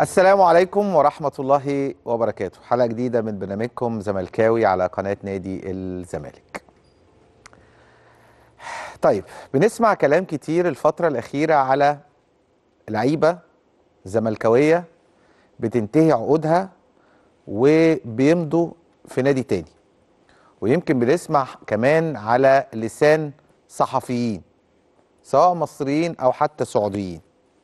السلام عليكم ورحمة الله وبركاته حلقة جديدة من برنامجكم زملكاوي على قناة نادي الزمالك طيب بنسمع كلام كتير الفترة الأخيرة على لعيبة زملكاوية بتنتهي عقودها وبيمضوا في نادي تاني ويمكن بنسمع كمان على لسان صحفيين سواء مصريين أو حتى سعوديين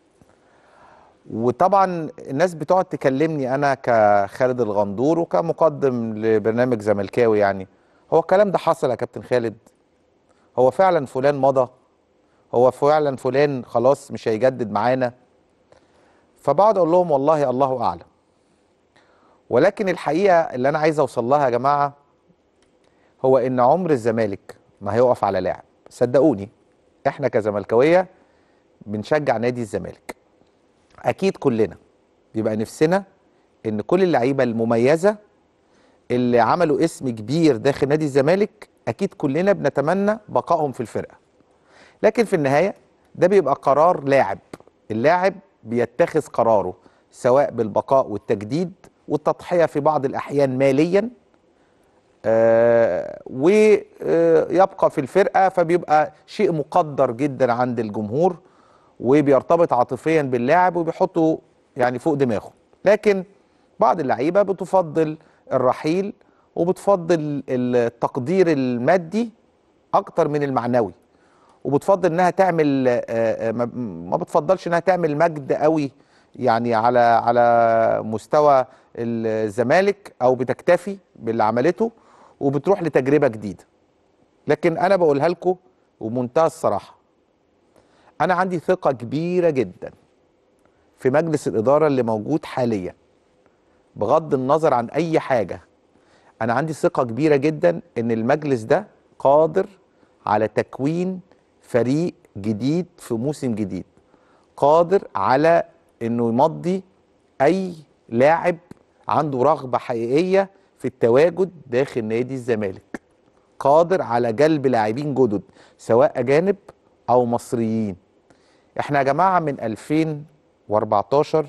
وطبعا الناس بتقعد تكلمني انا كخالد الغندور وكمقدم لبرنامج زملكاوي يعني هو الكلام ده حصل يا كابتن خالد هو فعلا فلان مضى هو فعلا فلان خلاص مش هيجدد معانا فبقعد اقول لهم والله الله اعلم ولكن الحقيقه اللي انا عايز اوصل لها يا جماعه هو ان عمر الزمالك ما هيقف على لاعب صدقوني احنا كزملكاويه بنشجع نادي الزمالك اكيد كلنا بيبقى نفسنا ان كل اللعيبه المميزه اللي عملوا اسم كبير داخل نادي الزمالك اكيد كلنا بنتمنى بقائهم في الفرقه لكن في النهايه ده بيبقى قرار لاعب اللاعب بيتخذ قراره سواء بالبقاء والتجديد والتضحيه في بعض الاحيان ماليا آه ويبقى في الفرقه فبيبقى شيء مقدر جدا عند الجمهور وبيرتبط عاطفيا باللاعب وبيحطه يعني فوق دماغه لكن بعض اللعيبه بتفضل الرحيل وبتفضل التقدير المادي اكتر من المعنوي وبتفضل انها تعمل ما بتفضلش انها تعمل مجد قوي يعني على على مستوى الزمالك او بتكتفي باللي عملته وبتروح لتجربه جديده لكن انا بقولها لكم وبمنتهى الصراحه انا عندي ثقه كبيره جدا في مجلس الاداره اللي موجود حاليا بغض النظر عن اي حاجه انا عندي ثقه كبيره جدا ان المجلس ده قادر على تكوين فريق جديد في موسم جديد قادر على انه يمضي اي لاعب عنده رغبه حقيقيه في التواجد داخل نادي الزمالك قادر على جلب لاعبين جدد سواء اجانب او مصريين احنا يا جماعه من 2014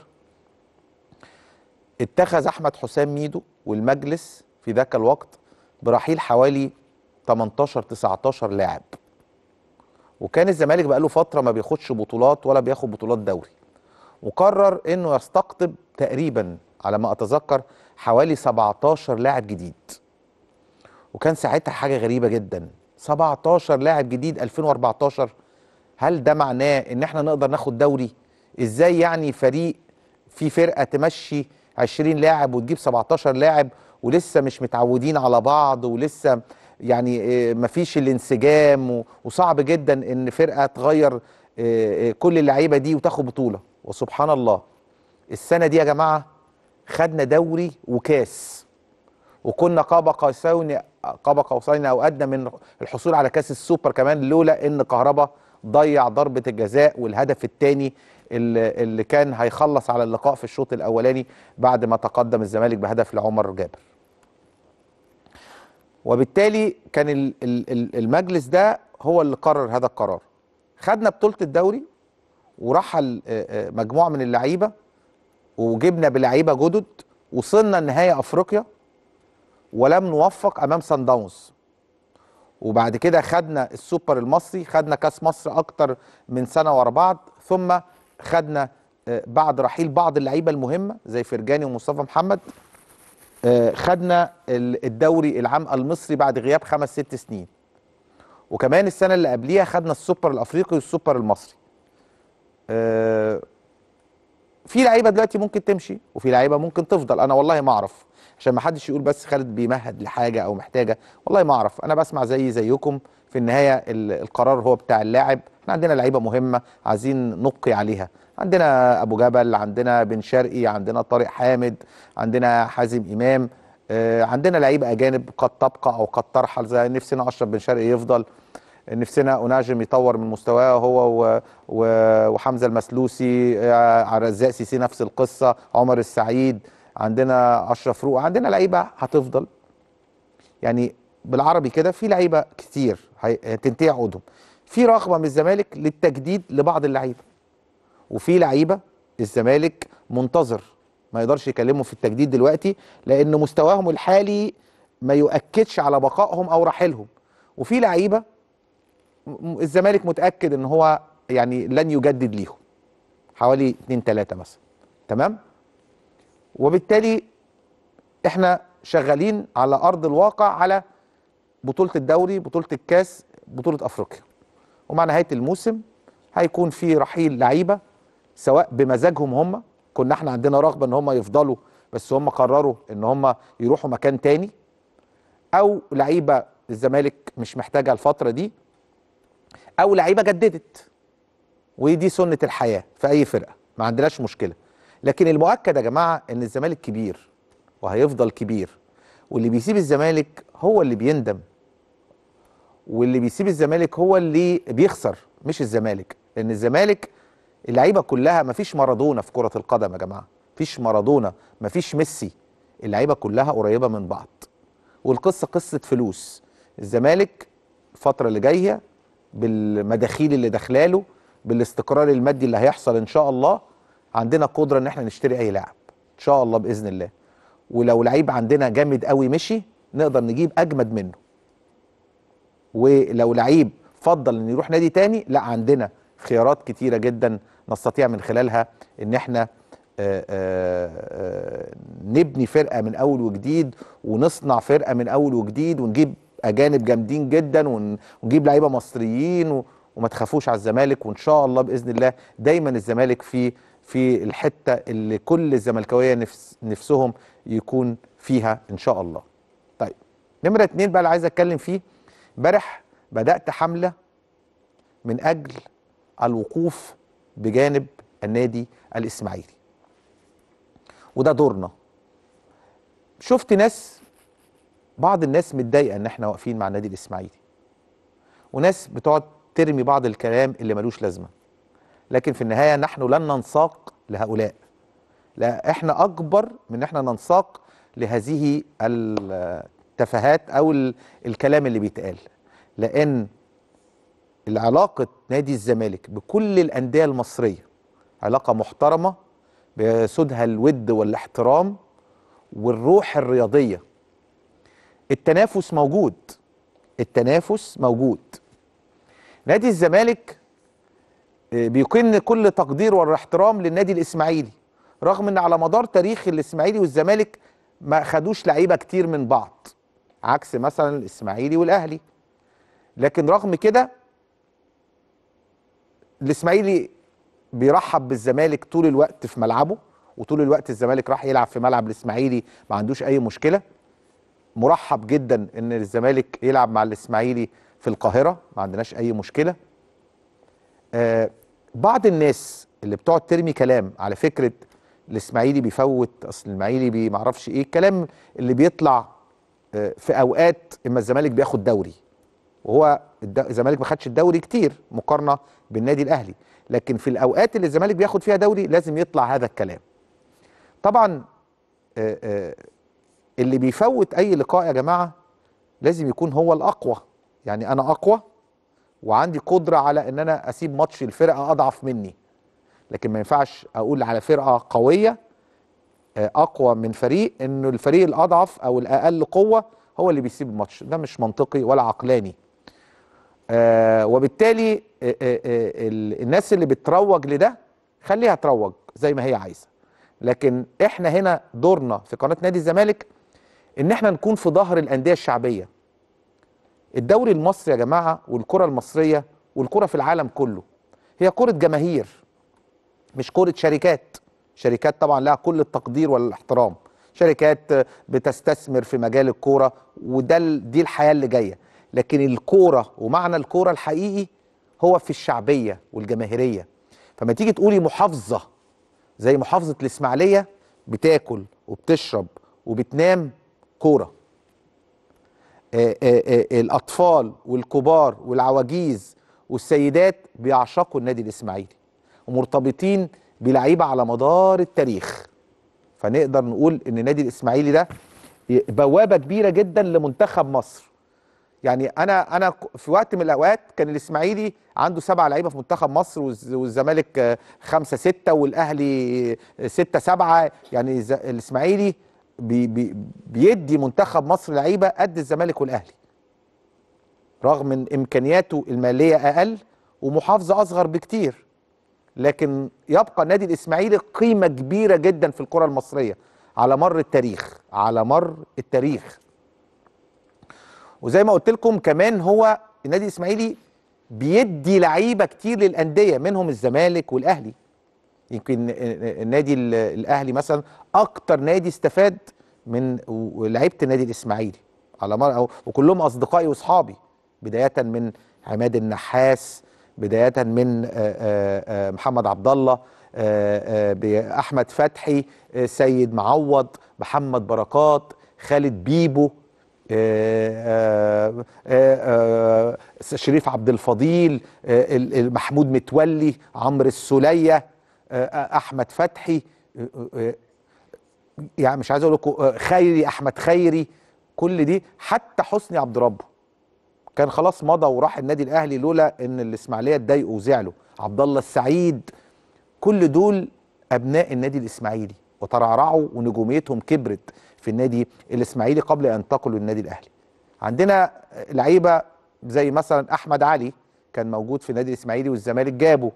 اتخذ احمد حسام ميدو والمجلس في ذاك الوقت برحيل حوالي 18 19 لاعب وكان الزمالك بقاله فتره ما بياخدش بطولات ولا بياخد بطولات دوري وقرر انه يستقطب تقريبا على ما اتذكر حوالي 17 لاعب جديد وكان ساعتها حاجه غريبه جدا 17 لاعب جديد 2014 هل ده معناه ان احنا نقدر ناخد دوري ازاي يعني فريق في فرقه تمشي 20 لاعب وتجيب 17 لاعب ولسه مش متعودين على بعض ولسه يعني مفيش الانسجام وصعب جدا ان فرقه تغير كل اللعيبه دي وتاخد بطوله وسبحان الله السنه دي يا جماعه خدنا دوري وكاس وكنا قاب قوسين قاب قوسين او ادنى من الحصول على كاس السوبر كمان لولا ان كهربا ضيع ضربه الجزاء والهدف الثاني اللي, اللي كان هيخلص على اللقاء في الشوط الاولاني بعد ما تقدم الزمالك بهدف لعمر جابر. وبالتالي كان المجلس ده هو اللي قرر هذا القرار. خدنا بطوله الدوري ورحل مجموعه من اللعيبه وجبنا بلعيبه جدد وصلنا نهائي افريقيا ولم نوفق امام سان داونز وبعد كده خدنا السوبر المصري خدنا كاس مصر اكتر من سنه ورا بعض ثم خدنا بعد رحيل بعض اللعيبه المهمه زي فرجاني ومصطفى محمد خدنا الدوري العام المصري بعد غياب خمس ست سنين وكمان السنه اللي قبليها خدنا السوبر الافريقي والسوبر المصري في لعيبه دلوقتي ممكن تمشي وفي لعيبه ممكن تفضل انا والله ما اعرف عشان ما حدش يقول بس خالد بيمهد لحاجه او محتاجه والله ما اعرف انا بسمع زي زيكم في النهايه القرار هو بتاع اللاعب احنا عندنا لعيبه مهمه عايزين نبقي عليها عندنا ابو جبل عندنا بن شرقي عندنا طارق حامد عندنا حازم امام آه عندنا لعيبه اجانب قد تبقى او قد ترحل زي نفسنا اشرف بن شرقي يفضل نفسنا اناجم يطور من مستواه هو و... و... وحمزه المسلوسي آه رزاق سيسي نفس القصه عمر السعيد عندنا اشرف روق عندنا لعيبه هتفضل يعني بالعربي كده في لعيبه كتير هتنتهي عقودهم في رغبه من الزمالك للتجديد لبعض اللعيبه وفي لعيبه الزمالك منتظر ما يقدرش يكلمهم في التجديد دلوقتي لان مستواهم الحالي ما يؤكدش على بقائهم او رحيلهم وفي لعيبه م- الزمالك متاكد ان هو يعني لن يجدد ليهم حوالي 2 3 مثلا تمام وبالتالي احنا شغالين على ارض الواقع على بطوله الدوري بطوله الكاس بطوله افريقيا ومع نهايه الموسم هيكون في رحيل لعيبه سواء بمزاجهم هم كنا احنا عندنا رغبه ان هم يفضلوا بس هم قرروا ان هم يروحوا مكان تاني او لعيبه الزمالك مش محتاجها الفتره دي او لعيبه جددت ودي سنه الحياه في اي فرقه ما عندناش مشكله لكن المؤكد يا جماعه ان الزمالك كبير وهيفضل كبير واللي بيسيب الزمالك هو اللي بيندم واللي بيسيب الزمالك هو اللي بيخسر مش الزمالك لان الزمالك اللعيبه كلها مفيش مارادونا في كره القدم يا جماعه مفيش مارادونا مفيش ميسي اللعيبه كلها قريبه من بعض والقصه قصه فلوس الزمالك الفتره اللي جايه بالمداخيل اللي داخلاله بالاستقرار المادي اللي هيحصل ان شاء الله عندنا قدره ان احنا نشتري اي لاعب ان شاء الله باذن الله ولو لعيب عندنا جامد قوي مشي نقدر نجيب اجمد منه ولو لعيب فضل ان يروح نادي تاني لا عندنا خيارات كتيره جدا نستطيع من خلالها ان احنا آه، آه، آه، نبني فرقه من اول وجديد ونصنع فرقه من اول وجديد ونجيب اجانب جامدين جدا ون- ونجيب لعيبه مصريين و- وما تخافوش على الزمالك وان شاء الله باذن الله دايما الزمالك في في الحته اللي كل الزملكاويه نفس نفسهم يكون فيها ان شاء الله. طيب نمره اتنين بقى اللي عايز اتكلم فيه امبارح بدات حمله من اجل الوقوف بجانب النادي الاسماعيلي. وده دورنا. شفت ناس بعض الناس متضايقه ان احنا واقفين مع النادي الاسماعيلي. وناس بتقعد ترمي بعض الكلام اللي ملوش لازمه. لكن في النهايه نحن لن ننساق لهؤلاء. لا احنا اكبر من ان احنا ننساق لهذه التفاهات او ال- الكلام اللي بيتقال. لان العلاقه نادي الزمالك بكل الانديه المصريه علاقه محترمه بيسودها الود والاحترام والروح الرياضيه. التنافس موجود. التنافس موجود. نادي الزمالك آه، بيكن كل تقدير والاحترام للنادي الاسماعيلي رغم ان على مدار تاريخ الاسماعيلي والزمالك ما خدوش لعيبه كتير من بعض عكس مثلا الاسماعيلي والاهلي لكن رغم كده الاسماعيلي بيرحب بالزمالك طول الوقت في ملعبه وطول الوقت الزمالك راح يلعب في ملعب الاسماعيلي ما عندوش اي مشكله مرحب جدا ان الزمالك يلعب مع الاسماعيلي في القاهره ما عندناش اي مشكله آه بعض الناس اللي بتقعد ترمي كلام على فكره الاسماعيلي بيفوت اصل الاسماعيلي بي معرفش ايه الكلام اللي بيطلع آه في اوقات اما الزمالك بياخد دوري وهو الد- الزمالك ما خدش الدوري كتير مقارنه بالنادي الاهلي لكن في الاوقات اللي الزمالك بياخد فيها دوري لازم يطلع هذا الكلام طبعا آه آه اللي بيفوت اي لقاء يا جماعه لازم يكون هو الاقوى يعني انا اقوى وعندي قدره على ان انا اسيب ماتش الفرقه اضعف مني لكن ما ينفعش اقول على فرقه قويه آه، اقوى من فريق انه الفريق الاضعف او الاقل قوه هو اللي بيسيب الماتش ده مش منطقي ولا عقلاني آه وبالتالي آه آه آه ال- الناس اللي بتروج لده خليها تروج زي ما هي عايزه لكن احنا هنا دورنا في قناه نادي الزمالك ان احنا نكون في ظهر الانديه الشعبيه الدوري المصري يا جماعه والكره المصريه والكره في العالم كله هي كره جماهير مش كره شركات شركات طبعا لها كل التقدير والاحترام شركات بتستثمر في مجال الكوره وده ال- دي الحياه اللي جايه لكن الكوره ومعنى الكوره الحقيقي هو في الشعبيه والجماهيريه فما تيجي تقولي محافظه زي محافظه الاسماعيليه بتاكل وبتشرب وبتنام كوره آه، آه، آه، الاطفال والكبار والعواجيز والسيدات بيعشقوا النادي الاسماعيلي ومرتبطين بلعيبه على مدار التاريخ فنقدر نقول ان النادي الاسماعيلي ده بوابه كبيره جدا لمنتخب مصر يعني انا انا ك- في وقت من الاوقات كان الاسماعيلي عنده سبعه لعيبه في منتخب مصر والز- والزمالك آه، خمسه سته والاهلي آه، سته سبعه يعني ز- الاسماعيلي بي بي بيدي منتخب مصر لعيبه قد الزمالك والاهلي رغم ان امكانياته الماليه اقل ومحافظه اصغر بكتير لكن يبقى النادي الاسماعيلي قيمه كبيره جدا في الكره المصريه على مر التاريخ على مر التاريخ وزي ما قلت لكم كمان هو النادي الاسماعيلي بيدي لعيبه كتير للانديه منهم الزمالك والاهلي يمكن النادي ال- الاهلي مثلا اكتر نادي استفاد من و- لعيبه النادي الاسماعيلي على مر أو وكلهم اصدقائي واصحابي بدايه من عماد النحاس بدايه من آه، آه، آه، محمد عبد الله آه، آه، باحمد فتحي آه، سيد معوض محمد بركات خالد بيبو آه، آه، آه، آه، شريف عبد الفضيل آه، ال- ال- محمود متولي عمرو السوليه آه، آه، احمد فتحي آه، آه، يعني مش عايز اقول لكم آه، خيري احمد خيري كل دي حتى حسني عبد ربه كان خلاص مضى وراح النادي الاهلي لولا ان الاسماعيليه اتضايقوا وزعلوا عبد الله السعيد كل دول ابناء النادي الاسماعيلي وترعرعوا ونجوميتهم كبرت في النادي الاسماعيلي قبل ان ينتقلوا للنادي الاهلي عندنا لعيبه زي مثلا احمد علي كان موجود في النادي الاسماعيلي والزمالك جابه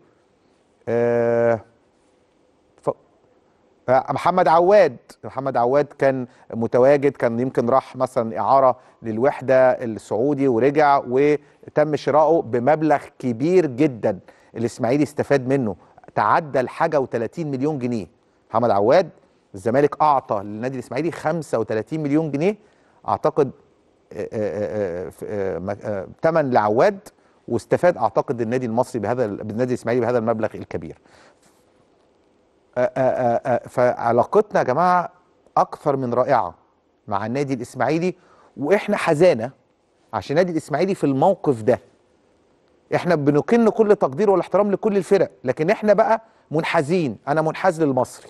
آه ف... آه، محمد عواد محمد عواد كان متواجد كان يمكن راح مثلا اعاره للوحده السعودي ورجع وتم شراؤه بمبلغ كبير جدا الاسماعيلي استفاد منه تعدى الحاجه و30 مليون جنيه محمد عواد الزمالك اعطى للنادي الاسماعيلي 35 مليون جنيه اعتقد آه، آه، آه، في- آه، م- آه، تمن لعواد واستفاد اعتقد النادي المصري بهذا النادي الاسماعيلي بهذا المبلغ الكبير آه، آه، آه، فعلاقتنا يا جماعه اكثر من رائعه مع النادي الاسماعيلي واحنا حزانه عشان النادي الاسماعيلي في الموقف ده احنا بنكن كل تقدير والاحترام لكل الفرق لكن احنا بقى منحازين انا منحاز للمصري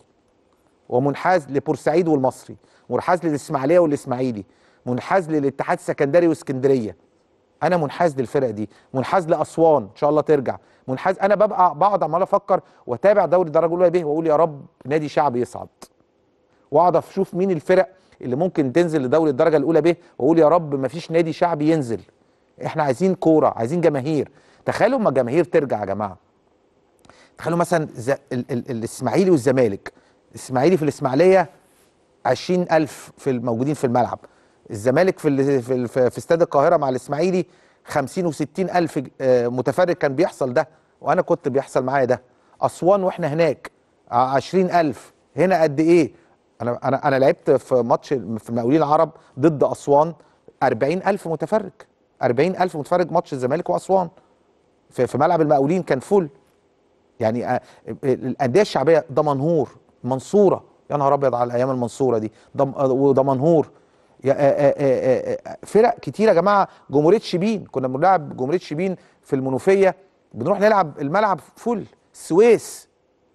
ومنحاز لبورسعيد والمصري منحاز للاسماعيليه والاسماعيلي منحاز للاتحاد السكندري واسكندريه انا منحاز للفرق دي منحاز لاسوان ان شاء الله ترجع منحاز انا ببقى بقعد عمال افكر واتابع دوري الدرجه الاولى به واقول يا رب نادي شعبي يصعد واقعد اشوف مين الفرق اللي ممكن تنزل لدوري الدرجه الاولى به واقول يا رب ما فيش نادي شعبي ينزل احنا عايزين كوره عايزين جماهير تخيلوا اما الجماهير ترجع يا جماعه تخيلوا مثلا ز... ال... ال... الاسماعيلي والزمالك الاسماعيلي في الاسماعيليه 20000 في الموجودين في الملعب الزمالك في ال... في, ال... في استاد القاهره مع الاسماعيلي 50 و60 الف آه، متفرج كان بيحصل ده وانا كنت بيحصل معايا ده اسوان واحنا هناك 20000 هنا قد ايه انا انا انا لعبت في ماتش في المقاولين العرب ضد اسوان 40000 متفرج 40000 متفرج ماتش الزمالك واسوان في, في ملعب المقاولين كان فل يعني آه، الانديه الشعبيه دمنهور منصوره يا نهار ابيض على الايام المنصوره دي دم آه، ودمنهور يا- آه، آه، آه، آه، فرق كتير يا جماعه جمهوريه شبين كنا بنلعب جمهوريه شبين في المنوفيه بنروح نلعب الملعب فل السويس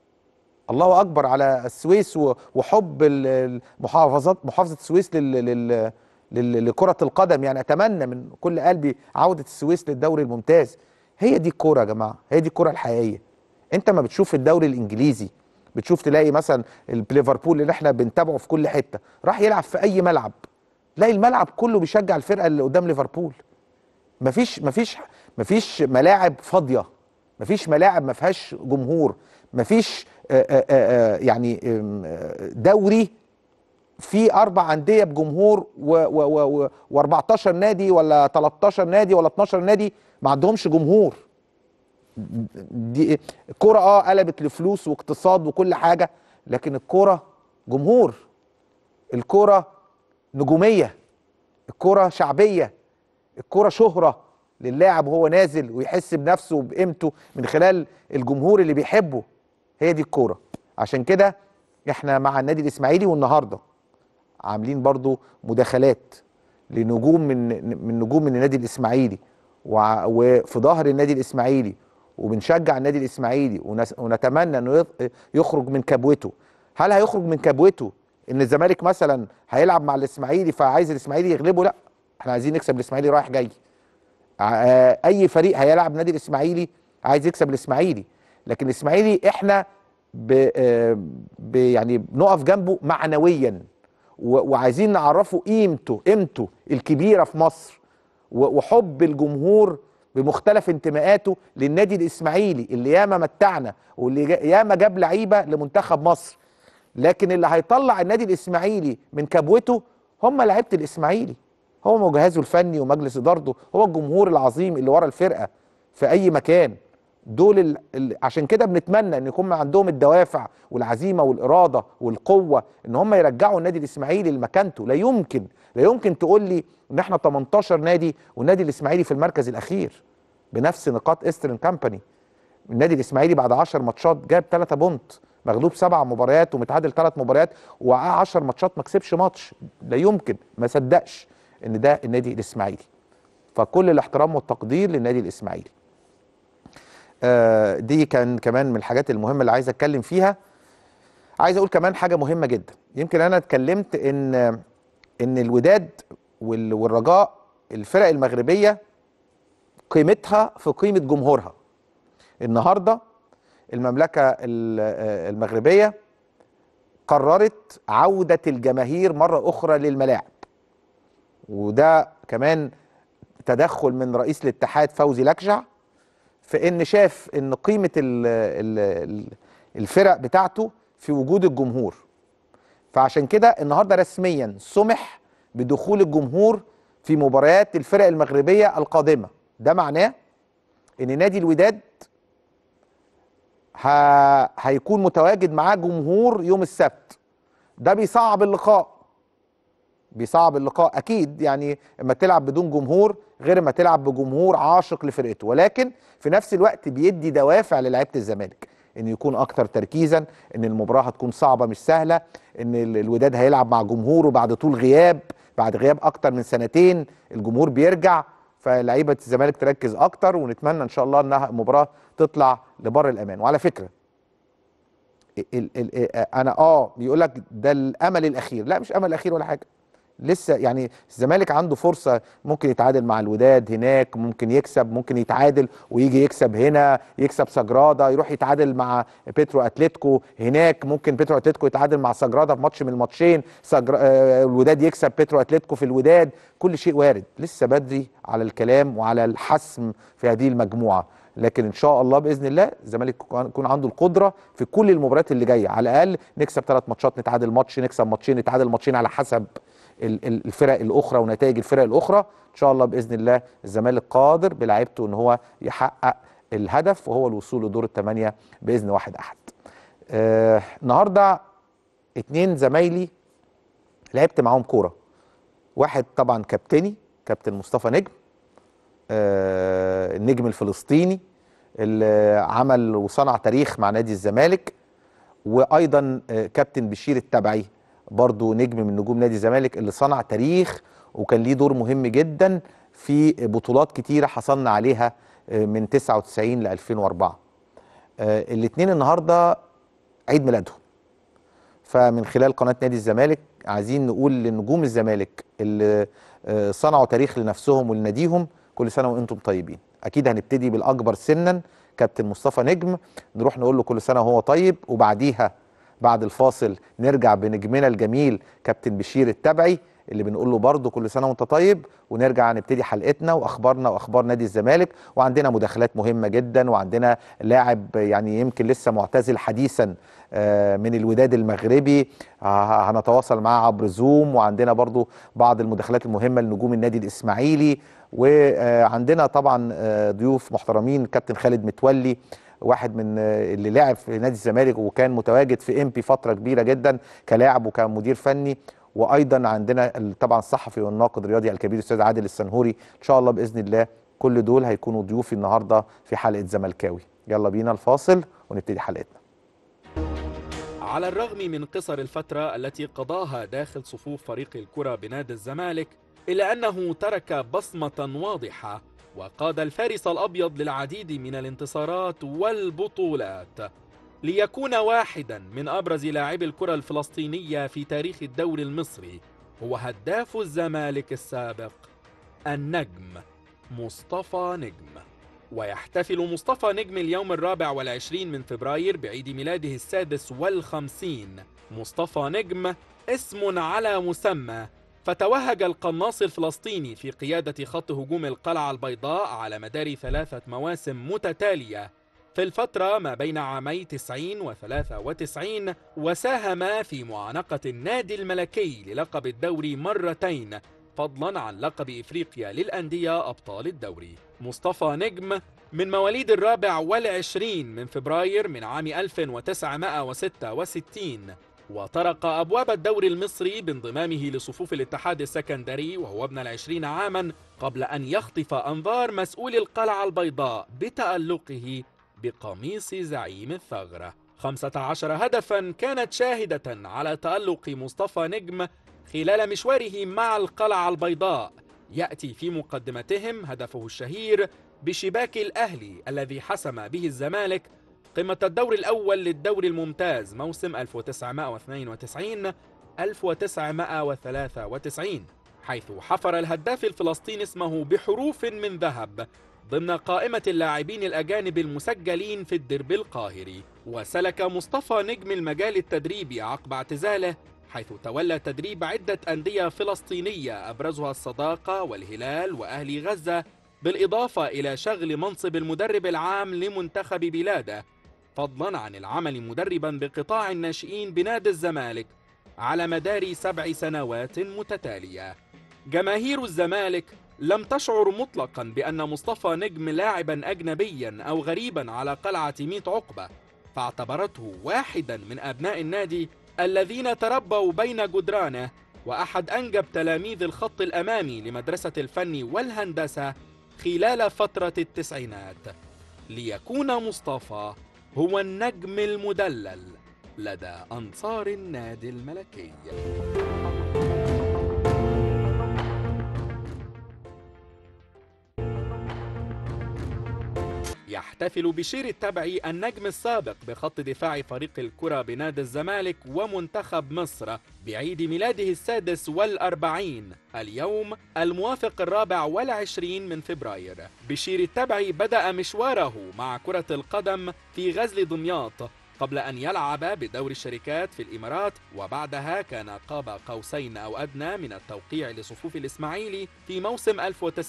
الله اكبر على السويس و- وحب ال- المحافظات محافظه السويس لل لل لل- لكره القدم يعني اتمنى من كل قلبي عوده السويس للدوري الممتاز هي دي الكوره يا جماعه هي دي الكوره الحقيقيه انت ما بتشوف الدوري الانجليزي بتشوف تلاقي مثلا ليفربول اللي احنا بنتابعه في كل حته راح يلعب في اي ملعب تلاقي الملعب كله بيشجع الفرقه اللي قدام ليفربول مفيش مفيش مفيش ملاعب فاضيه مفيش ملاعب ما فيهاش جمهور مفيش آه، آه، آه، يعني آم، آه، دوري في اربع انديه بجمهور و14 نادي ولا 13 نادي ولا 12 نادي ما عندهمش جمهور دي الكوره اه قلبت لفلوس واقتصاد وكل حاجه لكن الكوره جمهور الكوره نجوميه الكوره شعبيه الكوره شهره للاعب وهو نازل ويحس بنفسه وبقيمته من خلال الجمهور اللي بيحبه هي دي الكوره عشان كده احنا مع النادي الاسماعيلي والنهارده عاملين برضو مداخلات لنجوم من من نجوم من النادي الاسماعيلي وع- وفي ظهر النادي الاسماعيلي وبنشجع النادي الاسماعيلي ونس- ونتمنى انه يخ- يخرج من كبوته هل هيخرج من كبوته ان الزمالك مثلا هيلعب مع الاسماعيلي فعايز الاسماعيلي يغلبه لا احنا عايزين نكسب الاسماعيلي رايح جاي آه، اي فريق هيلعب نادي الاسماعيلي عايز يكسب الاسماعيلي لكن الاسماعيلي احنا ب آه، ب يعني بنقف جنبه معنويا و- وعايزين نعرفه قيمته قيمته الكبيره في مصر و- وحب الجمهور بمختلف انتماءاته للنادي الاسماعيلي اللي ياما متعنا واللي جا- ياما جاب لعيبه لمنتخب مصر لكن اللي هيطلع النادي الاسماعيلي من كبوته هم لعيبه الاسماعيلي هو جهازه الفني ومجلس ادارته هو الجمهور العظيم اللي ورا الفرقه في اي مكان دول ال... ال... عشان كده بنتمنى ان يكون عندهم الدوافع والعزيمه والاراده والقوه ان هم يرجعوا النادي الاسماعيلي لمكانته لا يمكن لا يمكن تقول لي ان احنا 18 نادي والنادي الاسماعيلي في المركز الاخير بنفس نقاط ايسترن كامباني النادي الاسماعيلي بعد 10 ماتشات جاب 3 بونت مغلوب سبع مباريات ومتعادل ثلاث مباريات وقع 10 ماتشات ما كسبش ماتش لا يمكن ما صدقش ان ده النادي الاسماعيلي فكل الاحترام والتقدير للنادي الاسماعيلي آه دي كان كمان من الحاجات المهمه اللي عايز اتكلم فيها عايز اقول كمان حاجه مهمه جدا يمكن انا اتكلمت ان ان الوداد وال- والرجاء الفرق المغربيه قيمتها في قيمه جمهورها النهارده المملكه ال- آه، المغربيه قررت عوده الجماهير مره اخرى للملاعب وده كمان تدخل من رئيس الاتحاد فوزي لكجع في ان شاف ان قيمه ال ال الفرق بتاعته في وجود الجمهور فعشان كده النهارده رسميا سمح بدخول الجمهور في مباريات الفرق المغربيه القادمه ده معناه ان نادي الوداد ه... هيكون متواجد معاه جمهور يوم السبت ده بيصعب اللقاء بيصعب اللقاء اكيد يعني اما تلعب بدون جمهور غير ما تلعب بجمهور عاشق لفرقته ولكن في نفس الوقت بيدي دوافع للعيبه الزمالك ان يكون اكتر تركيزا ان المباراه هتكون صعبه مش سهله ان ال- الوداد هيلعب مع جمهوره بعد طول غياب بعد غياب اكتر من سنتين الجمهور بيرجع فلعيبه الزمالك تركز اكتر ونتمنى ان شاء الله انها المباراه تطلع لبر الامان وعلى فكره ال ال انا اه بيقول لك ده الامل الاخير لا مش امل اخير ولا حاجه لسه يعني الزمالك عنده فرصه ممكن يتعادل مع الوداد هناك ممكن يكسب ممكن يتعادل ويجي يكسب هنا يكسب سجرادا يروح يتعادل مع بيترو اتلتيكو هناك ممكن بيترو اتلتيكو يتعادل مع سجرادا في ماتش من الماتشين سجر... آه الوداد يكسب بيترو اتلتيكو في الوداد كل شيء وارد لسه بدري على الكلام وعلى الحسم في هذه المجموعه لكن ان شاء الله باذن الله الزمالك يكون عنده القدره في كل المباريات اللي جايه على الاقل نكسب ثلاث ماتشات نتعادل ماتش نكسب ماتشين نتعادل ماتشين على حسب ال- ال- الفرق الاخرى ونتائج الفرق الاخرى ان شاء الله باذن الله الزمالك قادر بلعيبته ان هو يحقق الهدف وهو الوصول لدور الثمانيه باذن واحد احد آه النهارده اتنين زمايلي لعبت معاهم كوره واحد طبعا كابتني كابتن مصطفى نجم آه النجم الفلسطيني اللي عمل وصنع تاريخ مع نادي الزمالك وايضا آه، كابتن بشير التبعي برضو نجم من نجوم نادي الزمالك اللي صنع تاريخ وكان ليه دور مهم جدا في بطولات كتيره حصلنا عليها آه، من 99 ل 2004 الاثنين النهارده عيد ميلادهم فمن خلال قناه نادي الزمالك عايزين نقول لنجوم الزمالك اللي آه، صنعوا تاريخ لنفسهم ولناديهم كل سنه وانتم طيبين اكيد هنبتدي بالاكبر سنا كابتن مصطفى نجم نروح نقول له كل سنه وهو طيب وبعديها بعد الفاصل نرجع بنجمنا الجميل كابتن بشير التبعي اللي بنقول له برضه كل سنه وانت طيب ونرجع نبتدي حلقتنا واخبارنا واخبار نادي الزمالك وعندنا مداخلات مهمه جدا وعندنا لاعب يعني يمكن لسه معتزل حديثا آه، من الوداد المغربي آه، هنتواصل معاه عبر زوم وعندنا برضو بعض المداخلات المهمه لنجوم النادي الاسماعيلي وعندنا طبعا آه، ضيوف محترمين كابتن خالد متولي واحد من آه، اللي لعب في نادي الزمالك وكان متواجد في امبي فتره كبيره جدا كلاعب وكمدير فني وايضا عندنا ال- طبعا الصحفي والناقد الرياضي الكبير الاستاذ عادل السنهوري ان شاء الله باذن الله كل دول هيكونوا ضيوفي النهارده في حلقه زملكاوي يلا بينا الفاصل ونبتدي حلقتنا على الرغم من قصر الفترة التي قضاها داخل صفوف فريق الكرة بنادي الزمالك إلا أنه ترك بصمة واضحة وقاد الفارس الأبيض للعديد من الانتصارات والبطولات ليكون واحدا من أبرز لاعبي الكرة الفلسطينية في تاريخ الدوري المصري هو هداف الزمالك السابق النجم مصطفى نجم ويحتفل مصطفى نجم اليوم الرابع والعشرين من فبراير بعيد ميلاده السادس والخمسين مصطفى نجم اسم على مسمى فتوهج القناص الفلسطيني في قيادة خط هجوم القلعة البيضاء على مدار ثلاثة مواسم متتالية في الفترة ما بين عامي 90 و 93 وساهم في معانقة النادي الملكي للقب الدوري مرتين فضلا عن لقب إفريقيا للأندية أبطال الدوري مصطفى نجم من مواليد الرابع والعشرين من فبراير من عام 1966 وطرق أبواب الدوري المصري بانضمامه لصفوف الاتحاد السكندري وهو ابن العشرين عاما قبل أن يخطف أنظار مسؤول القلعة البيضاء بتألقه بقميص زعيم الثغرة 15 هدفا كانت شاهدة على تألق مصطفى نجم خلال مشواره مع القلعة البيضاء يأتي في مقدمتهم هدفه الشهير بشباك الأهلي الذي حسم به الزمالك قمة الدور الأول للدور الممتاز موسم 1992 1993 حيث حفر الهداف الفلسطيني اسمه بحروف من ذهب ضمن قائمة اللاعبين الأجانب المسجلين في الدرب القاهري وسلك مصطفى نجم المجال التدريبي عقب اعتزاله حيث تولى تدريب عدة أندية فلسطينية أبرزها الصداقة والهلال وأهلي غزة بالإضافة إلى شغل منصب المدرب العام لمنتخب بلاده فضلا عن العمل مدربا بقطاع الناشئين بنادي الزمالك على مدار سبع سنوات متتالية جماهير الزمالك لم تشعر مطلقا بأن مصطفى نجم لاعبا أجنبيا أو غريبا على قلعة ميت عقبة فاعتبرته واحدا من أبناء النادي الذين تربوا بين جدرانه وأحد أنجب تلاميذ الخط الأمامي لمدرسة الفن والهندسة خلال فترة التسعينات ليكون مصطفى هو النجم المدلل لدى أنصار النادي الملكي يحتفل بشير التبعي النجم السابق بخط دفاع فريق الكرة بنادي الزمالك ومنتخب مصر بعيد ميلاده السادس والأربعين اليوم الموافق الرابع والعشرين من فبراير بشير التبعي بدأ مشواره مع كرة القدم في غزل دمياط قبل أن يلعب بدور الشركات في الإمارات وبعدها كان قاب قوسين أو أدنى من التوقيع لصفوف الإسماعيلي في موسم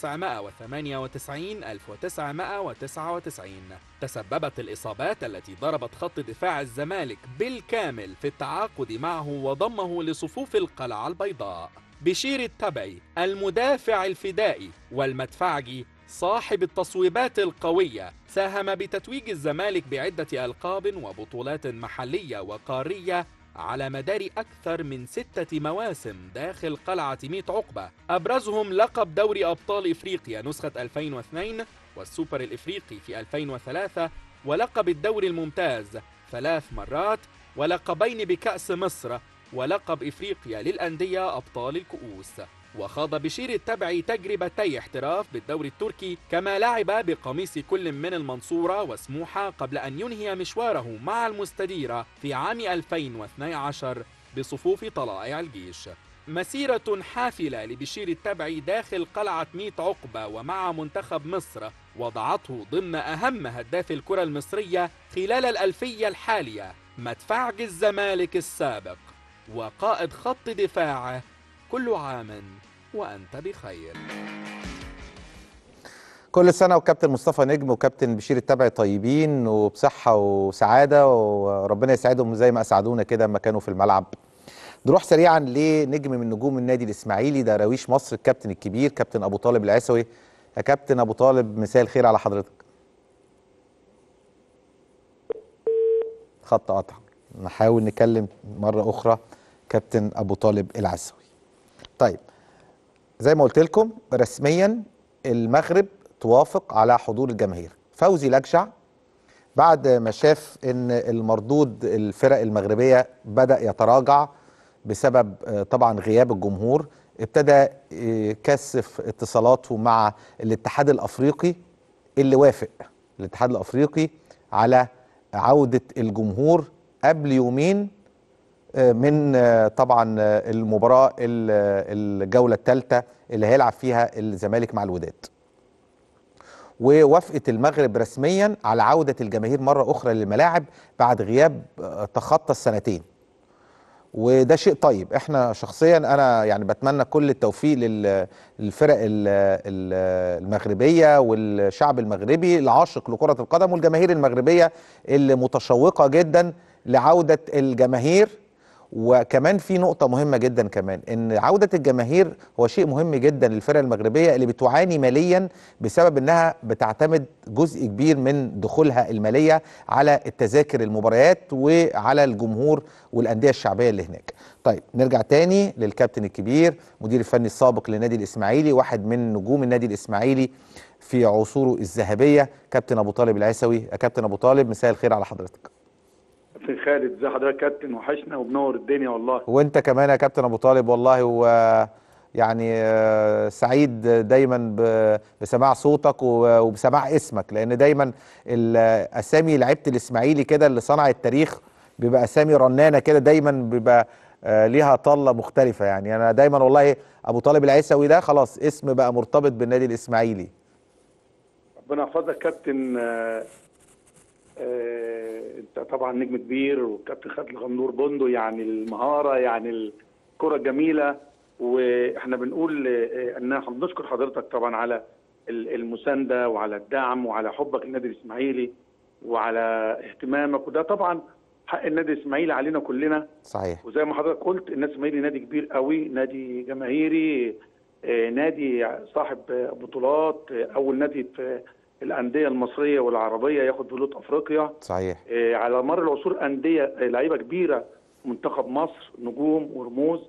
1998-1999 تسببت الإصابات التي ضربت خط دفاع الزمالك بالكامل في التعاقد معه وضمه لصفوف القلعة البيضاء بشير التبعي المدافع الفدائي والمدفعجي صاحب التصويبات القوية ساهم بتتويج الزمالك بعدة ألقاب وبطولات محلية وقارية على مدار أكثر من ستة مواسم داخل قلعة ميت عقبة أبرزهم لقب دوري أبطال إفريقيا نسخة 2002 والسوبر الإفريقي في 2003 ولقب الدوري الممتاز ثلاث مرات ولقبين بكأس مصر ولقب إفريقيا للأندية أبطال الكؤوس وخاض بشير التبعي تجربتي احتراف بالدوري التركي كما لعب بقميص كل من المنصورة وسموحة قبل أن ينهي مشواره مع المستديرة في عام 2012 بصفوف طلائع الجيش مسيرة حافلة لبشير التبعي داخل قلعة ميت عقبة ومع منتخب مصر وضعته ضمن أهم هداف الكرة المصرية خلال الألفية الحالية مدفعج الزمالك السابق وقائد خط دفاعه كل عام وأنت بخير كل سنة وكابتن مصطفى نجم وكابتن بشير التبعي طيبين وبصحة وسعادة وربنا يسعدهم زي ما أسعدونا كده لما كانوا في الملعب نروح سريعا لنجم من نجوم النادي الإسماعيلي دراويش مصر الكابتن الكبير كابتن أبو طالب العسوي يا كابتن أبو طالب مساء الخير على حضرتك خط قطع نحاول نكلم مرة أخرى كابتن أبو طالب العسوي طيب زي ما قلت لكم رسميا المغرب توافق على حضور الجماهير فوزي لجشع بعد ما شاف ان المردود الفرق المغربيه بدا يتراجع بسبب طبعا غياب الجمهور ابتدى يكثف اتصالاته مع الاتحاد الافريقي اللي وافق الاتحاد الافريقي على عوده الجمهور قبل يومين من طبعا المباراه الجوله الثالثه اللي هيلعب فيها الزمالك مع الوداد ووافقت المغرب رسميا على عوده الجماهير مره اخرى للملاعب بعد غياب آه، تخطى السنتين وده شيء طيب احنا شخصيا انا يعني بتمنى كل التوفيق لل- للفرق ال- ال- المغربيه والشعب المغربي العاشق لكره القدم والجماهير المغربيه اللي متشوقه جدا لعوده الجماهير وكمان في نقطة مهمة جدا كمان ان عودة الجماهير هو شيء مهم جدا للفرق المغربية اللي بتعاني ماليا بسبب انها بتعتمد جزء كبير من دخولها المالية على التذاكر المباريات وعلى الجمهور والاندية الشعبية اللي هناك. طيب نرجع تاني للكابتن الكبير مدير الفني السابق للنادي الاسماعيلي واحد من نجوم النادي الاسماعيلي في عصوره الذهبية كابتن ابو طالب العيسوي يا كابتن ابو طالب مساء الخير على حضرتك. كابتن خالد ازي حضرتك يا كابتن وحشنا وبنور الدنيا والله وانت كمان يا كابتن ابو طالب والله و يعني آه، سعيد دايما ب- بسماع صوتك و- وبسماع اسمك لان دايما الاسامي لعيبه الاسماعيلي كده اللي صنع التاريخ بيبقى اسامي رنانه كده دايما بيبقى آه، ليها طله مختلفه يعني انا دايما والله ابو طالب العيسوي ده خلاص اسم بقى مرتبط بالنادي الاسماعيلي ربنا يحفظك كابتن آه، آه، انت طبعا نجم كبير والكابتن خالد الغندور بندو يعني المهاره يعني الكره الجميله واحنا بنقول آه، ان احنا بنشكر حضرتك طبعا على ال- المسانده وعلى الدعم وعلى حبك للنادي الاسماعيلي وعلى اهتمامك وده طبعا حق النادي الاسماعيلي علينا كلنا صحيح وزي ما حضرتك قلت النادي الاسماعيلي نادي كبير قوي نادي جماهيري آه، نادي صاحب آه، بطولات آه، اول نادي في الانديه المصريه والعربيه ياخد بطوله افريقيا صحيح آه، على مر العصور انديه آه، لعيبه كبيره منتخب مصر نجوم ورموز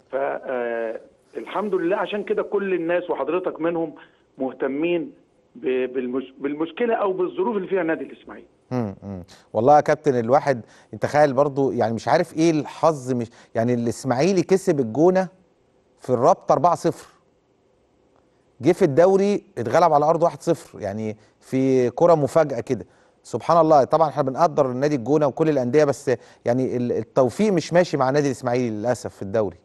فالحمد لله عشان كده كل الناس وحضرتك منهم مهتمين ب- بالمش... بالمشكله او بالظروف اللي فيها النادي الاسماعيلي مم، مم. والله يا كابتن الواحد انت تخيل برضو يعني مش عارف ايه الحظ مش يعني الاسماعيلي كسب الجونه في الرابطه 4-0 جه في الدوري اتغلب على ارض 1-0 يعني في كره مفاجاه كده سبحان الله طبعا احنا بنقدر النادي الجونه وكل الانديه بس يعني ال- التوفيق مش ماشي مع النادي الاسماعيلي للاسف في الدوري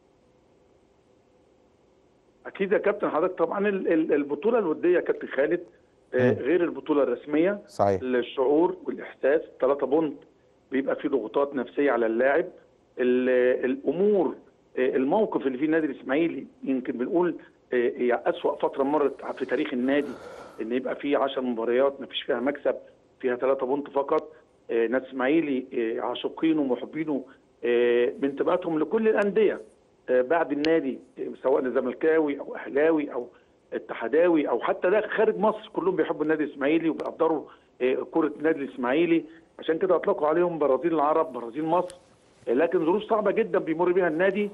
اكيد يا كابتن حضرتك طبعا ال- ال- البطوله الوديه يا كابتن خالد آه، مم. غير البطوله الرسميه صحيح الشعور والاحساس 3 بونت بيبقى فيه ضغوطات نفسيه على اللاعب ال- الامور آه، الموقف اللي فيه النادي الاسماعيلي يمكن بنقول آه، هي اسوا فتره مرت في تاريخ النادي ان يبقى فيه 10 مباريات ما فيش فيها مكسب فيها 3 بونت فقط آه، نادي الاسماعيلي آه، عاشقينه ومحبينه آه، بانتمائهم لكل الانديه آه، بعد النادي آه، سواء زملكاوي او اهلاوي او اتحداوي او حتى داخل خارج مصر كلهم بيحبوا النادي الاسماعيلي وبيقدروا آه، كره النادي الاسماعيلي عشان كده اطلقوا عليهم برازيل العرب برازيل مصر آه، لكن ظروف صعبه جدا بيمر بيها النادي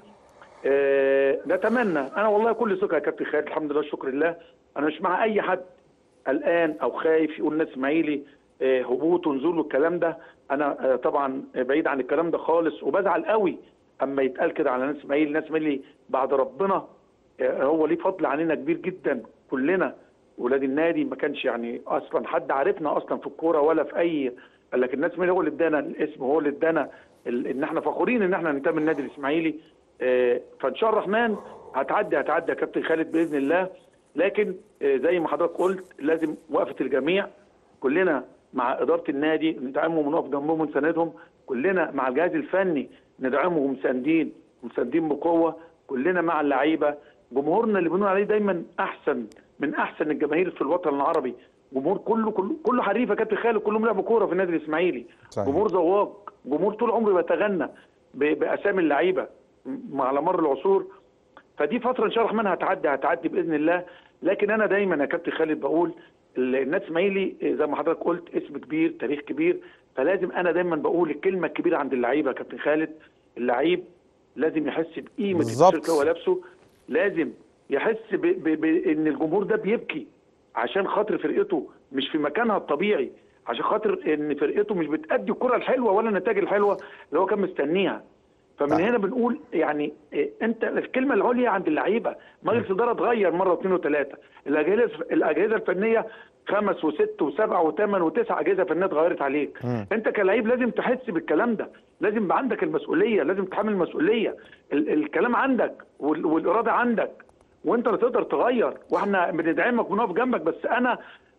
آه، نتمنى انا والله كل ثقه يا كابتن خالد الحمد لله شكر لله انا مش مع اي حد قلقان او خايف يقول النادي الاسماعيلي آه، هبوط ونزول والكلام ده انا آه، طبعا بعيد عن الكلام ده خالص وبزعل قوي اما يتقال كده على النادي الاسماعيلي النادي الاسماعيلي بعد ربنا آه، هو ليه فضل علينا كبير جدا كلنا ولاد النادي ما كانش يعني اصلا حد عارفنا اصلا في الكوره ولا في اي لكن النادي الاسماعيلي هو اللي ادانا الاسم هو اللي ادانا ال- ان احنا فخورين ان احنا ننتمي للنادي الاسماعيلي آه، فان شاء الله الرحمن هتعدي هتعدي يا كابتن خالد باذن الله لكن آه، زي ما حضرتك قلت لازم وقفه الجميع كلنا مع اداره النادي ندعمهم ونقف جنبهم ونساندهم كلنا مع الجهاز الفني ندعمهم ومساندين ومساندين بقوه كلنا مع اللعيبه جمهورنا اللي بنقول عليه دايما احسن من احسن الجماهير في الوطن العربي جمهور كله كله كله حريف يا كابتن خالد كلهم لعبوا كوره في النادي الاسماعيلي صحيح. جمهور ذواق جمهور طول عمره بيتغنى ب- باسامي اللعيبه م- على مر العصور فدي فتره ان شاء الله الرحمن هتعدي هتعدي باذن الله لكن انا دايما يا كابتن خالد بقول ال- النادي الاسماعيلي زي ما حضرتك قلت اسم كبير تاريخ كبير فلازم انا دايما بقول الكلمه الكبيره عند اللعيبه يا كابتن خالد اللعيب لازم يحس بقيمه بالظبط. التيشيرت اللي هو لابسه لازم يحس ب- ب- بان الجمهور ده بيبكي عشان خاطر فرقته مش في مكانها الطبيعي عشان خاطر ان فرقته مش بتأدي الكره الحلوه ولا النتائج الحلوه اللي هو كان مستنيها فمن صح. هنا بنقول يعني إيه، انت الكلمه العليا عند اللعيبه مجلس الاداره اتغير مره واثنين وثلاثه الاجهزه الاجهزه الفنيه خمس وست وسبع وثمان وتسع اجهزه فنيه اتغيرت عليك مم. انت كلعيب لازم تحس بالكلام ده لازم يبقى عندك المسؤوليه لازم تحمل المسؤوليه ال- الكلام عندك وال- والاراده عندك وانت اللي تقدر تغير واحنا بندعمك ونقف جنبك بس انا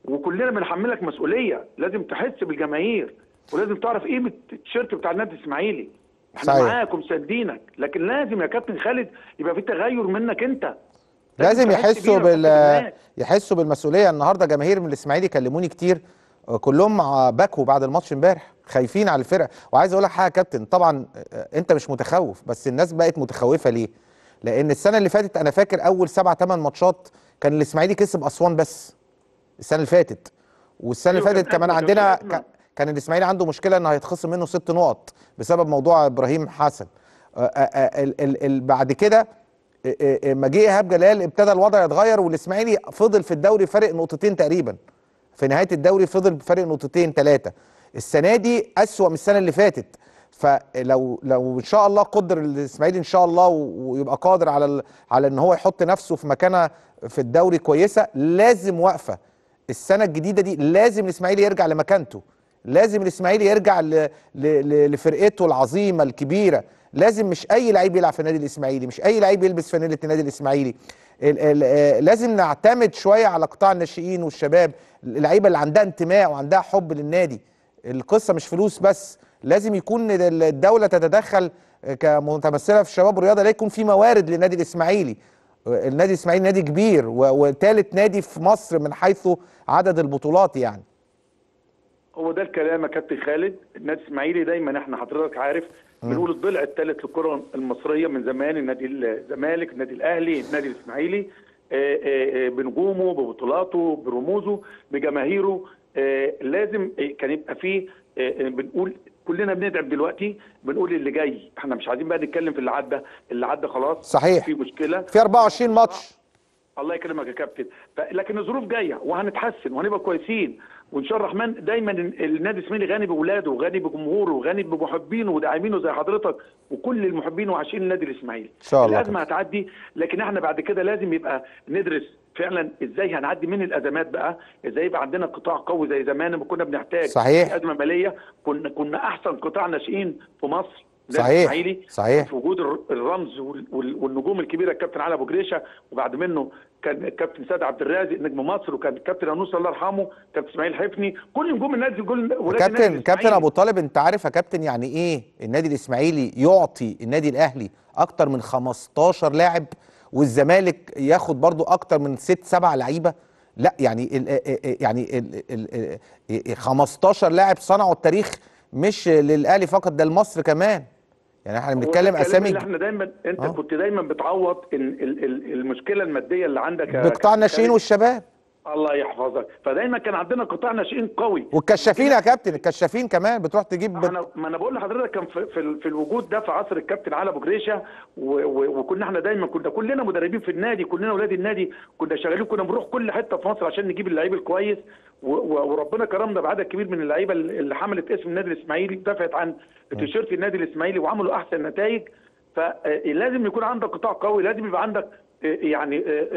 وكلنا بنحملك مسؤوليه لازم تحس بالجماهير ولازم تعرف قيمه التيشيرت بتاع النادي الاسماعيلي احنا صحيح. معاك ومساندينك لكن لازم يا كابتن خالد يبقى في تغير منك انت لازم تحس يحسوا بيها بال وتحس بالناس. يحسوا بالمسؤوليه النهارده جماهير من الاسماعيلي كلموني كتير آه، كلهم مع بكوا بعد الماتش امبارح خايفين على الفرقه وعايز اقول لك حاجه يا كابتن طبعا آه، انت مش متخوف بس الناس بقت متخوفه ليه لان السنه اللي فاتت انا فاكر اول سبع ثمان ماتشات كان الاسماعيلي كسب اسوان بس السنه اللي فاتت والسنه اللي أيوة، فاتت كان كمان أزمة، عندنا كان في أزمة. ك- كان الاسماعيلي عنده مشكله انه هيتخصم منه ست نقط بسبب موضوع ابراهيم حسن آه، آه، آه، ال- ال- ال- بعد كده آه، آه، آه، ما جه ايهاب جلال ابتدى الوضع يتغير والاسماعيلي فضل في الدوري فارق نقطتين تقريبا في نهايه الدوري فضل بفارق نقطتين ثلاثه السنه دي اسوا من السنه اللي فاتت فلو لو ان شاء الله قدر الاسماعيلي ان شاء الله و- ويبقى قادر على ال- على ان هو يحط نفسه في مكانه في الدوري كويسه لازم وقفه السنه الجديده دي لازم الاسماعيلي يرجع لمكانته لازم الاسماعيلي يرجع ل... ل... ل... لفرقته العظيمه الكبيره لازم مش اي لعيب يلعب في النادي الاسماعيلي مش اي لعيب يلبس فانيله النادي الاسماعيلي ال... ال... آه، لازم نعتمد شويه على قطاع الناشئين والشباب اللعيبه اللي عندها انتماء وعندها حب للنادي القصه مش فلوس بس لازم يكون ال- الدوله تتدخل كمتمثله في الشباب والرياضه لا يكون في موارد للنادي الاسماعيلي النادي الاسماعيلي نادي كبير و- وثالث نادي في مصر من حيث عدد البطولات يعني هو ده الكلام يا كابتن خالد النادي الاسماعيلي دايما احنا حضرتك عارف بنقول الضلع الثالث للكره المصريه من زمان النادي الزمالك النادي الاهلي النادي الاسماعيلي آه، آه، آه، بنجومه ببطولاته برموزه بجماهيره آه، لازم آه، كان يبقى فيه آه، آه، بنقول كلنا بندعم دلوقتي بنقول اللي جاي احنا مش عايزين بقى نتكلم في اللي عدى اللي عدى خلاص صحيح. في مشكله في 24 ماتش الله يكرمك يا كابتن ف- لكن الظروف جايه وهنتحسن وهنبقى كويسين وان شاء الله الرحمن دايما النادي الاسماعيلي غني باولاده وغني بجمهوره وغني بمحبينه وداعمينه زي حضرتك وكل المحبين وعاشقين النادي الاسماعيلي إن شاء الله الازمه هتعدي لكن احنا بعد كده لازم يبقى ندرس فعلا ازاي هنعدي من الازمات بقى ازاي يبقى عندنا قطاع قوي زي زمان لما كنا بنحتاج صحيح. في ازمه ماليه كنا كنا احسن قطاع ناشئين في مصر ده صحيح. الإسماعيلي. صحيح. في وجود الر- الرمز وال- وال- والنجوم الكبيره الكابتن علي ابو جريشه وبعد منه كان الكابتن سيد عبد الرازق نجم مصر وكان الكابتن انوس الله يرحمه كابتن اسماعيل حفني كل نجوم النادي دول ولاد النادي كابتن كابتن الإسماعيلي. ابو طالب انت عارف يا كابتن يعني ايه النادي الاسماعيلي يعطي النادي الاهلي اكتر من 15 لاعب والزمالك ياخد برضو اكتر من 6 7 لعيبه لا يعني ال يعني ال ال ال 15 لاعب صنعوا التاريخ مش للاهلي فقط ده لمصر كمان يعني احنا هو ده بنتكلم الكلام اسامي اللي احنا دايما انت آه. كنت دايما بتعوض إن ال- ال- المشكله الماديه اللي عندك يا بقطاع كابتن الناشئين خالد. والشباب الله يحفظك فدايما كان عندنا قطاع ناشئين قوي والكشافين يا كابتن الكشافين كمان بتروح تجيب ما انا ما انا بقول لحضرتك كان في, في, ال- في الوجود ده في عصر الكابتن علي ابو جريشه و- و- وكنا احنا دايما كنا كلنا مدربين في النادي كلنا اولاد النادي كنا شغالين كنا بنروح كل حته في مصر عشان نجيب اللعيب الكويس و- و- وربنا كرمنا بعدد كبير من اللعيبه اللي اللي حملت اسم النادي الاسماعيلي دفعت عن تيشيرت النادي الاسماعيلي وعملوا احسن نتائج فلازم يكون عندك قطاع قوي لازم يبقى عندك آه، يعني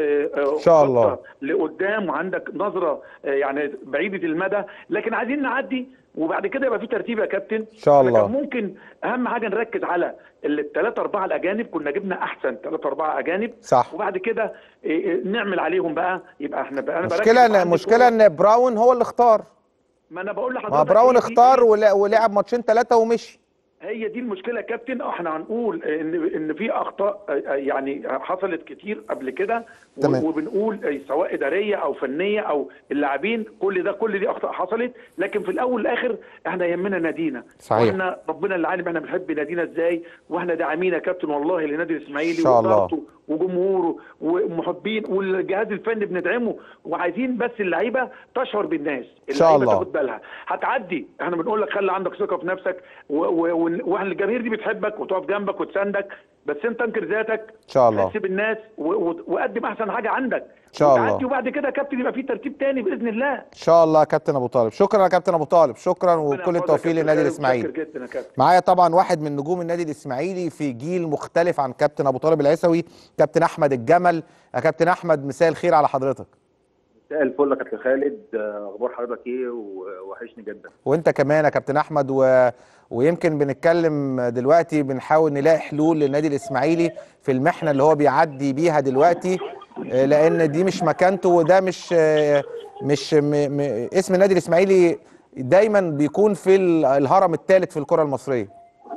ان شاء الله. خطة لقدام وعندك نظره آه، يعني بعيده المدى لكن عايزين نعدي وبعد كده يبقى في ترتيب يا كابتن إن شاء أنا الله. كان ممكن اهم حاجه نركز على الثلاثه اربعه الاجانب كنا جبنا احسن ثلاثه اربعه اجانب صح. وبعد كده إيه، إيه، نعمل عليهم بقى يبقى احنا بقى انا بركز مشكله عندي ان مشكله كورة. ان براون هو اللي اختار ما انا بقول لحضرتك ما براون هي دي- اختار ولع- ولعب ماتشين ثلاثه ومشي هي دي المشكله يا كابتن احنا هنقول ان ان في اخطاء آه، يعني حصلت كتير قبل كده و- تمام. وبنقول آه، سواء اداريه او فنيه او اللاعبين كل ده كل دي اخطاء حصلت لكن في الاول والاخر احنا يهمنا نادينا صحيح. واحنا ربنا اللي عالم احنا بنحب نادينا ازاي واحنا داعمين يا كابتن والله لنادي الاسماعيلي إن شاء الله. وإدارته وجمهوره ومحبين والجهاز الفني بندعمه وعايزين بس اللعيبه تشعر بالناس إن شاء اللعيبة الله. تاخد بالها هتعدي احنا بنقول لك خلي عندك ثقه في نفسك و- و- و- واحنا الجماهير دي بتحبك وتقف جنبك وتساندك بس انت انكر ذاتك إن شاء الله. حس بالناس و- و- وقدم احسن حاجه عندك إن شاء الله. وتعدي وبعد كده يا كابتن يبقى في ترتيب تاني باذن الله ان شاء الله يا كابتن ابو طالب شكرا يا كابتن ابو طالب شكرا ربنا وكل يحفظك يا التوفيق كابتن للنادي خالد، الاسماعيلي متشكر جدا يا كابتن معايا طبعا واحد من نجوم النادي الاسماعيلي في جيل مختلف عن كابتن ابو طالب العيسوي كابتن احمد الجمل يا كابتن احمد مساء الخير على حضرتك مساء الفل يا كابتن خالد آه، اخبار حضرتك ايه ووحشني جدا وانت كمان يا كابتن احمد و... ويمكن بنتكلم دلوقتي بنحاول نلاقي حلول للنادي الاسماعيلي في المحنه اللي هو بيعدي بيها دلوقتي آه، لان دي مش مكانته وده مش آه، مش م... م... اسم النادي الاسماعيلي دايما بيكون في ال- الهرم الثالث في الكره المصريه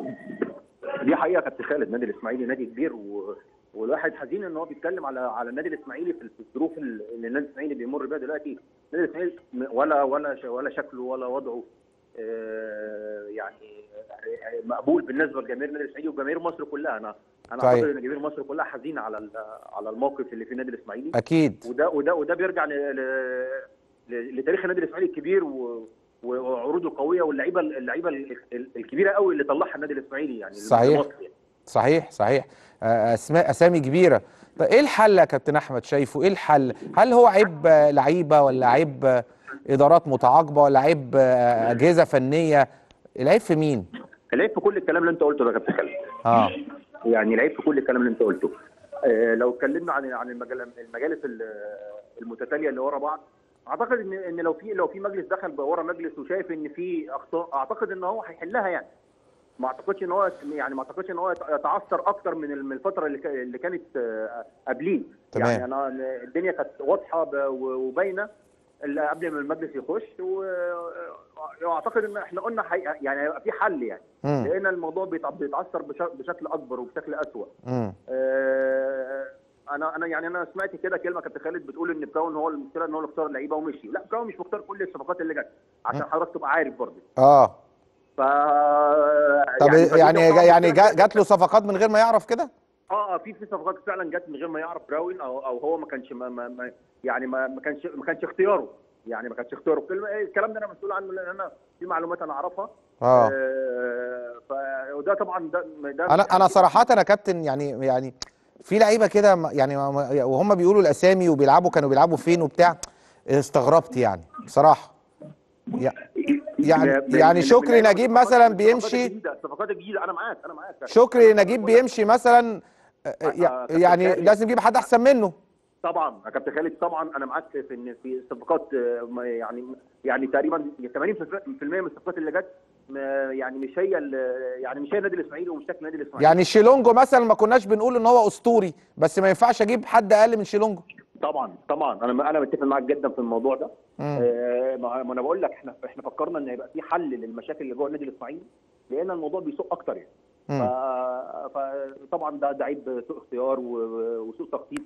دي حقيقه كابتن خالد نادي الاسماعيلي نادي كبير و... والواحد حزين ان هو بيتكلم على على النادي الاسماعيلي في في الظروف اللي النادي الاسماعيلي بيمر بيها دلوقتي النادي الاسماعيلي م- ولا ولا ش- ولا شكله ولا وضعه آه، يعني آه، مقبول بالنسبه لجماهير النادي الاسماعيلي وجماهير مصر كلها انا انا صحيح. اعتقد ان جماهير مصر كلها حزينه على ال- على الموقف اللي في النادي الاسماعيلي اكيد وده وده وده بيرجع ل... ل... ل- لتاريخ النادي الاسماعيلي الكبير و... وعروضه القويه واللعيبه اللعيبه ال- ال- الكبيره قوي اللي طلعها النادي الاسماعيلي يعني صحيح. لمصر يعني. صحيح صحيح آه، اسماء اسامي كبيره طيب ايه الحل يا كابتن احمد شايفه ايه الحل هل هو عيب آه، لعيبه ولا عيب آه، ادارات متعاقبه ولا عيب آه، اجهزه فنيه العيب في مين العيب في كل الكلام اللي انت قلته ده يا كابتن خالد اه يعني العيب في كل الكلام اللي انت قلته آه لو اتكلمنا عن عن المجال المجالس ال- المتتاليه اللي ورا بعض اعتقد ان ان لو في لو في مجلس دخل ورا مجلس وشايف ان في اخطاء اعتقد ان هو هيحلها يعني ما اعتقدش ان هو يعني ما اعتقدش ان هو يتعثر اكتر من من الفتره اللي كا- اللي كانت آه، قبليه تمام. يعني انا الدنيا كانت واضحه ب- وباينه اللي قبل ما المجلس يخش و- واعتقد ان احنا قلنا حي... يعني هيبقى في حل يعني مم. لان الموضوع بيتع- بيتعثر بش- بشكل اكبر وبشكل اسوء امم آه، انا انا يعني انا سمعت كده كلمه كابتن خالد بتقول ان براون هو المشكله ان هو اللي اختار اللعيبه ومشي لا براون مش مختار كل الصفقات اللي جت عشان حضرتك تبقى عارف برضه اه ف طب فدي يعني طبعاً يعني مشكلة جا- جات له صفقات من غير ما يعرف كده اه اه في في صفقات فعلا جت من غير ما يعرف براون او او هو ما كانش ما ما ما يعني ما ما كانش ما كانش اختياره يعني ما كانش اختياره الكلام- الكلام ده انا مسؤول عنه لان انا في معلومات انا اعرفها اه آه، ف وده طبعا ده ده انا انا صراحه انا كابتن يعني يعني في لعيبه كده م- يعني ما- ما- وهم بيقولوا الاسامي وبيلعبوا كانوا بيلعبوا فين وبتاع استغربت يعني بصراحه يع- يعني من- يعني من- شكري من- نجيب الصفقات- مثلا الصفقات بيمشي الجديدة- الصفقات الجديده انا معاك انا معاك شكري نجيب بيمشي مثلا آه، يع- كابتن يعني خالد. لازم نجيب حد احسن منه طبعا يا كابتن خالد طبعا انا معاك في ان في صفقات آه، ما- يعني يعني تقريبا 80% من الصفقات اللي جت ما- يعني مش هي ال- يعني مش هي النادي الاسماعيلي ومش شكل النادي الاسماعيلي يعني شيلونجو مثلا ما كناش بنقول ان هو اسطوري بس ما ينفعش اجيب حد اقل من شيلونجو طبعا طبعا انا انا متفق معاك جدا في الموضوع ده مم. آه، ما ما انا بقول لك احنا احنا فكرنا ان هيبقى في حل للمشاكل اللي جوه النادي الاسماعيلي لان الموضوع بيسوء اكتر يعني مم. ف- فطبعا ده ده عيب سوء اختيار و- وسوء تخطيط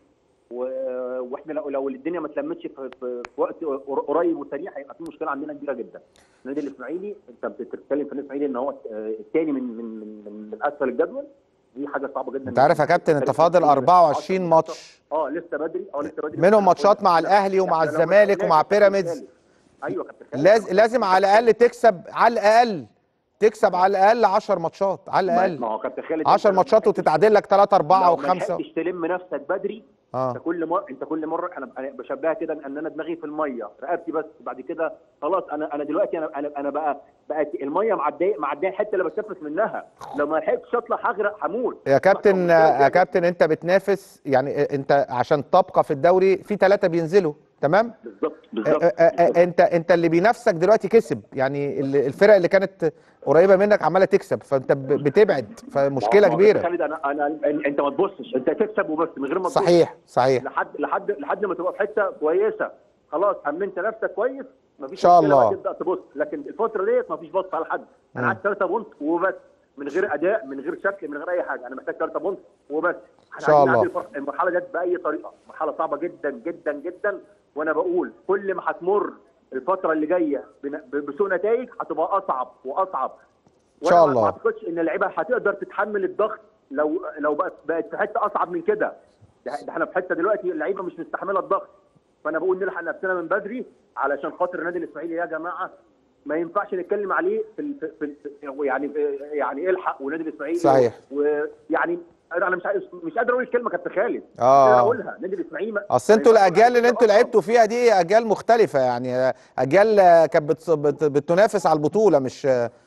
و- واحنا لو لو الدنيا ما اتلمتش في, في, في وقت قريب وسريع هيبقى في مشكله عندنا كبيره جدا. النادي الاسماعيلي انت بتتكلم في النادي الاسماعيلي ان هو الثاني من من من من, من اسفل الجدول دي حاجه صعبه جدا انت عارف يا كابتن انت فاضل 24 ماتش اه لسه بدري اه لسه بدري منهم ماتشات مع الاهلي ومع إحنا لو الزمالك لازم ومع تاخد بيراميدز. الثالث. ايوه يا كابتن خالد. لازم لازم على الاقل تكسب على الاقل تكسب على الاقل 10 ماتشات على ما الاقل هو كابتن خالد 10 أنت ماتشات لو وتتعادل لك 3 4 لو ما و5 لحقتش تلم نفسك بدري اه انت كل مره انت كل مره انا أنا بشبهها كده ان انا دماغي في الميه رقبتي بس بعد كده خلاص انا انا دلوقتي انا انا انا بقى بقت الميه معديه معديه الحته اللي بتنفس منها لو ما لحقتش اطلع هغرق هموت يا كابتن مشكلة يا كده. كابتن انت بتنافس يعني انت عشان تبقى في الدوري في ثلاثة بينزلوا تمام بالظبط اه بالظبط اه اه انت انت اللي بينافسك دلوقتي كسب يعني ال- الفرق اللي كانت قريبة منك عمالة تكسب فانت ب- بتبعد فمشكلة ما هو كبيرة خالد انا انا انت ما تبصش انت تكسب وبس من غير ما تبص. صحيح صحيح لحد لحد لحد ما تبقى في حته كويسه خلاص امنت نفسك كويس مفيش إن شاء مشكلة بقى الله. تبدا تبص لكن الفتره ديت مفيش بص على حد مم. انا عايز ثلاثه بونت وبس من غير اداء من غير شكل من غير اي حاجه انا محتاج ثلاثه بونت وبس إن شاء الله. الفرق- المرحله ديت باي طريقه مرحله صعبه جدا جدا جدا وانا بقول كل ما هتمر الفتره اللي جايه بن- ب- بسوء نتائج هتبقى اصعب واصعب إن شاء وأنا ما- الله. ما اعتقدش ان اللعيبه هتقدر تتحمل الضغط لو لو بقت بقت في حته اصعب من كده ده ده احنا في حته دلوقتي اللعيبه مش مستحمله الضغط فانا بقول نلحق نفسنا من بدري علشان خاطر النادي الاسماعيلي يا جماعه ما ينفعش نتكلم عليه في ال- في, في, في يعني يعني الحق والنادي الاسماعيلي صحيح. ويعني انا مش عايز مش قادر اقول الكلمه كابتن خالد مش آه. قادر اقولها النادي الاسماعيلي ما- اصل ما انتوا ينفعش الاجيال اللي انتوا أصلاً. لعبتوا فيها دي اجيال مختلفه يعني اجيال كانت بت- بت- بتنافس على البطوله مش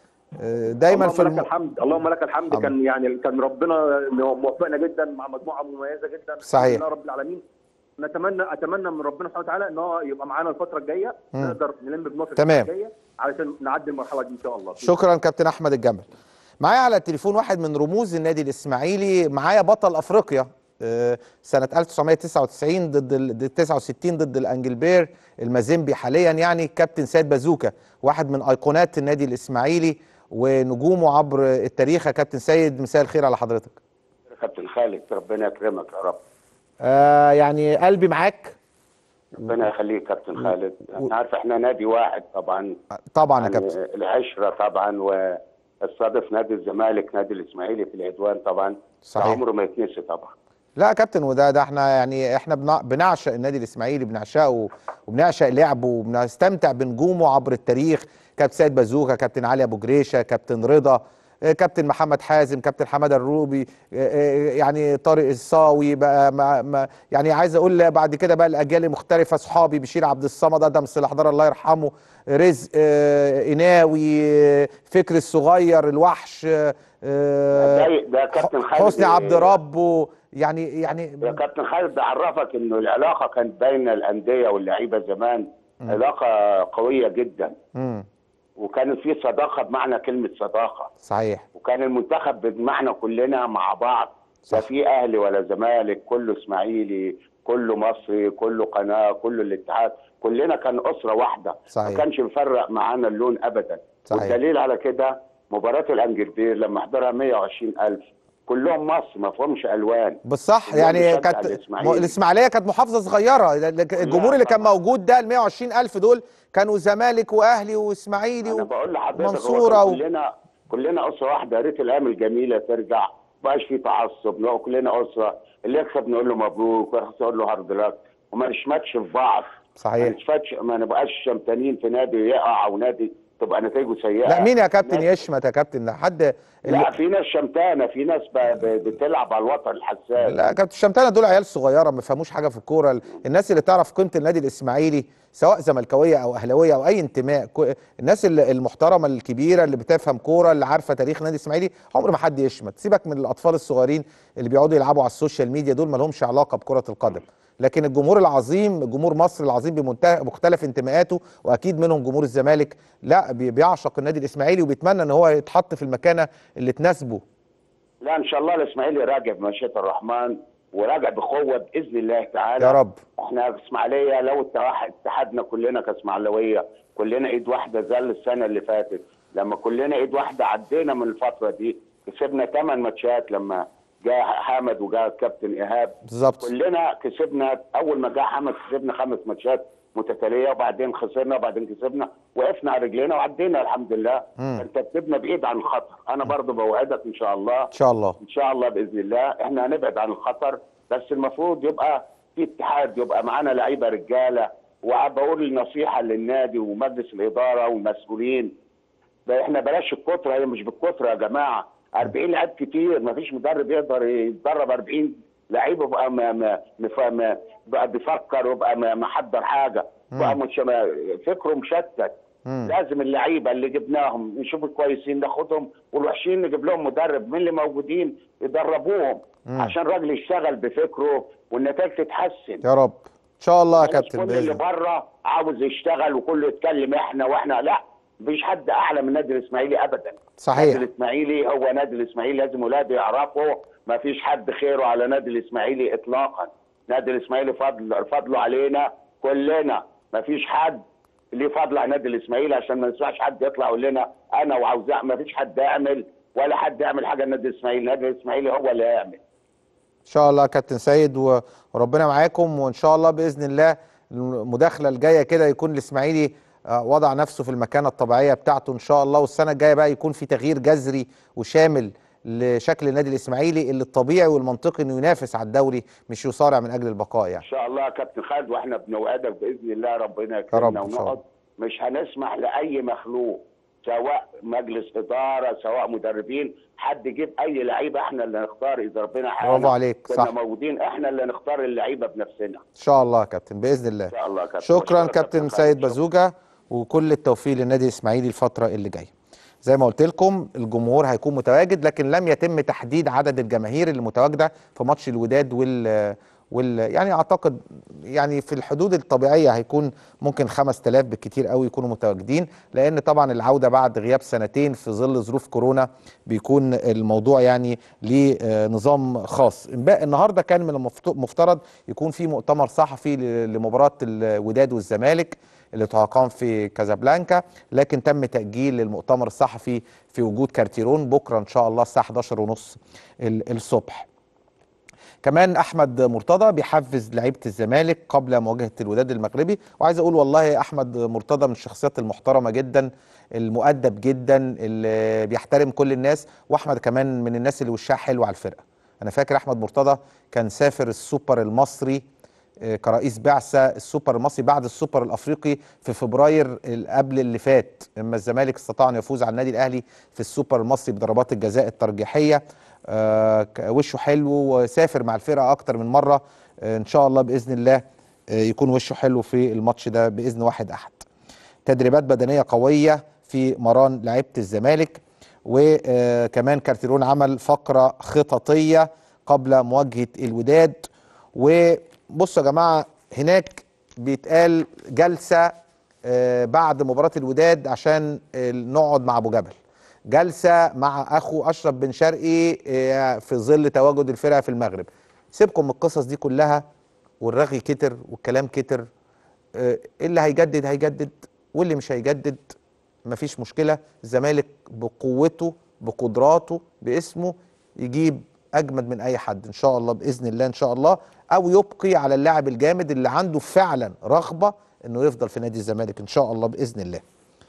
آه، دايما اللهم في لك الم... الحمد اللهم لك الحمد الحمد. كان يعني كان ربنا موفقنا جدا مع مجموعه مميزه جدا صحيح. الحمد لله رب العالمين نتمنى اتمنى من ربنا سبحانه وتعالى ان هو يبقى معانا الفتره الجايه مم. نقدر نلم بنصر تمام. الفترة الجايه علشان نعدي المرحله دي ان شاء الله شكرا كابتن احمد الجمل معايا على التليفون واحد من رموز النادي الاسماعيلي معايا بطل افريقيا آه، سنه 1999 ضد ال- ضد 69 ضد الانجلبير المازيمبي حاليا يعني كابتن سيد بازوكا واحد من ايقونات النادي الاسماعيلي ونجومه عبر التاريخ يا كابتن سيد مساء الخير على حضرتك كابتن خالد ربنا يكرمك يا رب آه يعني قلبي معاك ربنا يخليك كابتن خالد انا عارف احنا نادي واحد طبعا طبعا يا يعني كابتن العشره طبعا واستضيف نادي الزمالك نادي الاسماعيلي في العدوان طبعا ده صحيح. عمره ما يتنسي طبعا لا يا كابتن وده ده احنا يعني احنا بنع- بنعشق النادي الاسماعيلي بنعشقه وبنعشق لعبه وبنستمتع بنجومه عبر التاريخ كابتن سيد بازوكا كابتن علي ابو جريشه كابتن رضا آه، كابتن محمد حازم كابتن حماده الروبي آه، آه، يعني طارق الصاوي بقى ما ما يعني عايز اقول بعد كده بقى الاجيال المختلفه صحابي بشير عبد الصمد ادم صلاح دار الله يرحمه رزق آه، قناوي آه، فكر الصغير الوحش آه، آه، ده ده كابتن خالد حسني عبد ربه يعني يعني يا كابتن خالد بعرفك انه العلاقه كانت بين الانديه واللعيبه زمان علاقه قويه جدا مم. وكانت في صداقه بمعنى كلمه صداقه صحيح وكان المنتخب بمعنى كلنا مع بعض صح. لا في اهلي ولا زمالك كله اسماعيلي كله مصري كله قناه كله الاتحاد كلنا كان اسره واحده صحيح. ما كانش مفرق معانا اللون ابدا صحيح. والدليل على كده مباراه الانجلتير لما حضرها 120000 كلهم مصر ما فيهمش الوان بالصح كلهم يعني بيشجع كانت الإسماعيلي. م- الاسماعيليه كانت محافظه صغيره الجمهور اللي كان طبعاً. موجود ده ال 120 الف دول كانوا زمالك واهلي واسماعيلي انا و... بقول لحضرتك هو ومنصورة كان و- كلنا كلنا اسره واحده يا ريت الايام الجميله ترجع ما بقاش في تعصب نبقى كلنا اسره اللي يكسب نقول له مبروك ويخسر نقول له هارد لك وما نشمتش في بعض ما صحيح نشمتش ما نبقاش شمتانين في نادي يقع او نادي تبقى نتائجه سيئه لا مين يا كابتن ناس- يشمت يا كابتن ده حد لا في ناس شمتانه في ناس ب- ب- بتلعب على الوتر الحساس لا كابتن الشمتانه دول عيال صغيره ما فهموش حاجه في الكوره ال- الناس اللي تعرف قيمه النادي الاسماعيلي سواء زملكاويه او اهلاويه او اي انتماء كو- الناس ال- المحترمه الكبيره اللي بتفهم كوره اللي عارفه تاريخ النادي الاسماعيلي عمر ما حد يشمت سيبك من الاطفال الصغيرين اللي بيقعدوا يلعبوا على السوشيال ميديا دول ما لهمش علاقه بكره القدم لكن الجمهور العظيم جمهور مصر العظيم بمنتهى مختلف انتماءاته واكيد منهم جمهور الزمالك لا بي- بيعشق النادي الاسماعيلي وبيتمنى ان هو يتحط في المكانه اللي تناسبه لا ان شاء الله الاسماعيلي راجع بمشيئه الرحمن وراجع بقوه باذن الله تعالى يا رب احنا اسماعيليه لو اتحد- اتحدنا كلنا كاسماعيلويه كلنا ايد واحده زي السنه اللي فاتت لما كلنا ايد واحده عدينا من الفتره دي كسبنا ثمان ماتشات لما جاء حامد وجاء الكابتن ايهاب بالظبط كلنا كسبنا اول ما جاء حامد كسبنا خمس ماتشات متتاليه وبعدين خسرنا وبعدين كسبنا وقفنا على رجلينا وعدينا الحمد لله مم. انت بتبنى بعيد عن الخطر انا برضو بوعدك ان شاء الله ان شاء الله ان شاء الله باذن الله احنا هنبعد عن الخطر بس المفروض يبقى في اتحاد يبقى معانا لعيبه رجاله وبقول نصيحه للنادي ومجلس الاداره والمسؤولين ده احنا بلاش الكتره هي مش بالكتره يا جماعه 40 لعيب كتير ما فيش مدرب يقدر يتدرب 40 لعيب يبقى ما ما مف- ما بقى بيفكر ويبقى ما- محضر حاجه بقى مش ما- فكره مشتت مم. لازم اللعيبه اللي جبناهم نشوف الكويسين ناخدهم والوحشين نجيب لهم مدرب من اللي موجودين يدربوهم مم. عشان الراجل يشتغل بفكره والنتائج تتحسن يا رب ان شاء الله يا بلاش كابتن كل باذن اللي الله بره عاوز يشتغل وكله يتكلم احنا واحنا لا مفيش حد اعلى من النادي الاسماعيلي ابدا صحيح. النادي الاسماعيلي هو نادي الاسماعيلي لازم ولاده يعرفوا مفيش حد خيره على نادي الاسماعيلي اطلاقا نادي الاسماعيلي فضل فضله علينا كلنا مفيش حد ليه فضل على النادي الاسماعيلي عشان ما نسمعش حد يطلع يقول لنا انا وعاوز أعمل. مفيش حد يعمل ولا حد يعمل حاجه النادي الاسماعيلي النادي الاسماعيلي هو اللي هيعمل ان شاء الله يا كابتن سيد و- وربنا معاكم وان شاء الله باذن الله المداخله الجايه كده يكون الاسماعيلي آه، وضع نفسه في المكانه الطبيعيه بتاعته ان شاء الله والسنه الجايه بقى يكون في تغيير جذري وشامل لشكل النادي الاسماعيلي اللي الطبيعي والمنطقي انه ينافس على الدوري مش يصارع من اجل البقاء يعني ان شاء الله يا كابتن خالد واحنا بنوعدك باذن الله ربنا رب يكرمنا إن شاء الله. ونقعد مش هنسمح لاي مخلوق سواء مجلس اداره سواء مدربين حد يجيب اي لعيبه احنا اللي نختار اذا ربنا حانا برافو عليك، كنا صح. موجودين احنا اللي نختار اللعيبه بنفسنا ان شاء الله يا كابتن باذن الله ان شاء الله يا كابتن شكرا بشكرك كابتن خالد. سيد شكراً. بازوجا وكل التوفيق للنادي الاسماعيلي الفتره اللي جايه زي ما قلت لكم الجمهور هيكون متواجد لكن لم يتم تحديد عدد الجماهير اللي متواجده في ماتش الوداد وال وال يعني اعتقد يعني في الحدود الطبيعيه هيكون ممكن 5000 بالكتير قوي يكونوا متواجدين لان طبعا العوده بعد غياب سنتين في ظل ظروف كورونا بيكون الموضوع يعني ليه آه، نظام خاص امبارح النهارده كان من المفت- المفترض يكون في مؤتمر صحفي ل- لمباراه الوداد والزمالك اللي تقام في كازابلانكا لكن تم تاجيل المؤتمر الصحفي في وجود كارتيرون بكره ان شاء الله الساعه 11 ونص الصبح كمان احمد مرتضى بيحفز لعيبه الزمالك قبل مواجهه الوداد المغربي وعايز اقول والله احمد مرتضى من الشخصيات المحترمه جدا المؤدب جدا اللي بيحترم كل الناس واحمد كمان من الناس اللي وشها حلو على الفرقه انا فاكر احمد مرتضى كان سافر السوبر المصري آه، كرئيس بعثه السوبر المصري بعد السوبر الافريقي في فبراير ال- قبل اللي فات اما الزمالك استطاع ان يفوز على النادي الاهلي في السوبر المصري بضربات الجزاء الترجيحيه آه، ك- وشه حلو وسافر مع الفرقه اكتر من مره آه، ان شاء الله باذن الله آه، يكون وشه حلو في الماتش ده باذن واحد احد تدريبات بدنيه قويه في مران لعيبه الزمالك وكمان كارتيرون عمل فقره خططيه قبل مواجهه الوداد وبصوا يا جماعه هناك بيتقال جلسه آه، بعد مباراه الوداد عشان آه، نقعد مع ابو جبل جلسه مع اخو اشرف بن شرقي آه، في ظل تواجد الفرقه في المغرب سيبكم من القصص دي كلها والرغي كتر والكلام كتر آه، اللي هيجدد هيجدد واللي مش هيجدد مفيش مشكله الزمالك بقوته بقدراته باسمه يجيب اجمد من اي حد ان شاء الله باذن الله ان شاء الله او يبقي على اللاعب الجامد اللي عنده فعلا رغبه انه يفضل في نادي الزمالك ان شاء الله باذن الله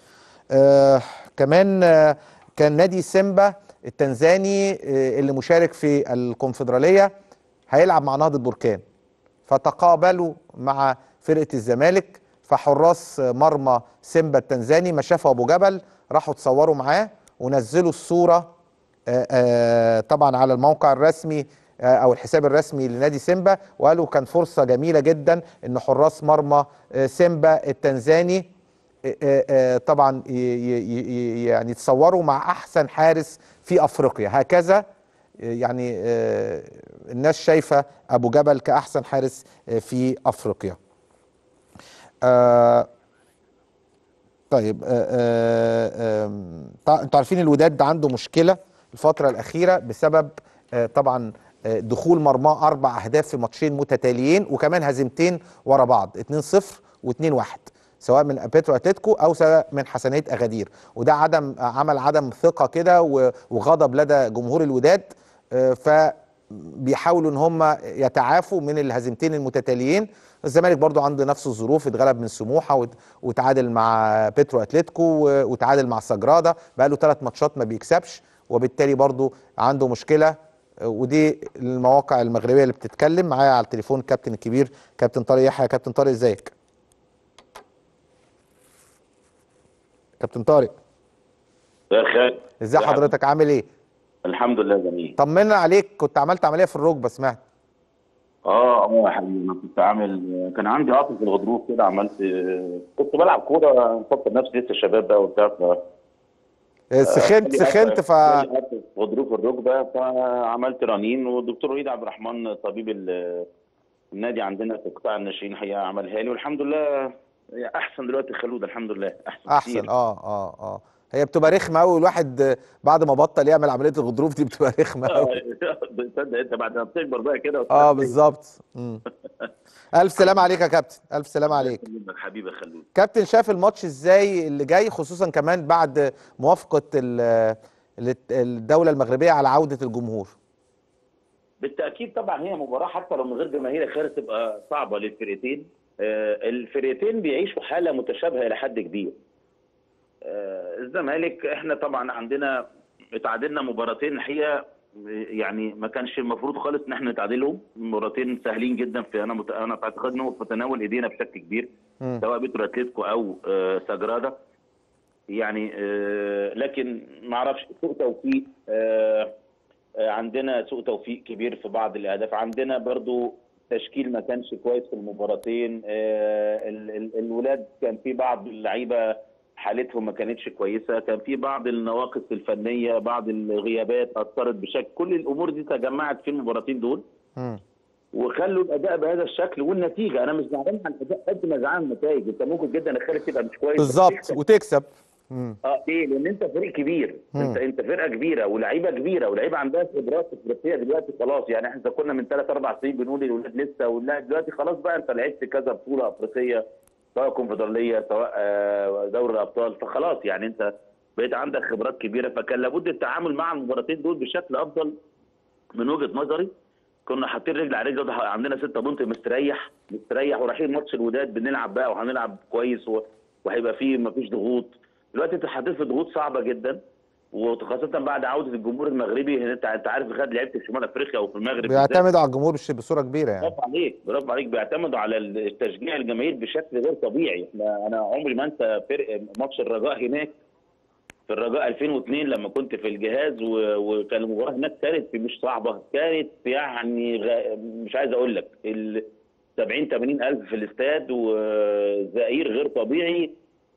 آه كمان آه كان نادي سيمبا التنزاني آه اللي مشارك في الكونفدراليه هيلعب مع نهضه بركان فتقابلوا مع فرقه الزمالك فحراس مرمى سيمبا التنزاني ما شافوا ابو جبل راحوا اتصوروا معاه ونزلوا الصوره آه، آه، طبعا على الموقع الرسمي آه، او الحساب الرسمي لنادي سيمبا وقالوا كان فرصه جميله جدا ان حراس مرمى آه، سيمبا التنزاني آه، آه، آه، طبعا ي- ي- ي- يعني تصوروا مع احسن حارس في افريقيا هكذا آه، يعني آه، الناس شايفه ابو جبل كاحسن حارس آه، في افريقيا آه، طيب آه، آه، آم، طا- انتوا عارفين الوداد عنده مشكله الفتره الاخيره بسبب آه، طبعا آه، دخول مرماه اربع اهداف في ماتشين متتاليين وكمان هزيمتين ورا بعض 2-0 و2-1 سواء من بيترو اتلتيكو او سواء من حسنيه اغادير وده عدم عمل عدم ثقه كده و- وغضب لدى جمهور الوداد آه، فبيحاولوا ان هم يتعافوا من الهزيمتين المتتاليين الزمالك برضو عنده نفس الظروف اتغلب من سموحه وت- وتعادل مع بيترو اتلتيكو و- وتعادل مع سجرادا بقى له ثلاث ماتشات ما بيكسبش وبالتالي برضو عنده مشكله آه، ودي المواقع المغربيه اللي بتتكلم معايا على التليفون الكابتن الكبير كابتن طارق يحيى يا كابتن طارق ازيك كابتن طارق يا خالد ازاي يا حضرتك عامل ايه الحمد لله جميل طمنا عليك كنت عملت عمليه في الركبه سمعت اه اه يا حبيبي انا كنت عامل كان عندي عاطف في الغضروف كده عملت كنت بلعب كوره مفكر نفسي لسه شباب بقى وبتاع ف آه، سخنت جالي سخنت عاطف- ف جالي عاطف في غضروف الركبه فعملت رنين والدكتور وليد عبد الرحمن طبيب ال- النادي عندنا في قطاع الناشئين الحقيقه عملها لي والحمد لله هي احسن دلوقتي خلود الحمد لله احسن احسن كتير. اه اه اه هي بتبقى رخمه قوي الواحد آه، بعد ما بطل يعمل عمليه الغضروف دي بتبقى رخمه قوي تصدق انت بعد ما بتكبر بقى كده اه بالظبط مم. الف سلام عليك يا كابتن الف سلام عليك حبيبي خلود كابتن شاف الماتش ازاي اللي جاي خصوصا كمان بعد موافقه ال- ال- الدوله المغربيه على عوده الجمهور بالتاكيد طبعا هي مباراه حتى لو من غير جماهير خير تبقى صعبه للفرقتين آه، الفرقتين بيعيشوا حاله متشابهه الى حد كبير آه، الزمالك احنا طبعا عندنا اتعادلنا مباراتين الحقيقه يعني ما كانش المفروض خالص ان احنا نتعادلهم مباراتين سهلين جدا في انا مت... انا في اعتقاد انهم في تناول ايدينا بشكل كبير مم. سواء بيترو اتلتيكو او آه، ساجرادا يعني آه، لكن ما اعرفش سوء توفيق آه، آه، عندنا سوء توفيق كبير في بعض الاهداف عندنا برضو تشكيل ما كانش كويس في المباراتين آه، ال- ال- الولاد كان في بعض اللعيبه حالتهم ما كانتش كويسه كان في بعض النواقص الفنيه بعض الغيابات اثرت بشكل كل الامور دي تجمعت في المباراتين دول مم. وخلوا الاداء بهذا الشكل والنتيجه انا مش زعلان على الاداء قد ما زعلان على النتائج انت ممكن جدا يا خالد تبقى مش كويس بس بالظبط تكسب. وتكسب مم. اه ليه؟ لان انت فريق كبير مم. انت انت فرقه كبيره ولاعيبه كبيره ولاعيبه عندها خبرات افريقيه دلوقتي خلاص يعني احنا كنا من ثلاث اربع سنين بنقول الولاد لسه واللاعب دلوقتي خلاص بقى انت لعبت كذا بطوله افريقيه سواء كونفدراليه سواء آه، دوري الابطال فخلاص يعني انت بقيت عندك خبرات كبيره فكان لابد التعامل مع المباراتين دول بشكل افضل من وجهه نظري كنا حاطين رجل على رجل عندنا ستة بونت مستريح مستريح ورايحين ماتش الوداد بنلعب بقى وهنلعب كويس و- وهيبقى فيه مفيش ضغوط دلوقتي انت حطيت في ضغوط صعبه جدا وخاصه بعد عوده الجمهور المغربي انت انت عارف خد لعبت في شمال افريقيا وفي المغرب بالذات. بيعتمدوا على الجمهور بش- بصوره كبيره يعني برافو عليك برافو عليك بيعتمدوا على التشجيع الجماهير بشكل غير طبيعي احنا انا عمري ما انسى فرق ماتش الرجاء هناك في الرجاء 2002 لما كنت في الجهاز و- وكان المباراه هناك كانت مش صعبه كانت يعني غ... مش عايز اقول لك ال 70 80 الف في الاستاد وزئير غير طبيعي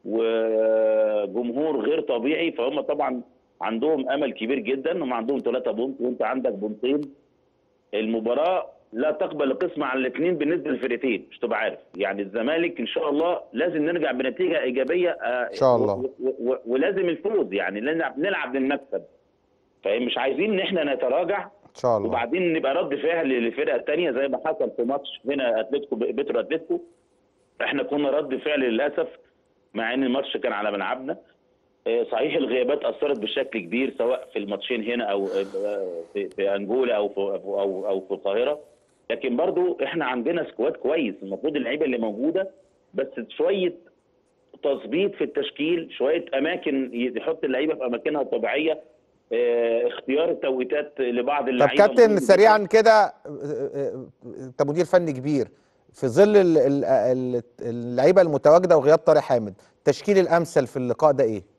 وجمهور غير طبيعي فهم طبعا عندهم امل كبير جدا هم عندهم ثلاثه بونت وانت عندك بونتين المباراه لا تقبل القسم على الاثنين بالنسبه للفرقتين مش تبقى عارف يعني الزمالك ان شاء الله لازم نرجع بنتيجه ايجابيه آه، إن شاء الله. و- و- و- ولازم الفوز يعني نلعب نلعب للمكسب فمش عايزين ان احنا نتراجع ان شاء الله وبعدين نبقى رد فعل للفرقه الثانيه زي ما حصل في ماتش هنا اتلتيكو بيترو اتلتيكو احنا كنا رد فعل للاسف مع ان الماتش كان على ملعبنا آه، صحيح الغيابات اثرت بشكل كبير سواء في الماتشين هنا او آه، في, في انجولا او في او او في القاهره لكن برضو احنا عندنا سكواد كويس المفروض اللعيبه اللي موجوده بس شويه تظبيط في التشكيل شويه اماكن يحط اللعيبه في اماكنها الطبيعيه آه، اختيار التوقيتات لبعض طب اللعيبه كابتن مهم سريعا كده آه، آه، انت مدير فني كبير في ظل ال- ال- ال- اللعيبه المتواجده وغياب طارق حامد التشكيل الامثل في اللقاء ده ايه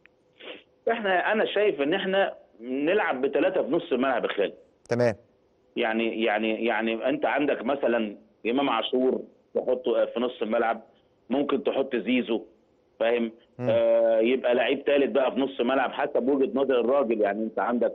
احنا انا شايف ان احنا نلعب بثلاثه في نص الملعب يا خالد تمام يعني يعني يعني انت عندك مثلا امام عاشور تحطه في نص الملعب ممكن تحط زيزو فاهم مم. آه يبقى لعيب ثالث بقى في نص ملعب حسب وجهه نظر الراجل يعني انت عندك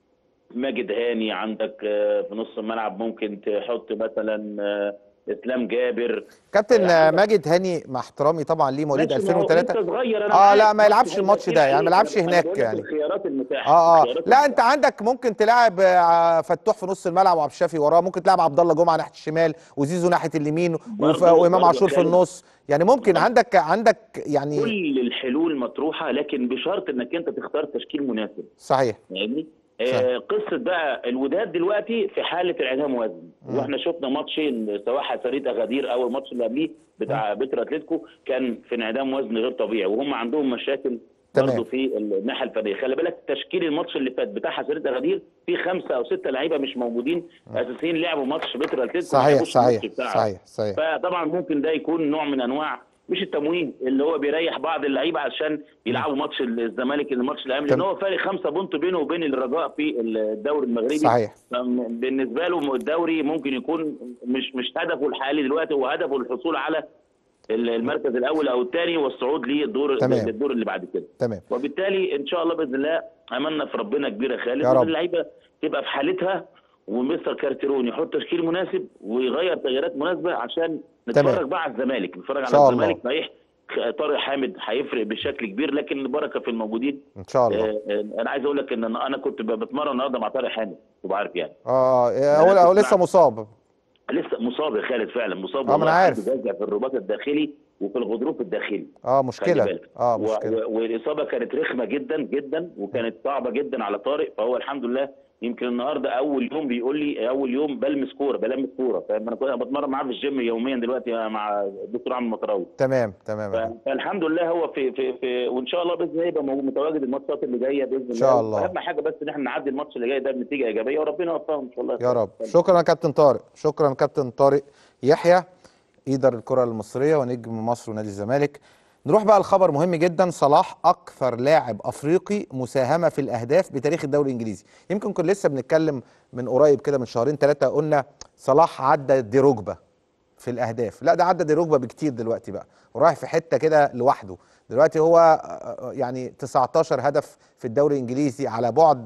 ماجد هاني عندك آه في نص الملعب ممكن تحط مثلا آه اسلام جابر كابتن آه، آه، عندك- ماجد هاني مع احترامي طبعا ليه مواليد ماشي، ما هو 2003 انت صغير انا آه، معاك. لا، ما يلعبش بس الماتش هيبقى ده، فيه يعني ما خيار. يلعبش أنا هناك بقول لك يعني. الخيارات المتاحه اه اه الخيارات لا انت المتاحة. عندك ممكن تلعب آه، فتوح في نص الملعب وعبد الشافي وراه ممكن تلعب عبد الله جمعه ناحيه الشمال وزيزو ناحيه اليمين وف- برضه- وامام برضه عاشور في خالد. النص يعني ممكن عندك عندك يعني كل الحلول مطروحه لكن بشرط انك انت تختار تشكيل مناسب صحيح فاهمني؟ صح. آه قصه بقى الوداد دلوقتي في حاله انعدام وزن مم. واحنا شفنا ماتشين سواء حسريه اغادير او الماتش اللي قبليه بتاع بيتر اتلتيكو كان في انعدام وزن غير طبيعي وهم عندهم مشاكل تمام. برضه في الناحيه الفنيه خلي بالك تشكيل الماتش اللي فات بتاع حسريه اغادير في خمسه او سته لعيبه مش موجودين اساسيين لعبوا ماتش بيتر اتلتيكو ما صحيح لعبوش الماتش صحيح بتاعه. صحيح صحيح فطبعا ممكن ده يكون نوع من انواع مش التمويه اللي هو بيريح بعض اللعيبه عشان يلعبوا ماتش الزمالك الماتش الايام لان تم- هو فارق خمسه بونت بينه وبين الرجاء في الدوري المغربي صحيح فم- بالنسبه له الدوري ممكن يكون مش مش هدفه الحالي دلوقتي هو هدفه الحصول على ال- المركز الاول او الثاني والصعود للدور تمام. للدور اللي بعد كده تمام وبالتالي ان شاء الله باذن الله املنا في ربنا كبير يا خالد يا رب. وإن اللعيبه تبقى في حالتها ومستر كارتيرون يحط تشكيل مناسب ويغير تغييرات مناسبه عشان تمام. نتفرج بقى على الزمالك نتفرج إن على شاء الزمالك الله. صحيح خ- طارق حامد هيفرق بشكل كبير لكن البركه في الموجودين ان شاء الله آه، آه، انا عايز اقول لك ان أنا- انا كنت ب- بتمرن النهارده مع طارق حامد تبقى عارف يعني اه هو هو لسه مصاب لسه مصاب يا خالد فعلا مصاب آه، ما أنا والله عارف. عنده جزع في الرباط الداخلي وفي الغضروف الداخلي اه خلي مشكله بالك. اه و- مشكله و- والاصابه كانت رخمه جدا جدا وكانت صعبه جدا على طارق فهو الحمد لله يمكن النهارده اول يوم بيقول لي اول يوم بلمس كوره بلمس كوره فانا كنت بتمرن معاه في الجيم يوميا دلوقتي مع الدكتور عمرو مطراوي تمام تمام يا فندم. ف- فالحمد لله هو في في في وان شاء الله باذن الله يبقى مو- متواجد الماتشات اللي جايه باذن الله إن شاء الله. اهم حاجه بس ان احنا نعدي الماتش اللي جاي ده بنتيجه ايجابيه وربنا يوفقهم ان شاء الله يا رب شكرا يا كابتن طارق شكرا يا كابتن طارق يحيى ايدر الكره المصريه ونجم مصر ونادي الزمالك نروح بقى لخبر مهم جدا صلاح اكثر لاعب افريقي مساهمه في الاهداف بتاريخ الدوري الانجليزي يمكن كنا لسه بنتكلم من قريب كده من شهرين ثلاثه قلنا صلاح عدى ديروجبا في الاهداف لا ده عدى ديروجبا بكتير دلوقتي بقى ورايح في حته كده لوحده دلوقتي هو آه، يعني 19 هدف في الدوري الانجليزي على بعد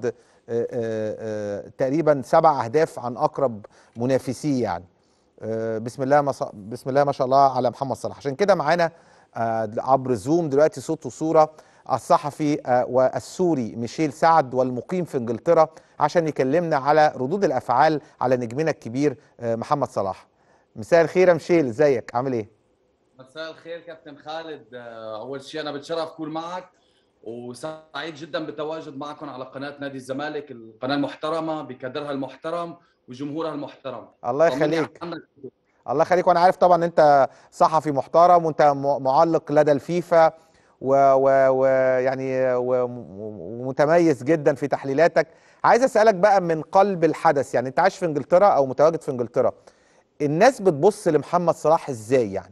آه، آه، آه، تقريبا سبع اهداف عن اقرب منافسيه يعني آه، بسم الله ما ص- بسم الله ما شاء الله على محمد صلاح عشان كده معانا آه، عبر زوم دلوقتي صوت وصوره الصحفي آه، والسوري ميشيل سعد والمقيم في انجلترا عشان يكلمنا على ردود الافعال على نجمنا الكبير آه، محمد صلاح مساء الخير يا ميشيل ازيك عامل ايه مساء الخير كابتن خالد آه، اول شيء انا بتشرف اكون معك وسعيد جدا بالتواجد معكم على قناه نادي الزمالك القناه المحترمه بكادرها المحترم وجمهورها المحترم الله طمني يخليك عنك. الله يخليك وانا عارف طبعا انت صحفي محترم وانت م- معلق لدى الفيفا ويعني و... ويعني و- ومتميز جدا في تحليلاتك عايز اسالك بقى من قلب الحدث يعني انت عايش في انجلترا او متواجد في انجلترا الناس بتبص لمحمد صلاح ازاي يعني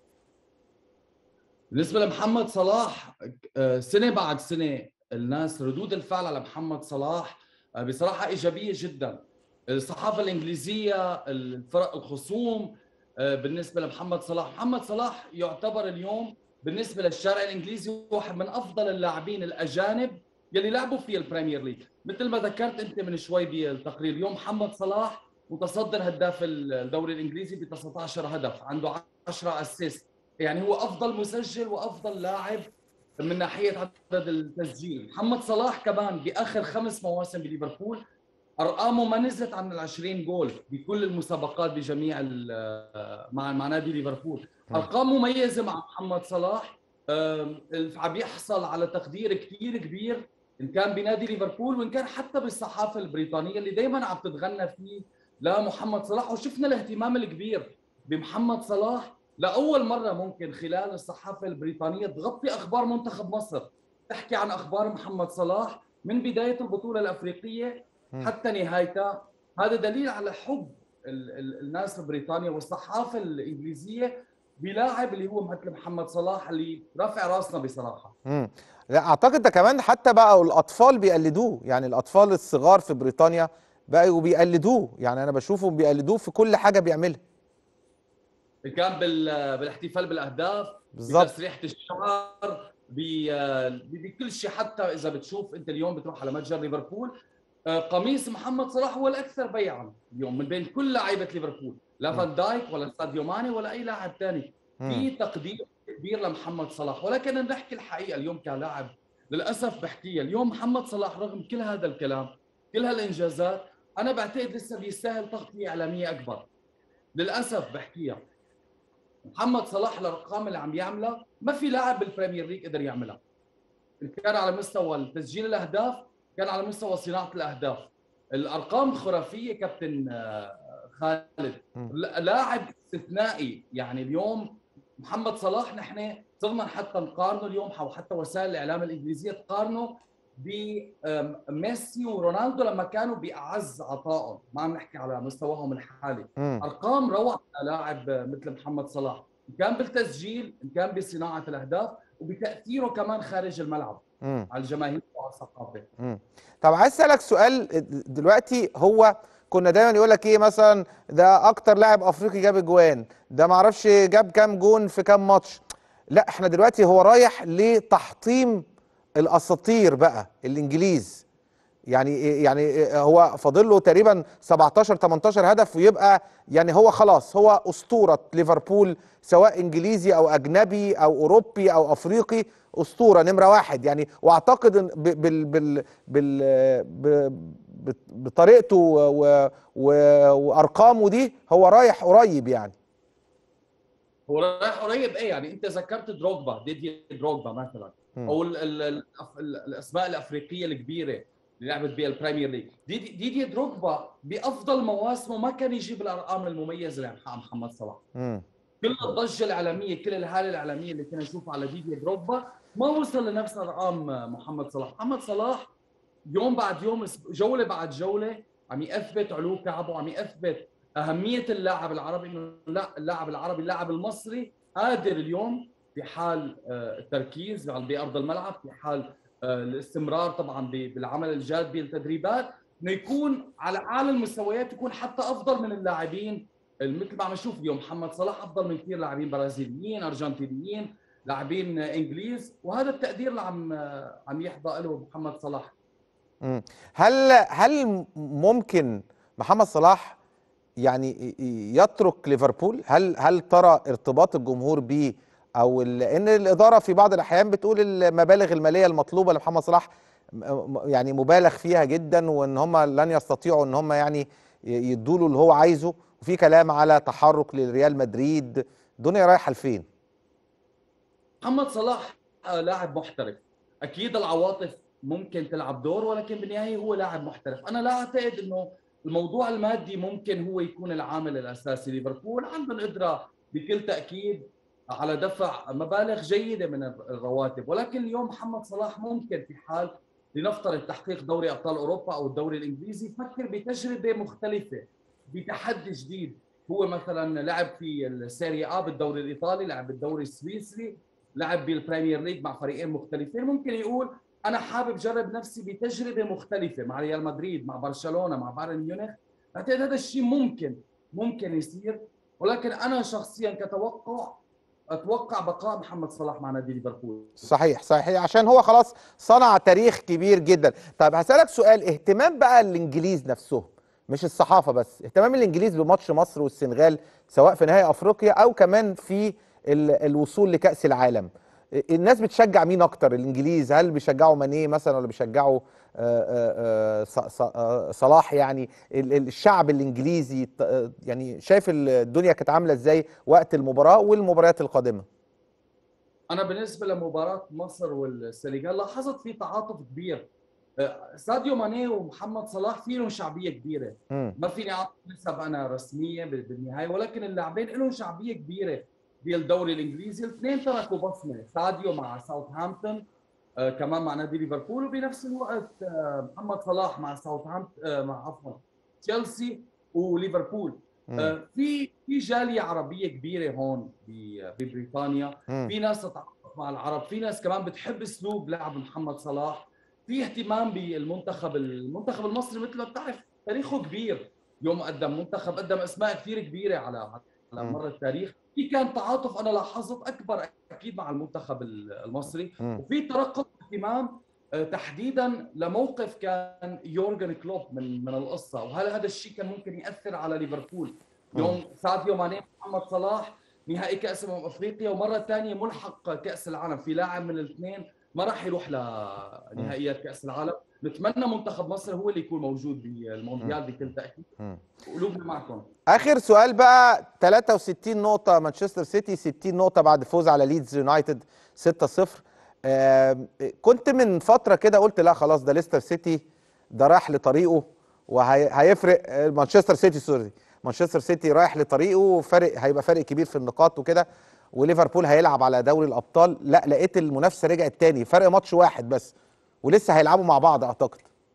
بالنسبه لمحمد صلاح آه، سنه بعد سنه الناس ردود الفعل على محمد صلاح آه، بصراحه ايجابيه جدا الصحافه الانجليزيه الفرق الخصوم آه، بالنسبه لمحمد صلاح محمد صلاح يعتبر اليوم بالنسبه للشارع الانجليزي واحد من افضل اللاعبين الاجانب يلي لعبوا في البريمير ليج مثل ما ذكرت انت من شوي بالتقرير اليوم محمد صلاح متصدر هداف الدوري الانجليزي ب 19 هدف عنده 10 اسيست يعني هو افضل مسجل وافضل لاعب من ناحيه عدد التسجيل محمد صلاح كمان باخر خمس مواسم بليفربول ارقامه ما نزلت عن ال 20 جول بكل المسابقات بجميع ال- مع مع نادي ليفربول م. ارقام مميزه مع محمد صلاح أم، عم يحصل على تقدير كثير كبير ان كان بنادي ليفربول وان كان حتى بالصحافه البريطانيه اللي دائما عم تتغنى فيه لمحمد صلاح وشفنا الاهتمام الكبير بمحمد صلاح لاول مره ممكن خلال الصحافه البريطانيه تغطي اخبار منتخب مصر تحكي عن اخبار محمد صلاح من بدايه البطوله الافريقيه مم. حتى نهايتها هذا دليل على حب ال- ال- الناس البريطانيا والصحافه الانجليزيه بلاعب اللي هو مثل محمد صلاح اللي رافع راسنا بصراحه مم. لا اعتقد ده كمان حتى بقى الاطفال بيقلدوه يعني الاطفال الصغار في بريطانيا بقوا بيقلدوه يعني انا بشوفهم بيقلدوه في كل حاجه بيعملها كان بال- بالاحتفال بالاهداف بالظبط بتسريحه الشعر ب- بكل شيء حتى اذا بتشوف انت اليوم بتروح على متجر ليفربول آه، قميص محمد صلاح هو الاكثر بيعا اليوم من بين كل لاعيبه ليفربول لا م. فان دايك ولا ساديو ماني ولا اي لاعب ثاني مم. في تقدير كبير لمحمد صلاح ولكن نحكي الحقيقه اليوم كلاعب للاسف بحكيها اليوم محمد صلاح رغم كل هذا الكلام كل هالانجازات انا بعتقد لسه بيستاهل تغطيه اعلاميه اكبر للاسف بحكيها محمد صلاح الارقام اللي عم يعملها ما في لاعب بالبريمير ليج قدر يعملها إن كان على مستوى تسجيل الاهداف كان على مستوى صناعه الاهداف الارقام خرافيه كابتن آه، خالد مم. لا- لاعب استثنائي يعني اليوم محمد صلاح نحن صرنا حتى نقارنه اليوم او حتى وسائل الاعلام الانجليزيه تقارنه بميسي ورونالدو لما كانوا باعز عطائهم ما عم نحكي على مستواهم الحالي مم. ارقام روعه لاعب مثل محمد صلاح ان كان بالتسجيل ان كان بصناعه الاهداف وبتاثيره كمان خارج الملعب مم. على الجماهير وعلى الثقافه مم. طب عايز اسالك سؤال دلوقتي هو كنا دايما يقول لك ايه مثلا ده اكتر لاعب افريقي جاب اجوان ده ما اعرفش جاب كام جون في كام ماتش لا احنا دلوقتي هو رايح لتحطيم الاساطير بقى الانجليز يعني يعني هو فاضل له تقريبا 17 18 هدف ويبقى يعني هو خلاص هو اسطوره ليفربول سواء انجليزي او اجنبي او اوروبي او افريقي اسطوره نمره واحد يعني واعتقد ان ب- بال بال بال ب- ب- بطريقته و- و- و- وارقامه دي هو رايح قريب يعني هو رايح قريب ايه يعني انت ذكرت دروجبا ديدي دروجبا مثلا مم. او ال ال ال ال الاسماء الافريقيه الكبيره اللي لعبت بها البريمير ليج ديدي, ديدي دروجبا بافضل مواسمه ما كان يجيب الارقام المميزه اللي عم يحققها محمد صلاح مم. كل الضجه الاعلاميه كل الهاله الاعلاميه اللي كنا نشوفها على ديدي دروجبا ما وصل لنفس ارقام محمد صلاح محمد صلاح يوم بعد يوم جوله بعد جوله عم يثبت علو كعبه عم يثبت اهميه اللاعب العربي انه لا اللاعب العربي اللاعب المصري قادر اليوم في حال آه، التركيز بارض الملعب في حال آه، الاستمرار طبعا ب- بالعمل الجاد بالتدريبات انه يكون على اعلى المستويات يكون حتى افضل من اللاعبين مثل ما عم نشوف اليوم محمد صلاح افضل من كثير لاعبين برازيليين ارجنتينيين لاعبين انجليز وهذا التقدير اللي عم عم يحظى له محمد صلاح مم. هل هل ممكن محمد صلاح يعني ي- ي- يترك ليفربول هل هل ترى ارتباط الجمهور بيه او ال- ان الاداره في بعض الاحيان بتقول المبالغ الماليه المطلوبه لمحمد صلاح م- م- يعني مبالغ فيها جدا وان هم لن يستطيعوا ان هم يعني يدوا له اللي هو عايزه وفي كلام على تحرك لريال مدريد الدنيا رايحه لفين محمد صلاح آه، لاعب محترف اكيد العواطف ممكن تلعب دور ولكن بالنهايه هو لاعب محترف انا لا اعتقد انه الموضوع المادي ممكن هو يكون العامل الاساسي ليفربول عنده القدره بكل تاكيد على دفع مبالغ جيده من الرواتب ولكن اليوم محمد صلاح ممكن في حال لنفترض تحقيق دوري ابطال اوروبا او الدوري الانجليزي يفكر بتجربه مختلفه بتحدي جديد هو مثلا لعب في السيريا A بالدوري الايطالي لعب بالدوري السويسري لعب بالبريمير ليج مع فريقين مختلفين ممكن يقول انا حابب جرب نفسي بتجربه مختلفه مع ريال مدريد مع برشلونه مع بايرن ميونخ اعتقد هذا الشيء ممكن ممكن يصير ولكن انا شخصيا كتوقع اتوقع بقاء محمد صلاح مع نادي ليفربول صحيح صحيح عشان هو خلاص صنع تاريخ كبير جدا طيب هسألك سؤال اهتمام بقى الانجليز نفسهم مش الصحافة بس اهتمام الانجليز بماتش مصر والسنغال سواء في نهائي افريقيا او كمان في ال- الوصول لكأس العالم الناس بتشجع مين اكتر الانجليز هل بيشجعوا ماني مثلا ولا بيشجعوا آه، آه، آه، ص- ص- آه، صلاح يعني ال- ال- الشعب الانجليزي ط- آه، يعني شايف الدنيا كانت عامله ازاي وقت المباراه والمباريات القادمه انا بالنسبه لمباراه مصر والسنغال لاحظت في تعاطف كبير آه، ساديو ماني ومحمد صلاح في لهم شعبيه كبيره مم. ما فيني اعطي نسب انا رسميه بال- بالنهايه ولكن اللاعبين لهم شعبيه كبيره بالدوري الانجليزي الاثنين تركوا بصمه ساديو مع ساوثهامبتون آه كمان مع نادي ليفربول وبنفس الوقت آه محمد صلاح مع ساوثهامبتون آه مع عفوا تشيلسي وليفربول مم. آه في في جاليه عربيه كبيره هون ب- ببريطانيا مم. في ناس تتعاطف مع العرب في ناس كمان بتحب اسلوب لعب محمد صلاح في اهتمام بالمنتخب المنتخب المصري مثل ما بتعرف تاريخه كبير يوم قدم منتخب قدم اسماء كثير كبيره على على مم. مر التاريخ في كان تعاطف انا لاحظت اكبر اكيد مع المنتخب المصري مم. وفي ترقب اهتمام آه، تحديدا لموقف كان يورجن كلوب من من القصه وهل هذا الشيء كان ممكن ياثر على ليفربول يوم ساديو ماني محمد صلاح نهائي كاس امم افريقيا ومره ثانيه ملحق كاس العالم في لاعب من الاثنين ما راح يروح لنهائيات كاس العالم نتمنى منتخب مصر هو اللي يكون موجود بالمونديال بكل تاكيد مم. قلوبنا معكم اخر سؤال بقى 63 نقطة مانشستر سيتي 60 نقطة بعد فوز على ليدز يونايتد 6-0 آم، كنت من فترة كده قلت لا خلاص ده ليستر سيتي ده رايح لطريقه وهيفرق مانشستر سيتي سوري مانشستر سيتي رايح لطريقه وفرق هيبقى فرق كبير في النقاط وكده وليفربول هيلعب على دوري الابطال لا لقيت المنافسة رجعت تاني فرق ماتش واحد بس ولسه هيلعبوا مع بعض اعتقد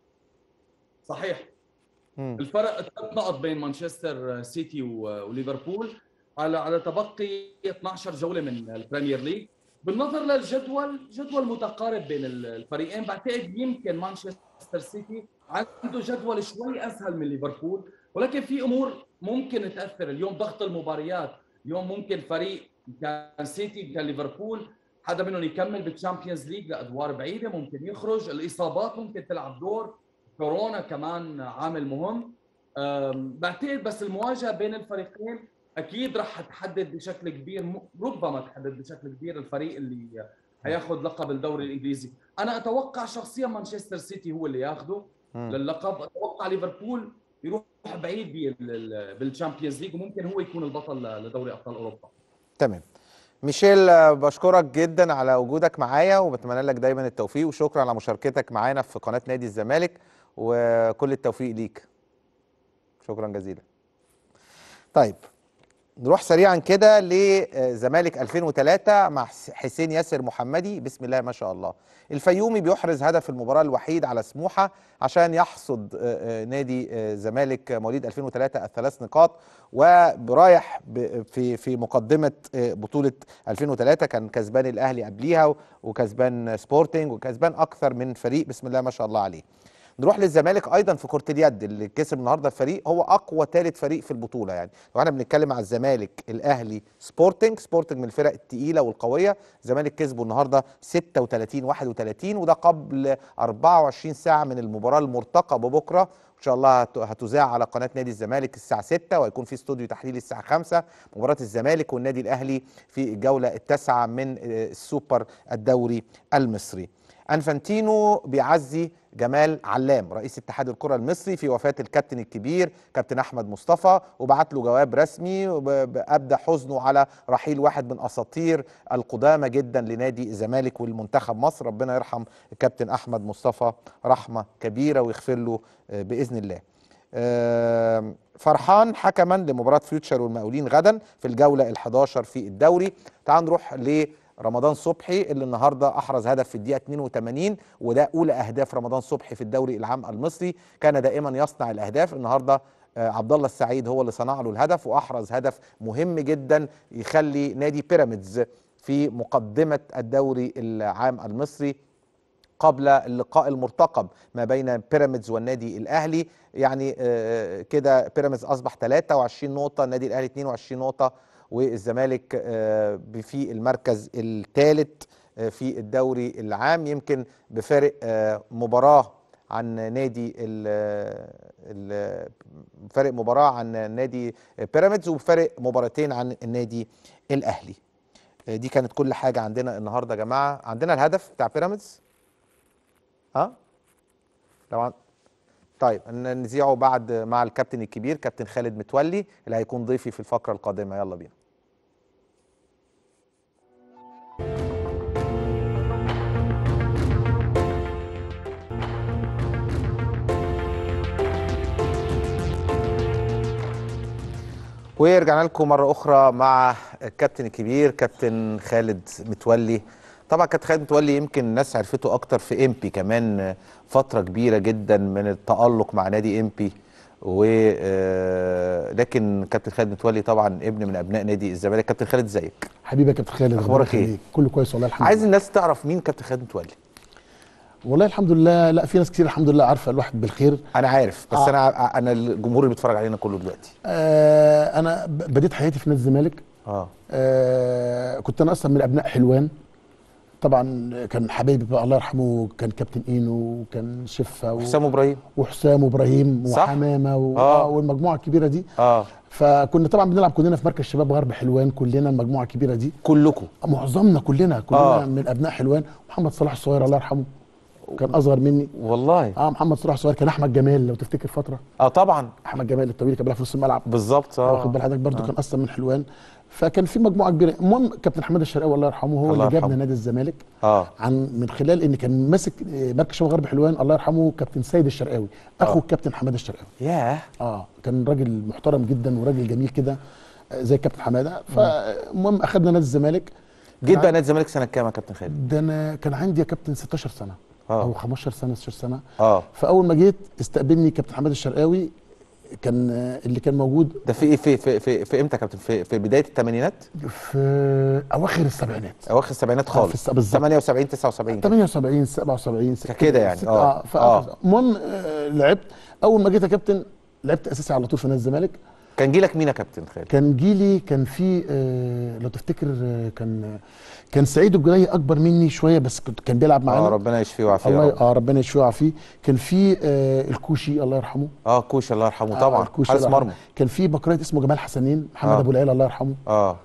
صحيح مم. الفرق ثلاث نقط بين مانشستر سيتي و- وليفربول على على تبقي 12 جوله من البريمير ليج بالنظر للجدول جدول متقارب بين ال- الفريقين بعتقد يمكن مانشستر سيتي عنده جدول شوي اسهل من ليفربول ولكن في امور ممكن تاثر اليوم ضغط المباريات اليوم ممكن فريق كان سيتي كان ليفربول حدا منهم يكمل بالتشامبيونز ليج لادوار بعيده ممكن يخرج الاصابات ممكن تلعب دور كورونا كمان عامل مهم أم، بعتقد بس المواجهه بين الفريقين اكيد راح تحدد بشكل كبير م- ربما تحدد بشكل كبير الفريق اللي هياخذ لقب الدوري الانجليزي انا اتوقع شخصيا مانشستر سيتي هو اللي ياخذه مم. للقب اتوقع ليفربول يروح بعيد بال- بالشامبيونز ليج وممكن هو يكون البطل لدوري ابطال اوروبا تمام ميشيل آه، بشكرك جدا على وجودك معايا وبتمنى لك دايما التوفيق وشكرا على مشاركتك معانا في قناة نادي الزمالك وكل التوفيق ليك شكرا جزيلا طيب نروح سريعا كده لزمالك 2003 مع حس- حسين ياسر محمدي بسم الله ما شاء الله الفيومي بيحرز هدف المباراة الوحيد على سموحة عشان يحصد آه، آه، نادي آه، زمالك مواليد 2003 الثلاث نقاط ورايح ب- في في مقدمة آه، بطولة 2003 كان كسبان الأهلي قبليها وكسبان سبورتنج وكسبان أكثر من فريق بسم الله ما شاء الله عليه نروح للزمالك ايضا في كره اليد اللي كسب النهارده الفريق هو اقوى ثالث فريق في البطوله يعني لو احنا بنتكلم على الزمالك الاهلي سبورتنج سبورتنج من الفرق الثقيله والقويه الزمالك كسبوا النهارده 36 31 وده قبل 24 ساعه من المباراه المرتقبه بكره ان شاء الله هت- هتذاع على قناه نادي الزمالك الساعه 6 وهيكون في استوديو تحليل الساعه 5 مباراه الزمالك والنادي الاهلي في الجوله التاسعه من آه، السوبر الدوري المصري انفانتينو بيعزي جمال علام رئيس اتحاد الكره المصري في وفاه الكابتن الكبير كابتن احمد مصطفى وبعت له جواب رسمي وب- ب- ابدى حزنه على رحيل واحد من اساطير القدامى جدا لنادي الزمالك والمنتخب مصر ربنا يرحم الكابتن احمد مصطفى رحمه كبيره ويغفر له آه، باذن الله آم، فرحان حكما لمباراة فيوتشر والمقاولين غدا في الجولة ال11 في الدوري تعال نروح لرمضان صبحي اللي النهارده احرز هدف في الدقيقة 82 وده اولى اهداف رمضان صبحي في الدوري العام المصري كان دائما يصنع الاهداف النهارده آه، عبد الله السعيد هو اللي صنع له الهدف واحرز هدف مهم جدا يخلي نادي بيراميدز في مقدمة الدوري العام المصري قبل اللقاء المرتقب ما بين بيراميدز والنادي الاهلي يعني آه، كده بيراميدز اصبح 23 نقطه النادي الاهلي 22 نقطه والزمالك آه، في المركز الثالث في الدوري العام يمكن بفارق آه، مباراه عن نادي ال- ال- فارق مباراه عن نادي بيراميدز وفارق مباراتين عن النادي الاهلي آه، دي كانت كل حاجه عندنا النهارده يا جماعه عندنا الهدف بتاع بيراميدز ها لو عن... طيب ن- نذيعه بعد مع الكابتن الكبير كابتن خالد متولي اللي هيكون ضيفي في الفقره القادمه يلا بينا ورجعنا لكم مرة أخرى مع الكابتن الكبير كابتن خالد متولي طبعا كابتن خالد متولي يمكن الناس عرفته أكتر في إمبي كمان فترة كبيرة جدا من التألق مع نادي إمبي و آه، لكن كابتن خالد متولي طبعا ابن من ابناء نادي الزمالك كابتن خالد ازيك حبيبي يا كابتن خالد ربنا أخبارك إيه؟ يخليك. كله كويس والله الحمد عايز لله الناس تعرف مين كابتن خالد متولي والله الحمد لله لا في ناس كتير الحمد لله عارفه الواحد بالخير انا عارف بس آه. انا انا الجمهور اللي بيتفرج علينا كله دلوقتي آه انا ب- بديت حياتي في نادي الزمالك اه آه كنت انا اصلا من ابناء حلوان طبعا كان حبايبي بقى الله يرحمه كان كابتن اينو وكان شفه و- حسام ابراهيم وحسام وابراهيم صح؟ وحمامه و... آه. آه. والمجموعه الكبيره دي اه فكنا طبعا بنلعب كلنا في مركز شباب غرب حلوان كلنا المجموعه الكبيره دي كلكم معظمنا كلنا كلنا آه. آه. من ابناء حلوان محمد صلاح الصغير الله يرحمه كان اصغر مني والله اه محمد صلاح الصغير كان احمد جمال لو تفتكر فتره اه طبعا احمد جمال الطويل كان بيلعب في نص الملعب بالظبط آه. واخد اه بال حضرتك برضه كان اصلا من حلوان فكان في مجموعه كبيره المهم كابتن حماد الشرقاوي الله يرحمه هو الله اللي جابنا يرحمه. نادي الزمالك اه عن من خلال ان كان ماسك آه، مركز شباب غرب حلوان الله يرحمه كابتن سيد الشرقاوي اخو آه. الكابتن حماد الشرقاوي ياه اه كان راجل محترم جدا وراجل جميل كده آه، زي الكابتن حماده فالمهم اخدنا نادي الزمالك جيت بقى نادي الزمالك سنه كام يا كابتن خالد ده انا كان عندي يا كابتن 16 سنه آه. او 15 سنه 16 سنه اه فاول ما جيت استقبلني كابتن حماد الشرقاوي كان آه، اللي كان موجود ده في ايه في في في, في امتى يا كابتن في, في بدايه الثمانينات في اواخر السبعينات اواخر السبعينات في خالص الس- بالظبط. 78 79 كده. 78 77 ستة- كده يعني، ستة- آه. ف- آه. المهم آه، لعبت اول ما جيت يا كابتن لعبت اساسي على طول في نادي الزمالك كان جيلك مين يا كابتن خالد كان جيلي كان في آه، لو تفتكر آه، كان كان سعيد الجناي اكبر مني شويه بس كنت كان بيلعب معانا اه ربنا يشفيه ويعافيه الله يا ي- رب. اه ربنا يشفيه ويعافيه كان في آه الكوشي الله يرحمه اه كوش الله يرحمه آه، طبعا الكوشي حارس الله يرحمه. مرمى كان في بكرات اسمه جمال حسنين محمد آه. ابو العيله الله يرحمه اه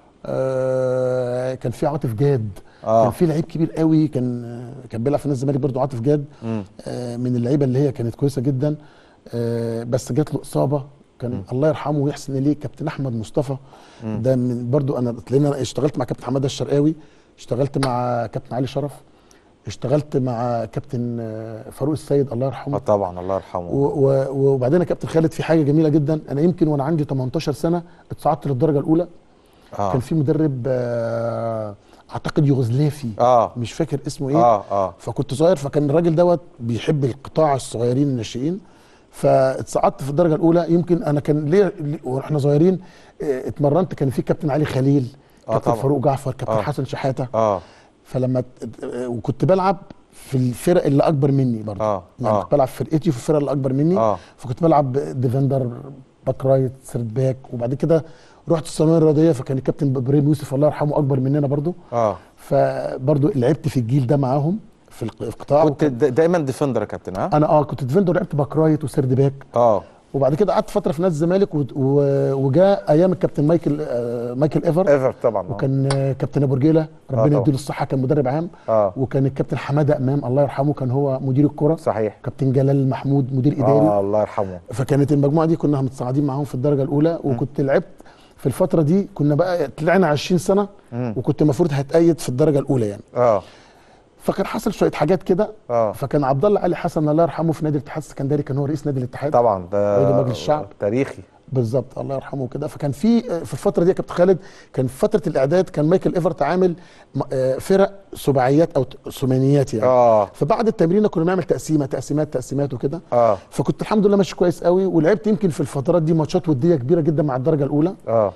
آه كان في عاطف جاد آه. كان في لعيب كبير قوي كان آه، كان بيلعب في نادي الزمالك برضه عاطف جاد مم. آه من اللعيبه اللي هي كانت كويسه جدا آه بس جات له اصابه كان الله يرحمه ويحسن اليه كابتن احمد مصطفى ده من برضه انا لان انا اشتغلت مع كابتن حماده الشرقاوي اشتغلت مع كابتن علي شرف اشتغلت مع كابتن آه، فاروق السيد الله اه يرحمه طبعا الله يرحمه و- و- وبعدين يا كابتن خالد في حاجه جميله جدا انا يمكن وانا عندي 18 سنه اتصعدت للدرجه الاولى اه كان في مدرب آه، اعتقد يوغوسلافي اه مش فاكر اسمه ايه اه اه فكنت صغير فكان الراجل دوت بيحب القطاع الصغيرين الناشئين فاتصعدت في الدرجه الاولى يمكن انا كان ليه ليه- واحنا صغيرين آه، اتمرنت كان في كابتن علي خليل آه كابتن طبعا. فاروق جعفر كابتن آه. حسن شحاته اه فلما ت- آه، وكنت بلعب في الفرق اللي اكبر مني برضه اه يعني اه كنت بلعب في فرقتي وفي الفرق اللي اكبر مني اه فكنت بلعب ديفندر باك رايت سيرد باك وبعد كده رحت الثانويه الرياضيه فكان الكابتن ابراهيم يوسف الله يرحمه اكبر مننا برضه اه فبرضه لعبت في الجيل ده معاهم في الق- القطاع كنت د- دايما ديفندر يا كابتن ها انا اه كنت ديفندر لعبت باك رايت وسيرد باك اه وبعد كده قعدت فتره في نادي الزمالك و- و- وجاء ايام الكابتن مايكل آه مايكل ايفر ايفر طبعا آه. وكان آه، كابتن ابو رجيله ربنا طبعا. يديله الصحه كان مدرب عام اه وكان الكابتن حماده امام الله يرحمه كان هو مدير الكره صحيح كابتن جلال محمود مدير اداري اه الله يرحمه فكانت المجموعه دي كنا متصاعدين معاهم في الدرجه الاولى وكنت لعبت في الفتره دي كنا بقى طلعنا 20 سنه مم. وكنت المفروض هتأيد في الدرجه الاولى يعني اه فكان حصل شويه حاجات كده اه فكان عبد الله علي حسن الله يرحمه في نادي الاتحاد السكندري كان هو رئيس نادي الاتحاد طبعا ده عضو مجلس الشعب. تاريخي بالظبط الله يرحمه كده فكان في في الفتره دي يا كابتن خالد كان في فتره الاعداد كان مايكل ايفرت عامل م- آه، فرق سباعيات او ت- ثمانيات يعني اه فبعد التمرين كنا بنعمل تقسيمه تقسيمات تقسيمات وكده اه فكنت الحمد لله ماشي كويس قوي ولعبت يمكن في الفترات دي ماتشات وديه كبيره جدا مع الدرجه الاولى اه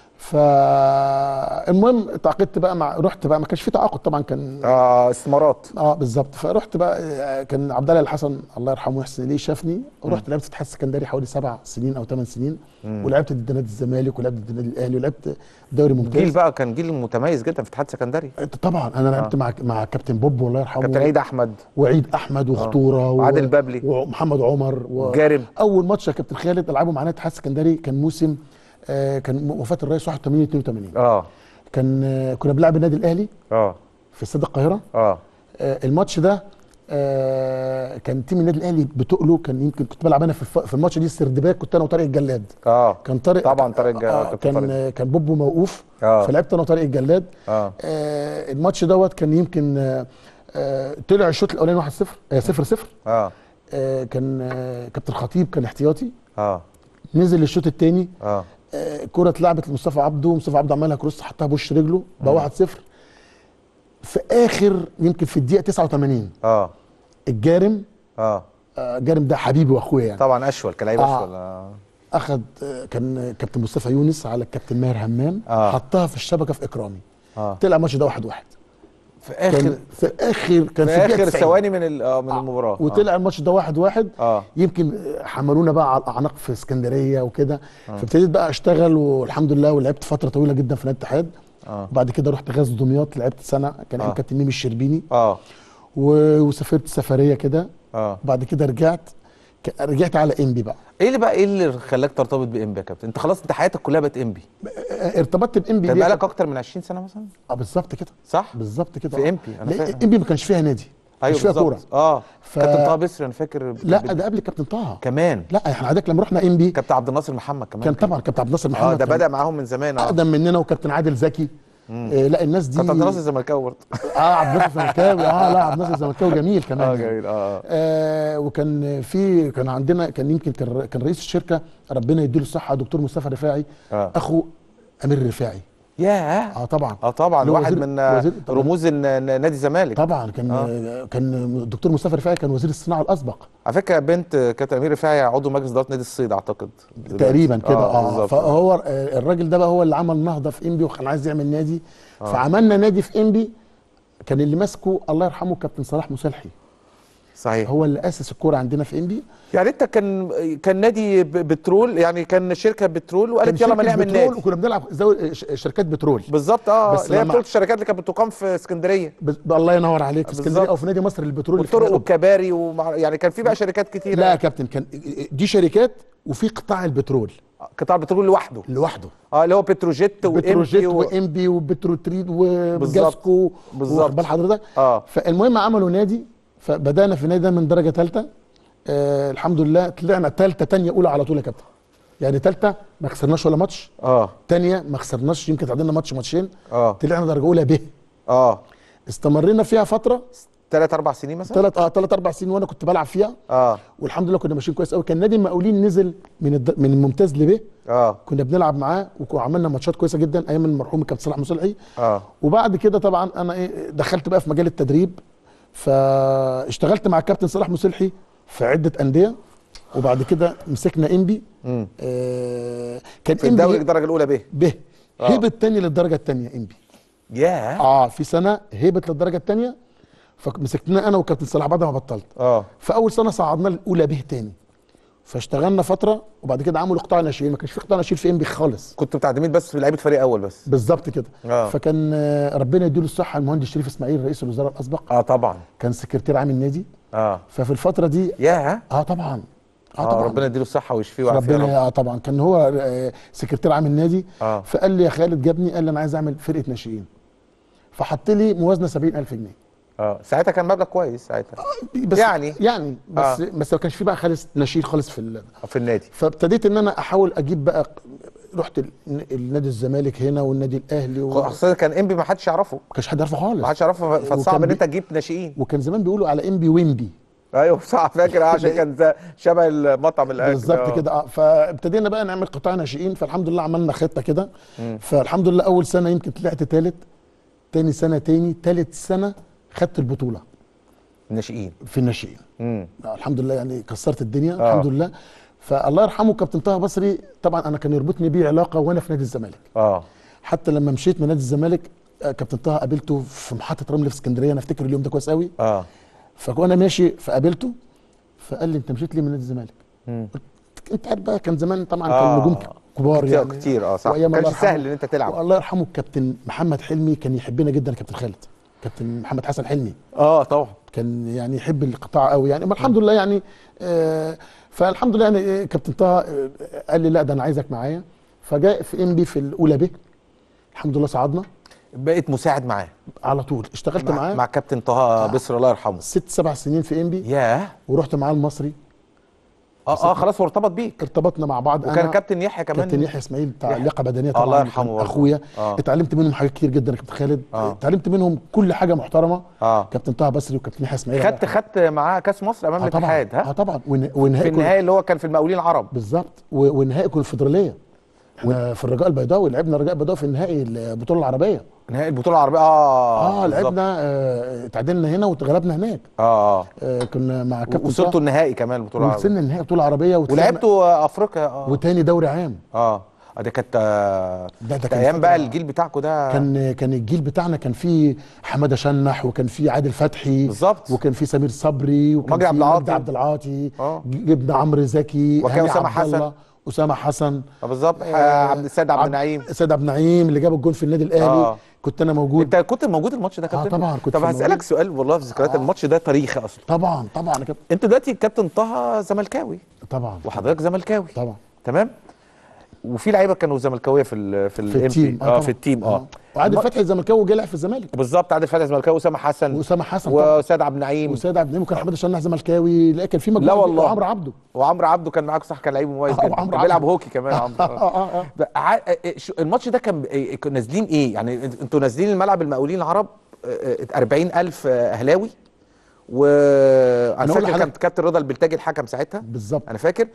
فالمهم تعاقدت بقى مع رحت بقى ما كانش في تعاقد طبعا كان اه استثمارات اه بالظبط فرحت بقى آه، كان عبد الله الحسن الله يرحمه ويحسن اليه شافني ورحت لعبت في الاتحاد السكندري حوالي سبع سنين او ثمان سنين ولعبت ضد نادي الزمالك ولعبت ضد النادي الاهلي ولعبت دوري ممتاز جيل بقى كان جيل متميز جدا في اتحاد سكندري طبعا انا لعبت مع مع كابتن بوب الله يرحمه كابتن عيد احمد وعيد احمد وخطوره و- وعادل بابلي. ومحمد عمر و... جارم. اول ماتش يا كابتن خالد العبه معانا الاتحاد السكندري كان موسم آه كان وفاه الرئيس 81 82 اه كان آه كنا بنلعب النادي الاهلي اه في استاد القاهره اه آه الماتش ده آه كان تيم النادي الاهلي بتقله كان يمكن كنت بلعب انا في, الف... في الماتش دي سردباك كنت انا وطارق الجلاد اه كان طارق طبعا طارق الج- آه كابتن كان طارق. آه كان بوبو موقوف آه. فلعبت انا وطارق الجلاد اه آه الماتش دوت كان يمكن آه آه طلع الشوط الاولاني 1-0 آه 0-0 اه آه كان آه كابتن خطيب كان احتياطي اه نزل الشوط الثاني اه آه كرة اتلعبت لمصطفى عبده مصطفى عبده عملها كروس حطها بوش رجله بقى 1-0 في اخر يمكن في الدقيقه 89 اه الجارم اه آه جارم ده حبيبي واخويا يعني طبعا اشول كلاعب آه. اشول آه. اخذ آه كان كابتن مصطفى يونس على الكابتن ماهر همام آه. حطها في الشبكه في اكرامي اه طلع الماتش ده 1-1 واحد واحد. في كان اخر في اخر كان في في, الدقيقة اخر 90. ثواني من ال- آه، من المباراه وطلع الماتش ده واحد واحد اه يمكن حملونا بقى على الاعناق في اسكندريه وكده فابتديت بقى اشتغل والحمد لله ولعبت فتره طويله جدا في نادي الاتحاد اه وبعد كده رحت غزل دمياط لعبت سنه كان ايام آه. كابتن ميمي الشربيني اه و- وسافرت سفريه كده اه وبعد كده رجعت ك- رجعت على انبي بقى ايه اللي بقى ايه اللي خلاك ترتبط بانبي يا كابتن انت خلاص انت حياتك كلها بقت انبي آه، ارتبطت بانبي كان ليه؟ بقالك اكتر من 20 سنه مثلا اه بالظبط كده صح بالظبط كده في آه. إنبي، أنا لا، فاهم. انبي ما كانش فيها نادي ما كانش فيها كوره بالظبط. اه ف- كابتن طه بسري انا فاكر لا بال- ده قبل كابتن طه كمان لا احنا عادك لما رحنا انبي كابتن عبد الناصر محمد كمان كان طبعا كابتن عبد الناصر محمد اه ده كان بدا معاهم من زمان اه اقدم مننا وكابتن عادل زكي آه لا الناس دي كابتن عبد الناصر زملكاوي برضه اه عبد الناصر الزملكاوي اه لا عبد الناصر الزملكاوي جميل كمان اه يعني. جميل اه اه آه وكان في كان عندنا كان يمكن كان كان رئيس الشركه ربنا يديله الصحه دكتور مصطفى رفاعي آه. اخو امير رفاعي ياه اه طبعا اه طبعا اللي هو واحد وزير- من آه، وزير- طبعاً. رموز الن- ن- نادي الزمالك طبعا كان آه. كان الدكتور مصطفى رفاعي كان وزير الصناعه الاسبق على فكره بنت كابتن امير رفاعي عضو مجلس اداره نادي الصيد اعتقد دلوقتي. تقريبا كده اه, آه بالظبط. فهو آه، الراجل ده بقى هو اللي عمل نهضه في انبي وكان عايز يعمل نادي آه. فعملنا نادي في انبي كان اللي ماسكه الله يرحمه كابتن صلاح مصلحي صحيح هو اللي اسس الكوره عندنا في انبي يعني انت كان كان نادي ب- بترول يعني كان شركه بترول وقالت كان يلا ما شركة نعمل بترول نادي وكنا بنلعب زو... ش- شركات بترول بالظبط اه بس اللي هي لما- بطوله الشركات اللي كانت بتقام في اسكندريه بس... الله ينور عليك في اسكندريه بالظبط. او في نادي مصر للبترول اللي في والطرق حلوان. والكباري ومع... يعني كان في بقى شركات كتيره لا يا كابتن كان دي شركات وفي قطاع البترول قطاع البترول لوحده لوحده اه اللي هو بتروجيت بتروجيت وامبي و... وامبي وبتروتريد بالظبط. وجاسكو بالظبط. واخد بال حضرتك اه فالمهم عملوا نادي فبدانا في النادي ده من درجه ثالثه آه الحمد لله طلعنا ثالثه ثانيه اولى على طول يا كابتن يعني ثالثه ما خسرناش ولا ماتش اه ثانيه ما خسرناش يمكن تعادلنا ماتش ماتشين اه طلعنا درجه اولى ب اه استمرينا فيها فتره ثلاث اربع سنين مثلا ثلاث اه ثلاث اربع سنين وانا كنت بلعب فيها اه والحمد لله كنا ماشيين كويس قوي كان نادي المقاولين نزل من الد... من الممتاز لب اه كنا بنلعب معاه وعملنا ماتشات كويسه جدا ايام المرحوم الكابتن صلاح مصلحي اه وبعد كده طبعا انا ايه دخلت بقى في مجال التدريب فاشتغلت مع الكابتن صلاح مصلحي في عده انديه وبعد كده مسكنا انبي امم آه كان في الدوري انبي الدرجه الاولى ب به آه. هبط تاني للدرجه الثانيه انبي ياه اه في سنه هبط للدرجه الثانيه فمسكتنا انا وكابتن صلاح بعد ما بطلت اه فاول سنه صعدنا الاولى به تاني فاشتغلنا فتره وبعد كده عملوا قطاع ناشئين ما كانش في قطاع ناشئين في ام بي خالص كنت بتعتمد بس في لعيبه فريق اول بس بالظبط كده آه. فكان آه، ربنا يديله الصحه المهندس شريف اسماعيل رئيس الوزراء الاسبق اه طبعا كان سكرتير عام النادي اه ففي الفتره دي يا اه طبعا اه, طبعا ربنا يديله الصحه ويشفيه ويعافيه يا رب. ربنا اه طبعا كان هو آه، سكرتير عام النادي اه فقال لي يا خالد جابني قال لي انا عايز اعمل فرقه ناشئين فحط لي موازنه 70000 جنيه اه ساعتها كان مبلغ كويس ساعتها بس يعني. يعني بس آه. بس ما كانش في بقى خالص ناشئين خالص في ال... في النادي فابتديت ان انا احاول اجيب بقى رحت ال- النادي الزمالك هنا والنادي الاهلي و... ما اصل كان انبي ما حدش يعرفه كانش حد يعرفه خالص ما حدش يعرفه ف- وكان فصعب ان بي- انت تجيب ناشئين وكان زمان بيقولوا على ام بي ويمبي ايوه صح فاكر آه، عشان كان ده شبه المطعم الاكل بالظبط آه. كده اه فابتدينا بقى نعمل قطاع ناشئين فالحمد لله عملنا خطه كده فالحمد لله اول سنه يمكن طلعت ثالث تاني سنه تاني ثالث سنه خدت البطوله ناشئين في الناشئين امم آه، الحمد لله يعني كسرت الدنيا آه. الحمد لله فالله يرحمه كابتن طه بصري طبعا انا كان يربطني بيه علاقه وانا في نادي الزمالك اه حتى لما مشيت من نادي الزمالك آه، كابتن طه قابلته في محطه رمل في اسكندريه انا افتكر اليوم ده كويس قوي اه فانا ماشي فقابلته فقال لي انت مشيت ليه من نادي الزمالك؟ مم. قلت انت عارف بقى كان زمان طبعا آه. كان نجوم كبار كتير يعني كتير اه صح وأيام ما كانش الله يرحمه. سهل ان انت تلعب والله يرحمه الكابتن محمد حلمي كان يحبنا جدا يا كابتن خالد كابتن محمد حسن حلمي اه طبعا كان يعني يحب القطاع قوي يعني ما الحمد لله يعني آه فالحمد لله يعني آه، كابتن طه آه، قال لي لا ده انا عايزك معايا فجاء في ام بي في الاولى ب الحمد لله صعدنا بقيت مساعد معاه على طول اشتغلت مع, معاه مع كابتن طه بسر الله يرحمه ست سبع سنين في ام بي ياه ورحت معاه المصري اه اه خلاص هو ارتبط بيك ارتبطنا مع بعض وكان كابتن يحيى كمان كابتن يحيى اسماعيل بتاع يحيى. اللياقه بدنيه آه، طبعا الله يرحمه كان برضه. اخويا آه. اتعلمت منهم حاجات كتير جدا يا كابتن خالد آه. اتعلمت منهم كل حاجه محترمه اه كابتن طه بسري وكابتن يحيى اسماعيل خدت خدت معاه كاس مصر امام اه طبعا الاتحاد اه ها طبعا ون- ونهائي في كل- النهائي اللي هو كان في المقاولين العرب بالظبط و- ونهائي الكونفدراليه احنا في الرجاء البيضاوي لعبنا الرجاء البيضاوي في النهائي البطوله العربيه نهائي البطوله العربيه اه اه بالظبط. لعبنا آه اتعادلنا هنا واتغلبنا هناك اه اه آه كنا مع كابتن وصلتوا طه النهائي كمان البطوله العربيه وصلنا النهائي بطوله عربيه وطلعنا- ولعبتوا آه، افريقيا اه وتاني دوري عام اه آه، ده كانت آه، ده- ده ده كان ايام بقى فترة- الجيل بتاعكم ده كان كان الجيل بتاعنا كان فيه حماده شنح وكان فيه عادل فتحي بالظبط. وكان فيه سمير صبري وكان ومجدي فيه عبد العاطي. مجدي عبد العاطي آه. جبنا عمرو زكي وكان هاني أسامة عبد حسن. الله، اسامه حسن آه، بالظبط آه، آه، عبد السيد عبد النعيم سيد عبد النعيم اللي جاب الجول في النادي الاهلي آه. كنت انا موجود انت كنت موجود الماتش ده يا آه، كابتن طبعاً كنت طب موجود. هسالك سؤال والله في ذكريات آه. الماتش ده تاريخي اصلا طبعا طبعا يا كابتن انت دلوقتي كابتن طه زملكاوي طبعا وحضرتك زملكاوي طبعا تمام وفي لعيبه كانوا زملكاويه في ال في, في ال التيم اه طبعاً. في التيم اه وعادل الم- فتحي الزملكاوي جه لعب في الزمالك بالظبط عادل فتحي زملكاوي اسامه حسن واسامه حسن طبعا وسيد عبد النعيم وسيد عبد النعيم وكان حماده شنح زملكاوي لا كان في مجموعه لا والله. وعمرو عبده وعمرو عبده كان معاك صح كان لعيب مميز آه، جدا وعمرو كان بيلعب عبده. هوكي كمان عمرو آه. اه اه بقى ع- آه، شو- الماتش ده كان إيه، كانوا نازلين ايه يعني انت- انتوا نازلين الملعب المقاولين العرب آه، آه، 40000 آه، اهلاوي و انا أقول فاكر لحضرتك- كان كابتن رضا البلتاجي الحكم ساعتها بالظبط انا فاكر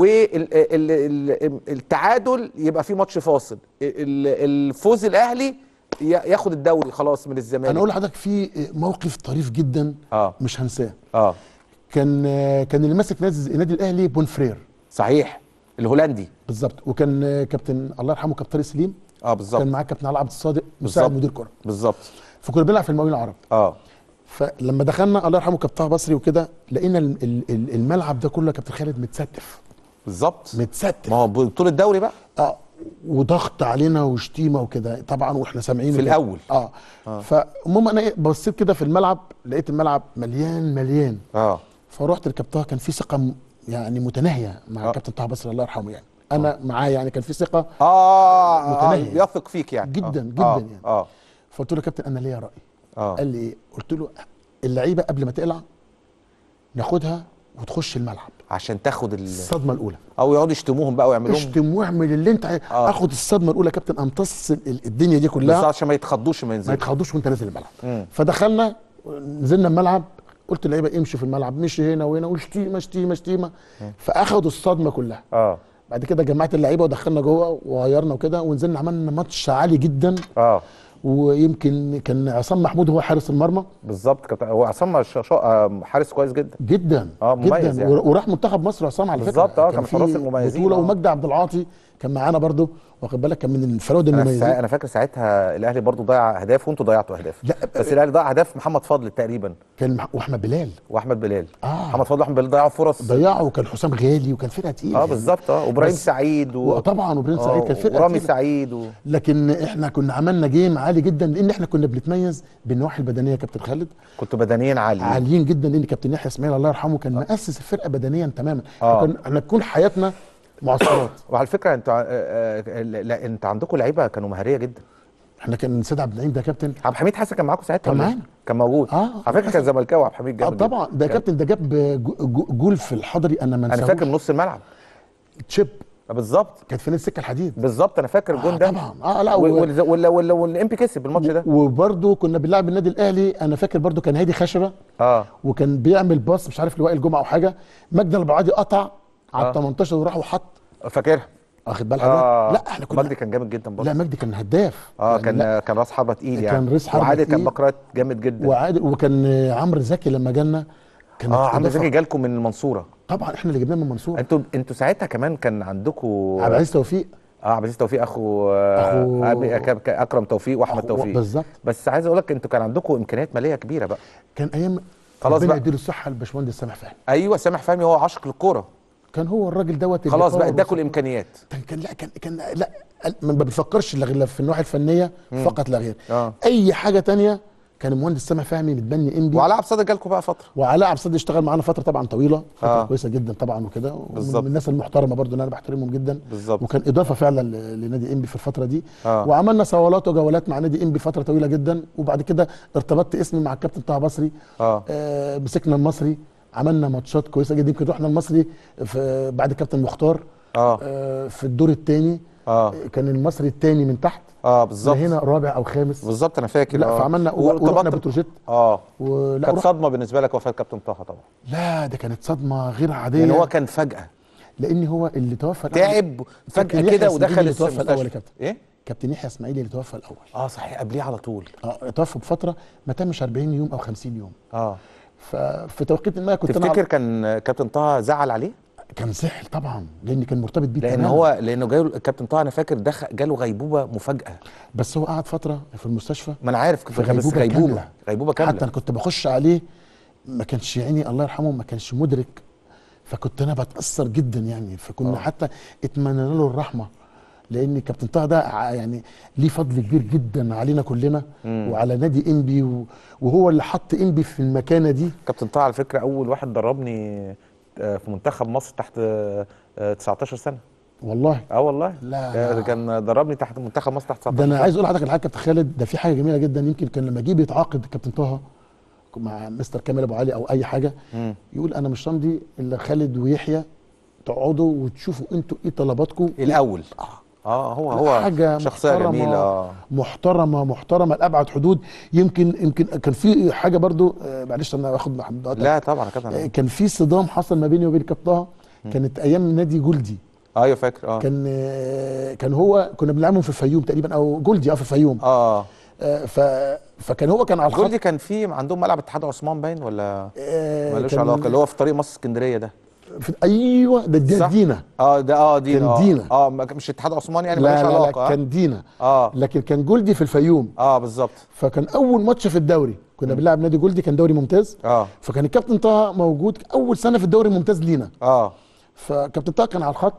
والتعادل يبقى في ماتش فاصل ال- الفوز الاهلي ي- ياخد الدوري خلاص من الزمالك انا اقول لحضرتك في موقف طريف جدا اه مش هنساه اه كان كان اللي ماسك نادي النادي الاهلي بونفرير صحيح الهولندي بالظبط وكان كابتن الله يرحمه كابتن طارق سليم اه كان بالظبط معاه كابتن علي عبد الصادق مساعد بالظبط. مدير كره بالظبط فكنا بنلعب في المقاولين العرب اه فلما دخلنا الله يرحمه كابتن طه بصري وكده لقينا ال- ال- ال- الملعب ده كله يا كابتن خالد متستف بالظبط متستف ما هو بطوله الدوري بقى اه وضغط علينا وشتيمه وكده طبعا واحنا سامعين في وكده. الأول. اه, آه. فالمهم انا إيه، بصيت كده في الملعب لقيت الملعب مليان مليان اه فرحت لكابتن طه كان في ثقه م- يعني متناهيه مع آه. كابتن طه بصري الله يرحمه يعني انا معاه يعني كان في ثقه اه, آه متناهي. يثق فيك يعني جدا آه. جدا آه. يعني. اه فقلت له يا كابتن انا ليا راي اه قال لي ايه قلت له اللعيبه قبل ما تقلع ناخدها وتخش الملعب عشان تاخد ال... الصدمه الاولى او يقعدوا يشتموهم بقى ويعملوا لهم اشتم واعمل اللي انت عايز آه. اخد الصدمه الاولى يا كابتن امتص ال- الدنيا دي بس كلها عشان ما يتخضوش ما ما ينزلوا يتخضوش وانت نازل الملعب مم. فدخلنا نزلنا الملعب قلت للعيبه امشوا في الملعب مشي هنا وهنا وشتيمه شتيمه شتيمه فاخدوا الصدمه كلها اه بعد كده جمعت اللعيبه ودخلنا جوه وغيرنا وكده ونزلنا عملنا ماتش عالي جدا اه ويمكن كان عصام محمود هو حارس المرمى بالظبط كابتن هو عصام ش- ش- آه، حارس كويس جدا جدا آه، مميز جدا يعني. ور- وراح منتخب مصر عصام على فكره بالظبط، آه، كان في حراس المميزين، بطوله آه. ومجدي عبد العاطي كان معانا برضو واخد بالك كان من الفراوده انا المميزين سا... انا فاكر ساعتها الاهلي برضو ضيع اهداف وانتوا ضيعتوا اهداف لا، بس الاهلي ضيع اهداف محمد فضل تقريبا كان مع- واحمد بلال واحمد بلال آه. محمد فضل واحمد بلال ضيعوا فرص ضيعوا وكان حسام غالي وكان فرقه تقيله اه يعني. بالظبط اه وابراهيم بس- سعيد و... وطبعا وابراهيم آه، سعيد كان فرقه ورامي تقيلة. سعيد و... لكن احنا كنا عملنا جيم عالي جدا لان احنا كنا بنتميز بالنواحي البدنيه يا كابتن خالد كنتوا بدنيا عاليين عاليين جدا لان كابتن يحيى اسماعيل الله يرحمه كان مؤسس الفرقه بدنيا تماما آه. كنا احنا تكون حياتنا معسكرات وعلى فكره انتوا آه، آه، لا انت عندكم لعيبه كانوا مهاريه جدا احنا كان سيد عبد النعيم ده كابتن عبد الحميد حسن كان معاكم ساعتها كان ولا إيه؟ معانا. كان موجود آه، على فكره كان زملكاوي عبد الحميد اه جامد جدا. طبعا ده كان- كابتن ده جاب جو- جو- جول في الحضري انا ما انا انساهوش. فاكر نص الملعب تشيب آه، بالظبط كانت في نادي السكه الحديد بالظبط انا فاكر الجون آه ده طبعا اه لا وال- و- وال- ولا ولا والام بي كسب الماتش ده وبرده كنا بنلعب النادي الاهلي انا فاكر برده كان هادي خشبه اه وكان بيعمل باص مش عارف لوائل جمعه او حاجه مجدي البعادي قطع على آه. ال 18 وراح وحط فاكرها واخد بالك اه لا احنا كنا مجدي كان جامد جدا برضه لا مجدي كان هداف اه يعني كان لا كان راس حربه تقيل كان يعني راس حربة وعادل كان تقيل. بكرات جامد جدا وعادل وكان عمرو زكي لما جالنا كان اه عمرو إضافة. زكي جالكم من المنصوره طبعا احنا اللي جبناه من منصور انتوا انتوا ساعتها كمان كان عندكم عبد العزيز توفيق اه عبد العزيز توفيق اخو آه، أخو- أبي- أك- أك- اكرم توفيق واحمد أخو- توفيق بالظبط. بس عايز اقول لك انتوا كان عندكم امكانيات ماليه كبيره بقى كان ايام خلاص ربنا بقى. يديله الصحه الباشمهندس سامح فهمي ايوه سامح فهمي هو عاشق للكوره كان هو الراجل دوت اللي خلاص بقى طور اداكوا وصل- الامكانيات كان كان لا كان كان لا ما بيفكرش إلا غير في النواحي الفنيه فقط لا غير آه. اي حاجه تانية كان المهندس سامح فهمي متبني انبي وعلاء عبد الصادق جالكم بقى فتره وعلاء عبد الصادق اشتغل معانا فتره طبعا طويله فتره آه. آه. كويسه جدا طبعا وكده بالظبط. من الناس المحترمه برضو اللي انا بحترمهم جدا بالظبط. وكان اضافه فعلا ل- لنادي انبي في الفتره دي آه. وعملنا صوالات وجولات مع نادي انبي فتره طويله جدا وبعد كده ارتبطت اسمي مع الكابتن طه بصري اه آه مسكنا المصري عملنا ماتشات كويسه جدا يمكن رحنا المصري في بعد كابتن مختار اه آه في الدور الثاني اه كان المصري الثاني من تحت اه بالظبط هنا رابع او خامس بالظبط انا فاكر لا آه. فعملنا ورحنا وارتبطت- بتروجيت اه ولا كانت رحت صدمه بالنسبه لك وفاه كابتن طه طبعا لا ده كانت صدمه غير عاديه يعني هو كان فجاه لان هو اللي توفى الأول. تعب فجاه كابتن يحيى كده إسماعيلي ودخل اللي توفى الاول يا المستشفى. كابتن ايه كابتن يحيى اسماعيلي اللي توفى الاول اه صحيح قبليه على طول اه توفى بفتره ما تمش 40 يوم او 50 يوم اه ففي توقيت ما كنت تفتكر انا كان كابتن طه زعل عليه كان زعل طبعا لان كان مرتبط بيه لان تماماً. هو لانه جاله كابتن طه انا فاكر دخل جاله غيبوبه مفاجاه بس هو قعد فتره في المستشفى ما انا عارف في بس غيبوبة غيبوبه كاملة. غيبوبه حتى كامله انا كنت بخش عليه ما كانش يعني الله يرحمه ما كانش مدرك فكنت انا بتاثر جدا يعني فكنا آه. حتى اتمنى له الرحمه لان كابتن طه ده ع- يعني ليه فضل كبير جدا علينا كلنا مم. وعلى نادي انبي و- وهو اللي حط انبي في المكانه دي كابتن طه على فكره اول واحد دربني آه، في منتخب مصر تحت آه، آه، 19 سنه والله اه والله لا. آه، كان دربني تحت منتخب مصر تحت 19 ده انا سنة. عايز اقول لحضرتك الحاجه كابتن خالد ده في حاجه جميله جدا يمكن كان لما جه بيتعاقد كابتن طه مع مستر كامل ابو علي او اي حاجه مم. يقول انا مش همضي الا خالد ويحيى تقعدوا وتشوفوا انتوا ايه طلباتكم الاول اه هو هو حاجة شخصيه محترمة. جميله اه محترمه محترمه لابعد حدود يمكن يمكن كان في حاجه برضو آه، معلش انا باخد محمد لا طبعا يا آه، كابتن كان في صدام حصل ما بيني وبين كابتن طه كانت ايام نادي جولدي ايوه فاكر اه كان آه، كان هو كنا بنلعبهم في الفيوم تقريبا او جولدي اه في الفيوم اه آه، ف فكان هو كان على الخط جولدي كان في عندهم ملعب اتحاد عثمان باين ولا آه، ملوش كان علاقه اللي هو في طريق مصر اسكندريه ده في ايوه ده دي صح؟ دينا اه ده اه دينا كان آه. دينا. اه ما- مش اتحاد عثمان يعني لا ملوش لا, لا علاقه آه. كان دينا اه لكن كان جولدي في الفيوم اه بالظبط فكان اول ماتش في الدوري كنا بنلعب نادي جولدي كان دوري ممتاز اه فكان الكابتن طه موجود اول سنه في الدوري الممتاز لينا اه فكابتن طه كان على الخط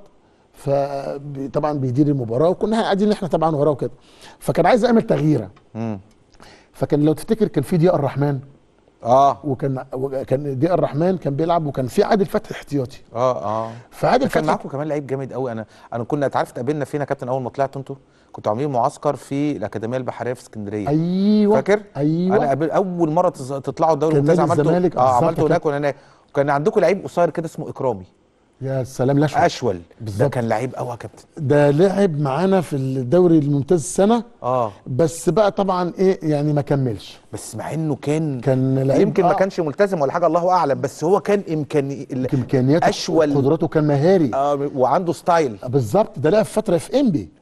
فطبعا بيدير المباراه وكنا قاعدين احنا طبعا وراه وكده فكان عايز يعمل تغييره امم فكان لو تفتكر كان في ضياء الرحمن اه وكان كان ضياء الرحمن كان بيلعب وكان في عادل فتحي احتياطي اه اه فعادل كان فتحي معاكم كمان لعيب جامد قوي انا انا كنا انت عارف اتقابلنا فين يا كابتن اول ما طلعتوا انتوا كنتوا عاملين معسكر في الاكاديميه البحريه في اسكندريه ايوه فاكر ايوه انا قابل اول مره تز- تطلعوا الدوري كان الممتاز نادي عملتوا الزمالك، اه بالظبط عملتوا كده. هناك وانا هناك وكان عندكم لعيب قصير كده اسمه اكرامي يا سلام لا شوي. اشول ده بالظبط. كان لعيب قوي يا كابتن ده لعب معانا في الدوري الممتاز سنه اه بس بقى طبعا ايه يعني ما كملش بس مع انه كان كان لعيب يمكن ما آه. كانش ملتزم ولا حاجه الله اعلم بس هو كان امكاني ال- امكانياته اشول قدراته كان مهاري آه وعنده ستايل بالظبط ده لعب فتره في انبي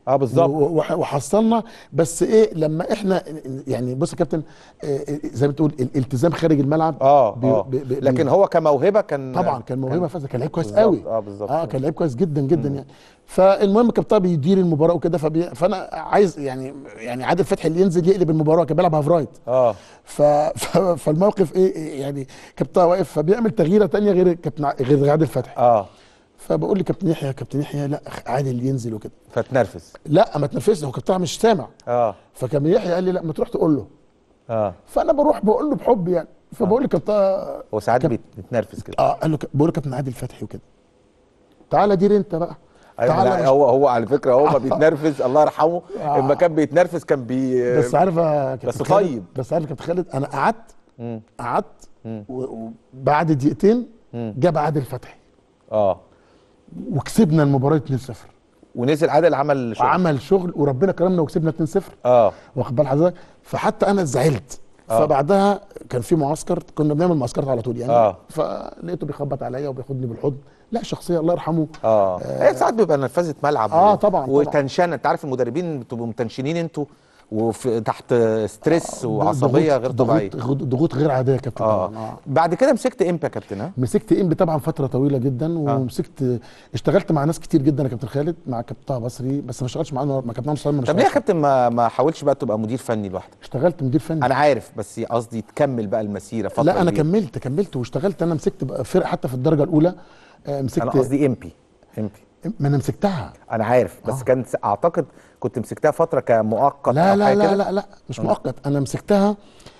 اه بالظبط و- و- وحصلنا بس ايه لما احنا يعني بص يا كابتن آه، آه، زي ما تقول الالتزام خارج الملعب اه بي- اه بي- بي- لكن هو كموهبه كان طبعا كان موهبه فذه كان لعيب كويس بالظبط، قوي اه بالظبط اه كان لعيب كويس جدا جدا يعني فالمهم كابتن بيدير المباراه وكده فبي... فانا عايز يعني يعني عادل فتحي اللي ينزل يقلب المباراه كان بيلعب هاف رايت اه ف... ف... فالموقف ايه إيه يعني كابتن واقف فبيعمل تغييره تانية غير كابتن ع- غير عادل فتحي اه فبقول لكابتن يحيى يا كابتن يحيى لا عادل ينزل وكده فتنرفز لا ما تنفذش هو كابتن مش سامع اه فكان يحيى قال لي لا ما تروح تقول له اه فانا بروح بقول له بحب يعني فبقول لكابتن هو ساعات كاب- بيت- بيتنرفز كده اه قال له ك- بقول له كابتن عادل فتحي وكده تعالى دير انت بقى ايوه تعالى لا مش- هو هو على فكره هو ما بيتنرفز الله يرحمه آه. اما كان بيتنرفز كان بي بس عارف يا كابتن بس خالد- طيب. بس عارف يا كابتن خالد انا قعدت مم. قعدت مم. و- وبعد دقيقتين مم. جاب عادل فتحي اه وكسبنا المباراه 2-0 ونزل عادل عمل شغل وعمل شغل وربنا كرمنا وكسبنا 2-0 اه واخد بال حضرتك فحتى انا زعلت آه. فبعدها كان في معسكر كنا بنعمل معسكرات على طول يعني آه. فلقيته بيخبط عليا وبياخدني بالحضن لا شخصيه الله يرحمه اه هي ساعات بيبقى نرفزه ملعب آه، و- طبعاً، طبعاً. وتنشنه انت عارف المدربين بتبقوا متنشنين انتوا وفي تحت ستريس وعصبيه ضغوط- غير طبيعيه ضغوط ضغوط غير عاديه يا كابتن اه طبعاً. آه. بعد كده مسكت امتى يا كابتن ها مسكت انبي طبعا فتره طويله جدا ومسكت اشتغلت مع ناس كتير جدا يا كابتن خالد مع كابتن طه بصري بس ما اشتغلتش معاه مع كابتن صالح ما طب ليه يا اشتغلتش. كابتن ما ما حاولتش بقى تبقى مدير فني لوحدك اشتغلت مدير فني انا عارف بس قصدي تكمل بقى المسيره فتره لا انا كبيرة. كملت كملت واشتغلت انا مسكت بقى فرق حتى في الدرجه الاولى آه، مسكت انا قصدي ام بي ام بي ما انا مسكتها انا عارف بس آه. كان س- اعتقد كنت مسكتها فتره كمؤقت لا أو لا حاجة لا كده. لا لا مش مؤقت انا مسكتها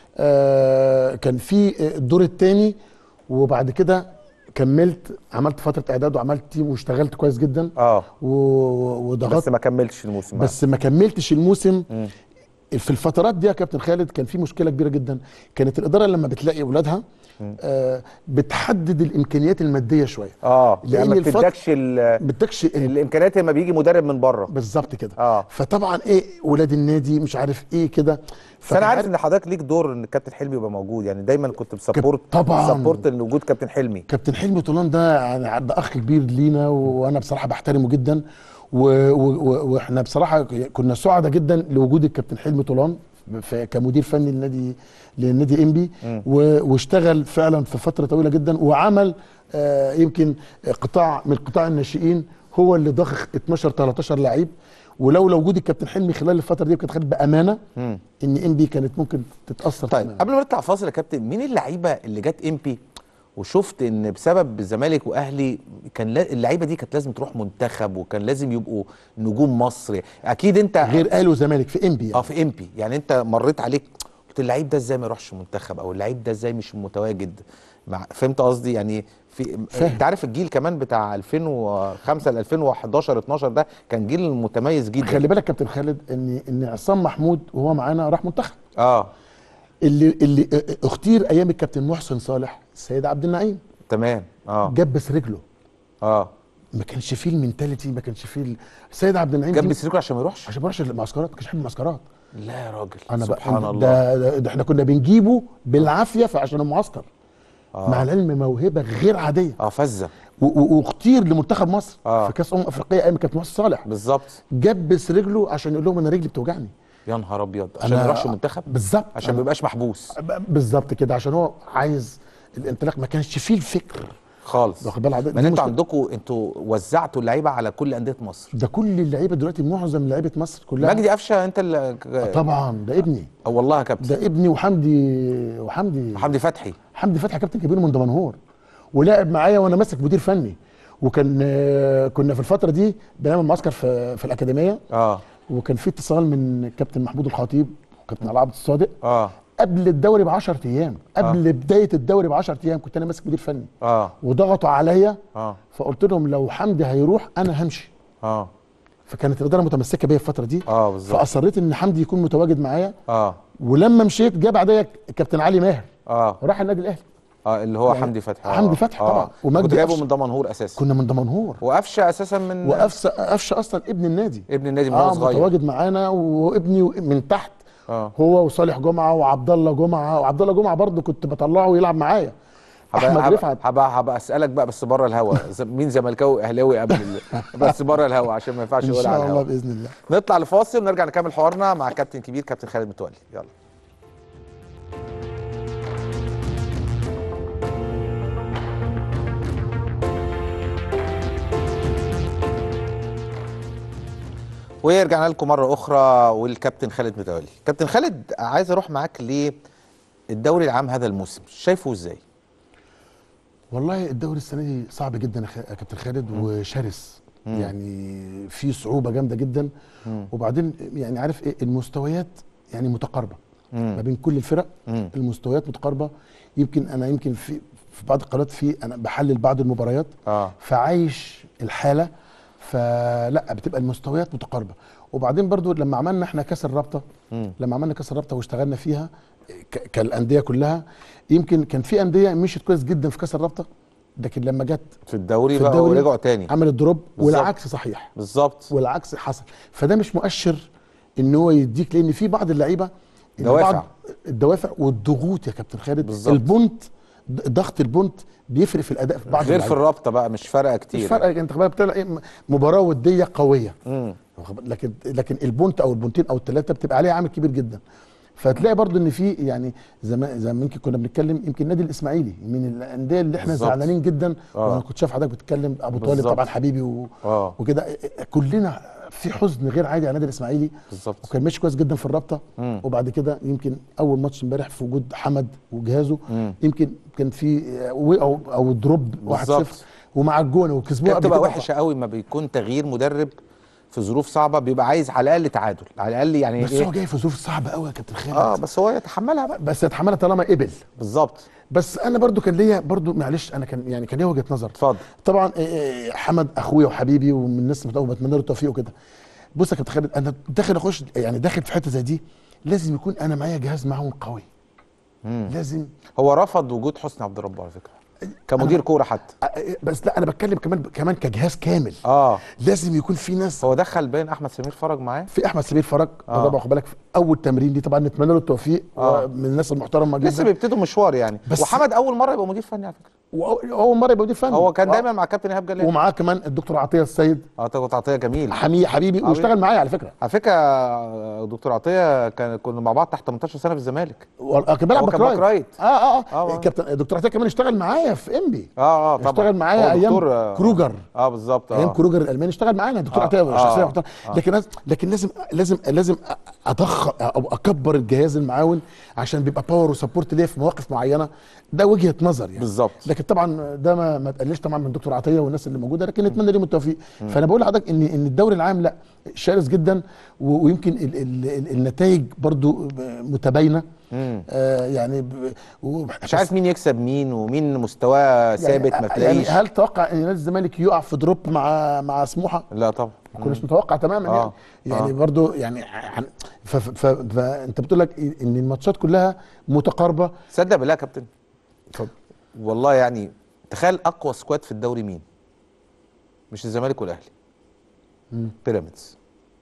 آه كان في الدور الثاني وبعد كده كملت عملت فتره اعداد وعملت تيم واشتغلت كويس جدا اه و- وضغطت بس ما كملتش الموسم بس ما كملتش الموسم مم. في الفترات دي يا كابتن خالد كان في مشكله كبيره جدا كانت الاداره لما بتلاقي اولادها آه بتحدد الامكانيات الماديه شويه اه لأن لان ما الفت- بتدكش ال- بتكش الامكانيات لما بيجي مدرب من بره بالظبط كده اه فطبعا ايه ولاد النادي مش عارف ايه كده بس انا عارف فكان ان حضرتك ليك دور ان كابتن حلمي يبقى موجود يعني دايما كنت بسبورت طبعاً. بسبورت ان وجود كابتن حلمي كابتن حلمي طولان ده يعني ده اخ كبير لينا وانا بصراحه بحترمه جدا و- و- و- واحنا بصراحه كنا سعداء جدا لوجود الكابتن حلمي طولان في- كمدير فني للنادي للنادي انبي و- واشتغل فعلا في فتره طويله جدا وعمل آه، يمكن قطاع من قطاع الناشئين هو اللي ضخ 12 13 لعيب ولولا وجود الكابتن حلمي خلال الفتره دي كانت خدت بامانه مم. ان انبي كانت ممكن تتاثر طيب تماماً. قبل ما نطلع فاصل يا كابتن مين اللعيبه اللي جت ام بي وشفت ان بسبب الزمالك واهلي كان لا اللعيبه دي كانت لازم تروح منتخب وكان لازم يبقوا نجوم مصر اكيد انت غير قالوا وزمالك في انبي اه في ام بي يعني انت مريت عليك قلت اللعيب ده ازاي ما يروحش منتخب او اللعيب ده ازاي مش متواجد مع فهمت قصدي يعني في فاهم. انت عارف الجيل كمان بتاع 2005 ل 2011 12 ده كان جيل متميز جدا خلي بالك كابتن خالد ان ان عصام محمود وهو معانا راح منتخب اه اللي اللي اختير ايام الكابتن محسن صالح السيد عبد النعيم تمام اه جبس رجله اه ما كانش فيه المينتاليتي ما كانش فيه ال- السيد عبد النعيم جاب دي- بسريكو عشان ما يروحش عشان ما يروحش المعسكرات ما كانش بيحب المعسكرات لا يا راجل انا بقى سبحان ده, الله ده, ده احنا كنا بنجيبه بالعافيه فعشان المعسكر آه. مع العلم موهبه غير عاديه اه فزه و- و- واختير لمنتخب مصر آه. في كاس امم افريقيا ايام كابتن محسن صالح بالظبط جبس رجله عشان يقول لهم انا رجلي بتوجعني يا نهار ابيض عشان أنا- ما يروحش منتخب بالظبط عشان ما أنا- يبقاش محبوس بالظبط كده عشان هو عايز الانطلاق ما كانش فيه الفكر خالص واخد بالك من انتوا عندكم انتوا وزعتوا اللعيبه على كل انديه مصر ده كل اللعيبه دلوقتي معظم لعيبه مصر كلها مجدي قفشه انت اللي طبعا ده ابني اه والله يا كابتن ده ابني وحمدي وحمدي حمدي فتحي حمدي فتحي كابتن كبير من دمنهور ولعب معايا وانا ماسك مدير فني وكان آه، كنا في الفتره دي بنعمل معسكر في في الاكاديميه اه وكان في اتصال من كابتن محمود الخطيب وكابتن علاء عبد الصادق اه قبل الدوري ب 10 ايام قبل بدايه الدوري ب 10 ايام كنت انا ماسك مدير فني اه وضغطوا عليا اه فقلت لهم لو حمدي هيروح انا همشي اه فكانت الاداره متمسكه بيا الفتره دي اه بالظبط فاصريت ان حمدي يكون متواجد معايا اه ولما مشيت جه بعديا كابتن علي ماهر اه راح النادي الاهلي اه اللي هو يعني حمدي فتحي آه. حمدي فتحي آه. طبعا. ومجدي كنت جايبه قفشه. من دمنهور اساسا كنا من دمنهور وقفشه اساسا من وقفشه قفشه اصلا ابن النادي ابن النادي من اه هو صغير متواجد معانا وابني من تحت اه هو وصالح جمعه وعبد الله جمعه وعبد الله جمعه برضه كنت بطلعه يلعب معايا هبقى أحمد هبقى, رفعت. هبقى, هبقى اسالك بقى بس بره الهوا ز- مين زملكاوي اهلاوي قبل ال... بس بره الهوا عشان ما ينفعش ان يقول على شاء الله الهوا باذن الله نطلع لفاصل ونرجع نكمل حوارنا مع كابتن كبير كابتن خالد متولي يلا ورجعنا لكم مره اخرى والكابتن خالد متولي كابتن خالد عايز اروح معاك للدوري العام هذا الموسم شايفه ازاي والله الدوري السنه دي صعب جدا يا خ- يا كابتن خالد وشرس يعني في صعوبه جامده جدا وبعدين يعني عارف ايه المستويات يعني متقاربه ما بين كل الفرق مم. المستويات متقاربه يمكن انا يمكن في في بعض القنوات في انا بحلل بعض المباريات اه فعايش الحاله فلا بتبقى المستويات متقاربه وبعدين برضو لما عملنا احنا كاس الرابطه مم. لما عملنا كاس الرابطه واشتغلنا فيها ك- كالانديه كلها يمكن كان في انديه مشيت كويس جدا في كاس الرابطه لكن لما جت في الدوري في بقى الدوري ورجعوا تاني عملت دروب بالظبط. والعكس صحيح بالظبط والعكس حصل فده مش مؤشر ان هو يديك لان في بعض اللعيبه إن دوافع. بعض الدوافع والضغوط يا كابتن خالد بالظبط. البونت ض- ضغط البونت بيفرق في الاداء في بعض غير في اللعيبة. الرابطه بقى مش فارقه مش كتير فارقه انت خبالك بتلعب ايه مباراه وديه قويه مم. واخد بالك؟ لكن لكن البونت او البونتين او الثلاثه بتبقى عليها عامل كبير جدا فتلاقي برضو ان في يعني زي ما زي ما يمكن كنا بنتكلم يمكن النادي الاسماعيلي من الانديه اللي احنا بالظبط. زعلانين جدا آه. وانا كنت شايف حضرتك بتتكلم ابو طالب بالظبط. طبعا حبيبي و... اه وكده كلنا في حزن غير عادي على النادي الاسماعيلي بالظبط وكان ماشي كويس جدا في الرابطه مم. وبعد كده يمكن اول ماتش امبارح في وجود حمد وجهازه مم. يمكن كان في او او دروب 1-0 بالظبط. ومع الجون وكسبوه كانت قبل بتبقى كده وحشه قوي ما بيكون تغيير مدرب في ظروف صعبه بيبقى عايز على الاقل تعادل على الاقل يعني بس إيه؟ هو جاي في ظروف صعبه قوي يا كابتن خالد اه بس هو يتحملها بقى بس يتحملها طالما قبل بالظبط بس انا برضو كان ليا برضو معلش انا كان يعني كان ليا وجهه نظر اتفضل طبعا آه، آه، حمد اخويا وحبيبي ومن الناس اللي بتمنى له التوفيق وكده بص يا كابتن خالد انا داخل اخش يعني داخل في حته زي دي لازم يكون انا معايا جهاز معاون قوي مم. لازم هو رفض وجود حسني عبد الرب على فكره كمدير كوره حتى آه، آه، بس لا انا بتكلم كمان كمان كجهاز كامل اه لازم يكون في ناس هو دخل باين احمد سمير فرج معاه في احمد سمير فرج آه. طبعا واخد بالك في اول تمرين دي طبعا نتمنى له التوفيق آه. من الناس المحترمه جدا لسه بيبتدوا مشوار يعني بس- وحمد اول مره يبقى مدير فني على فكره واول مره يبقى مدير فني هو كان آه. دايما مع كابتن ايهاب جلال ومعاه كمان الدكتور عطيه السيد اه كنت عطيه جميل حمي حبيبي حبيبي. واشتغل معايا على فكره على فكره آه، دكتور عطيه كان كنا مع بعض تحت 18 سنه في الزمالك و- آه، كان بيلعب هو كان باك باك رايت رايت. اه اه اه, آه. كابتن دكتور عطيه كمان اشتغل معايا في انبي اه اه طبعا اشتغل معايا هو ايام دكتور، آه، كروجر اه بالظبط اه ايام كروجر الالماني اشتغل معانا دكتور آه، عطيه آه، شخصيه آه، محترمه آه. لكن لازم لكن لازم لازم لازم اضخم او اكبر الجهاز المعاون عشان بيبقى باور وسبورت ليا في مواقف معينه ده وجهه نظر يعني بالظبط لكن طبعا ده ما ما تقللش طبعا من دكتور عطيه والناس اللي موجوده لكن نتمنى لهم التوفيق فانا بقول لحضرتك ان ان الدوري العام لا شرس جدا و- ويمكن ال ال ال النتائج برضو متباينه مم. آه يعني ب- و- مش عارف مين يكسب مين ومين مستواه ثابت ما يعني تلاقيش هل توقع ان نادي الزمالك يقع في دروب مع مع سموحه؟ لا طبعا ما كناش متوقع تماما يعني آه. يعني آه. برضو يعني ح- ف- ف- ف- فانت بتقول لك ان الماتشات كلها متقاربه تصدق بالله يا كابتن اتفضل والله يعني تخيل اقوى سكواد في الدوري مين مش الزمالك والاهلي مم. بيراميدز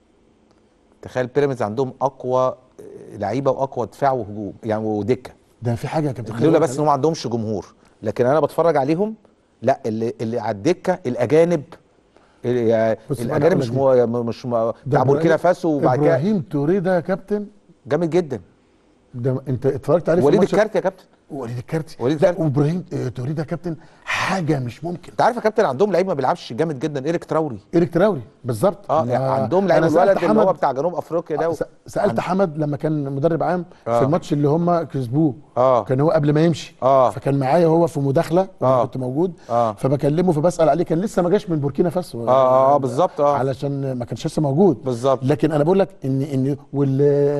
تخيل بيراميدز عندهم اقوى آه، لعيبه واقوى دفاع وهجوم يعني ودكه ده في حاجه يا كابتن خالد لولا بس ان هم ما عندهمش جمهور لكن انا بتفرج عليهم لا اللي اللي على الدكه الاجانب ال- بص بقى الاجانب أنا مش أقول مو مش مو- ده بتاع بوركينا إبراهيم- فاسو وبعد كده ابراهيم توريه ده يا كابتن جامد جدا ده انت اتفرجت عليه في وليد الماتش- الكارت يا كابتن وليد الكارتي وليد لا الكارتي. وابراهيم آه، توريه ده يا كابتن حاجه مش ممكن انت عارف يا كابتن عندهم لعيب ما بيلعبش جامد جدا ايريك تراوري ايريك تراوري بالظبط اه أنا- يعني عندهم لعيب أنا سألت الولد اللي هو حمد- بتاع جنوب افريقيا ده آه، و... س- سالت عند- حمد لما كان مدرب عام آه. في الماتش اللي هم كسبوه اه كان هو قبل ما يمشي اه فكان معايا هو في مداخله وانا آه. كنت موجود اه فبكلمه فبسال عليه كان لسه ما جاش من بوركينا فاسو اه اه, آه بالظبط اه علشان ما كانش لسه موجود بالظبط لكن انا بقول لك ان ان وال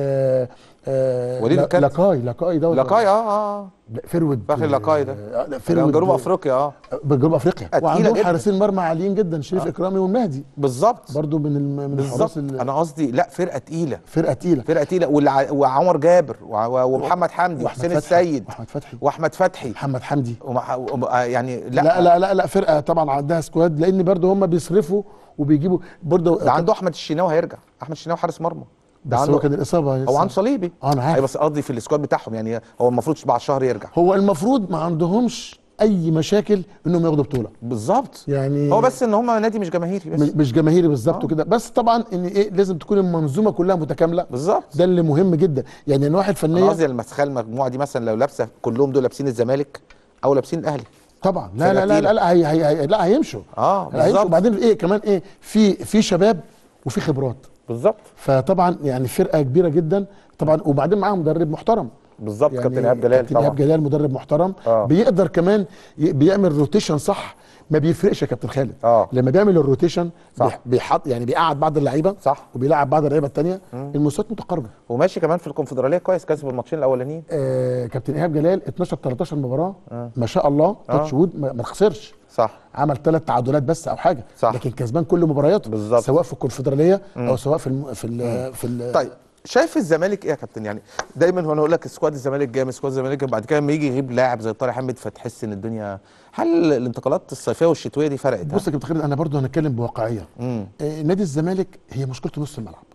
آه وليد لا- الكارتي. لاكاي لاكاي ده لاكاي اه اه لا، فرود فاخر لاكاي ده. آه، لا ده فرود جنوب افريقيا اه بجنوب افريقيا تقيلة وعندهم جدا. حارسين مرمى عاليين جدا شريف آه. اكرامي والمهدي بالظبط برضو من الم- من بالظبط الحراس ال- انا قصدي لا فرقه تقيله فرقه تقيله فرقه تقيله والع- وعمر جابر وع- ومحمد حمدي واحمد وحسين فتحي السيد واحمد فتحي واحمد فتحي محمد حمدي ومع- وم- آه يعني لا لا لا لا لا فرقه طبعا عندها سكواد لان برضو هم بيصرفوا وبيجيبوا برضو ده عنده احمد الشناوي هيرجع احمد الشناوي حارس مرمى ده بس عنده هو كان الاصابه هو عنده صليبي اه انا ايوه عارف بس قصدي في السكواد بتاعهم يعني هو المفروض بعد شهر يرجع هو المفروض ما عندهمش اي مشاكل انهم ياخدوا بطوله بالظبط يعني هو بس ان هم نادي مش جماهيري بس م- مش جماهيري بالظبط كده بس طبعا ان ايه لازم تكون المنظومه كلها متكامله بالظبط ده اللي مهم جدا يعني النواحي انا الفنيه قصدي لما تخيل المجموعه دي مثلا لو لابسه كلهم دول لابسين الزمالك او لابسين الاهلي طبعا لا لا لا لا, لا هي هي هي لا هيمشوا اه لا هيمشوا بالظبط وبعدين ايه كمان ايه في في شباب وفي خبرات بالظبط فطبعا يعني فرقه كبيره جدا طبعا وبعدين معاهم مدرب محترم بالظبط كابتن ايهاب جلال كابتن ايهاب طبعا جلال مدرب محترم آه. بيقدر كمان ي- بيعمل روتيشن صح ما بيفرقش يا كابتن خالد اه لما بيعمل الروتيشن صح. بيح- بيحط يعني بيقعد بعض اللعيبه صح وبيلعب بعض اللعيبه الثانيه المستويات متقاربه وماشي كمان في الكونفدراليه كويس كسب الماتشين الاولانيين آه كابتن ايهاب جلال 12 13 مباراه آه. ما شاء الله آه. تاتش وود ما ما خسرش صح عمل ثلاث تعادلات بس او حاجه صح. لكن كسبان كل مبارياته بالظبط. سواء في الكونفدراليه مم. او سواء في الم... في ال... في ال... طيب شايف الزمالك ايه يا كابتن يعني دايما هو انا اقول لك سكواد الزمالك جامد سكواد الزمالك جامد بعد كده لما يجي يغيب لاعب زي طارق حامد فتحس ان الدنيا هل الانتقالات الصيفيه والشتويه دي فرقت بص يا كابتن خالد انا برضو هنتكلم بواقعيه امم آه نادي الزمالك هي مشكلته نص الملعب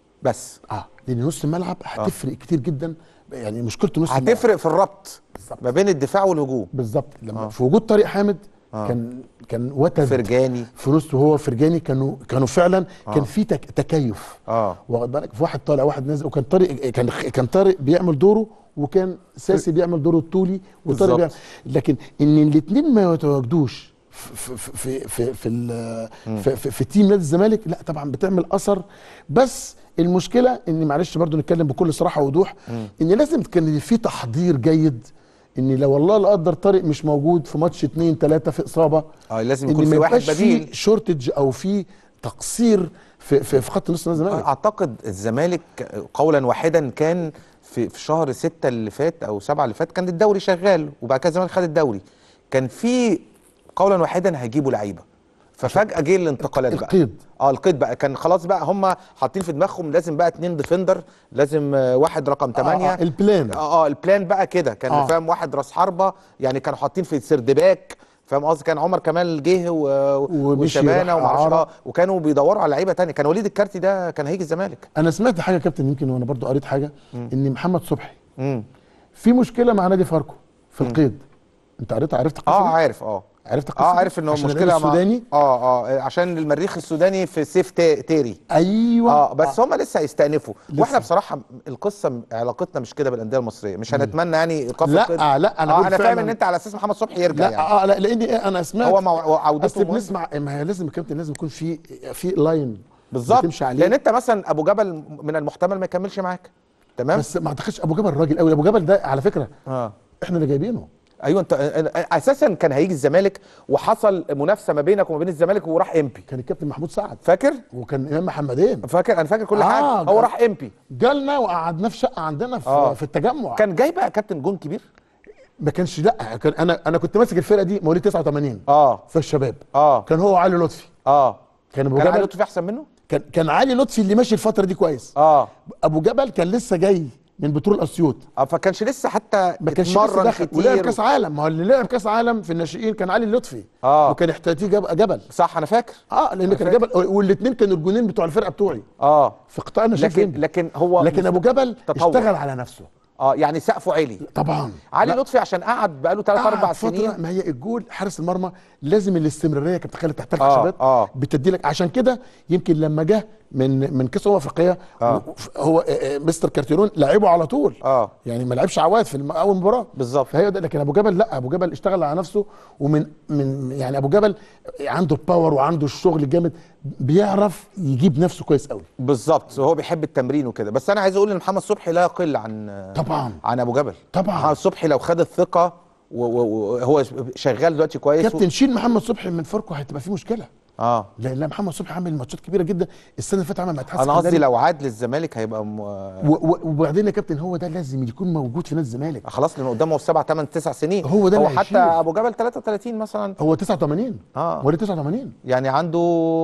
بس اه لان نص الملعب هتفرق كتير جدا يعني مشكلته نص الملعب هتفرق في الربط بالظبط. ما بين الدفاع والهجوم بالظبط لما آه. في وجود طارق حامد آه. كان كان وتد فرجاني في نصه هو فرجاني كانوا كانوا فعلا آه. كان في تك تكيف اه واخد بالك في واحد طالع واحد نازل وكان طارق كان كان طارق بيعمل دوره وكان ساسي بيعمل دوره الطولي وطارق بالظبط. بيعمل لكن ان الاثنين ما يتواجدوش في في في في في, ال- في, في, في تيم نادي الزمالك لا طبعا بتعمل اثر بس المشكله ان معلش برضو نتكلم بكل صراحه ووضوح ان لازم كان في تحضير جيد ان لو والله لا قدر طارق مش موجود في ماتش اتنين ثلاثه في اصابه اه لازم ان يكون ما في واحد يبقاش بديل في شورتج او في تقصير في في, في خط نص نادي الزمالك اعتقد الزمالك قولا واحدا كان في في شهر ستة اللي فات او سبعة اللي فات كان الدوري شغال وبعد كده الزمالك خد الدوري كان في قولا واحدا هيجيبوا لعيبه ففجاه جه الانتقالات بقى القيد اه القيد بقى كان خلاص بقى هم حاطين في دماغهم لازم بقى اتنين ديفندر لازم آه، واحد رقم 8 آه، آه، البلان اه اه البلان بقى كده كان آه. فاهم واحد راس حربه يعني كانوا حاطين في سردباك فاهم قصدي كان عمر كمال جه و... ومشي وشبانه راح ومعرفش إعارة. اه وكانوا بيدوروا على لعيبه تانية كان وليد الكارتي ده كان هيجي الزمالك انا سمعت حاجه يا كابتن يمكن وانا برضو قريت حاجه ان محمد صبحي امم في مشكله مع نادي فاركو في القيد انت قريت عرفت القصه اه دي؟ عارف اه عرفت القصه اه دي؟ عارف ان هو عشان مشكله اللاعب السوداني اه اه عشان المريخ السوداني في سيف تا- تيري ايوه اه بس هم لسه هيستأنفوا لسه. واحنا بصراحه القصه م- علاقتنا مش كده بالانديه المصريه مش هنتمنى يعني ايقاف لا، القيد. لا، أنا آه بقول انا فاهم فعلاً- ان انت على اساس محمد صبحي يرجع لا يعني اه لا لان إيه انا سمعت هو مع- عودته اصل مهم. بنسمع ما هي لازم يا كابتن لازم يكون في في لاين بالظبط بتمشي عليه لان انت مثلا ابو جبل من المحتمل ما يكملش معاك تمام بس ما اعتقدش ابو جبل راجل قوي ابو جبل ده على فكره اه احنا اللي جايبينه ايوه انت آه، آه، اساسا كان هيجي الزمالك وحصل منافسه ما بينك وما بين الزمالك وراح امبي كان الكابتن محمود سعد فاكر وكان امام محمدين فاكر انا فاكر كل آه، حاجه هو جا- راح امبي جالنا وقعدناه في شقه عندنا في, آه. في التجمع كان جاي بقى كابتن جون كبير ما كانش لا كان انا انا كنت ماسك الفرقه دي مواليد 89 اه في الشباب اه كان هو علي لطفي اه كان ابو كان علي جبل لطفي احسن منه كان كان علي لطفي اللي ماشي الفتره دي كويس اه ابو جبل كان لسه جاي من بترول اسيوط اه فكانش لسه حتى ما كانش لسه اتمرن دخل ولعب كتير كاس عالم ما هو اللي لعب كاس عالم في الناشئين كان علي لطفي آه. وكان احتياطي جب- جبل صح انا فاكر اه لان كان فاكر. جبل والاثنين كانوا الجونين بتوع الفرقه بتوعي اه في قطاع الناشئين لكن لكن لكن هو لكن ابو جبل تطور. اشتغل على نفسه اه يعني سقفه عالي طبعا علي لا، لطفي عشان قعد بقاله 3 قعد 4 فترة سنين ما هي الجول حارس المرمى لازم الاستمراريه كانت تخلي تحت آه، الخشبات آه. بتدي لك عشان كده يمكن لما جه من من كاس امم افريقيا آه. هو آه، آه، مستر كارتيرون لعبه على طول اه يعني ما لعبش عواد في الم- اول مباراه بالظبط فهي ده لكن ابو جبل لا ابو جبل اشتغل على نفسه ومن من يعني ابو جبل عنده الباور وعنده الشغل الجامد بيعرف يجيب نفسه كويس قوي بالظبط وهو بيحب التمرين وكده بس انا عايز اقول ان محمد صبحي لا يقل عن طبعا عن ابو جبل طبعا. محمد صبحي لو خد الثقه و- و- وهو شغال دلوقتي كويس و- كابتن شيل محمد صبحي من فاركو هتبقى في مشكله اه لان لا محمد صبحي عامل ماتشات كبيره جدا السنه اللي فاتت عمل مع اتحاد انا قصدي اسكندري. لو عاد للزمالك هيبقى م... و- و- وبعدين يا كابتن هو ده لازم يكون موجود في نادي الزمالك خلاص لان قدامه 7 8 9 سنين هو ده هو اللي حتى هيشيل. ابو جبل 33 مثلا هو 89 اه ولد 89 يعني عنده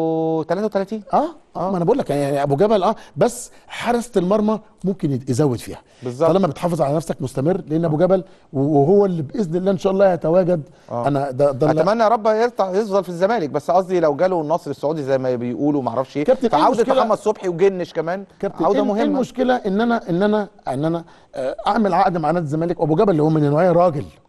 33 اه اه ما انا بقول لك يعني ابو جبل اه بس حراسه المرمى ممكن يت- يزود فيها بالظبط. طالما بتحافظ على نفسك مستمر لان ابو جبل وهو اللي باذن الله ان شاء الله يتواجد آه. انا ده ده اللي- اتمنى يا رب يرتع يفضل في الزمالك بس قصدي لو جاله النصر السعودي زي ما بيقولوا ما اعرفش ايه كابتن، إيه فعوده المشكلة؟ محمد صبحي وجنش كمان كابتن عوده إيه- إيه مهمه المشكله ان انا ان انا ان انا آه، اعمل عقد مع نادي الزمالك وابو جبل اللي هو من النوعيه راجل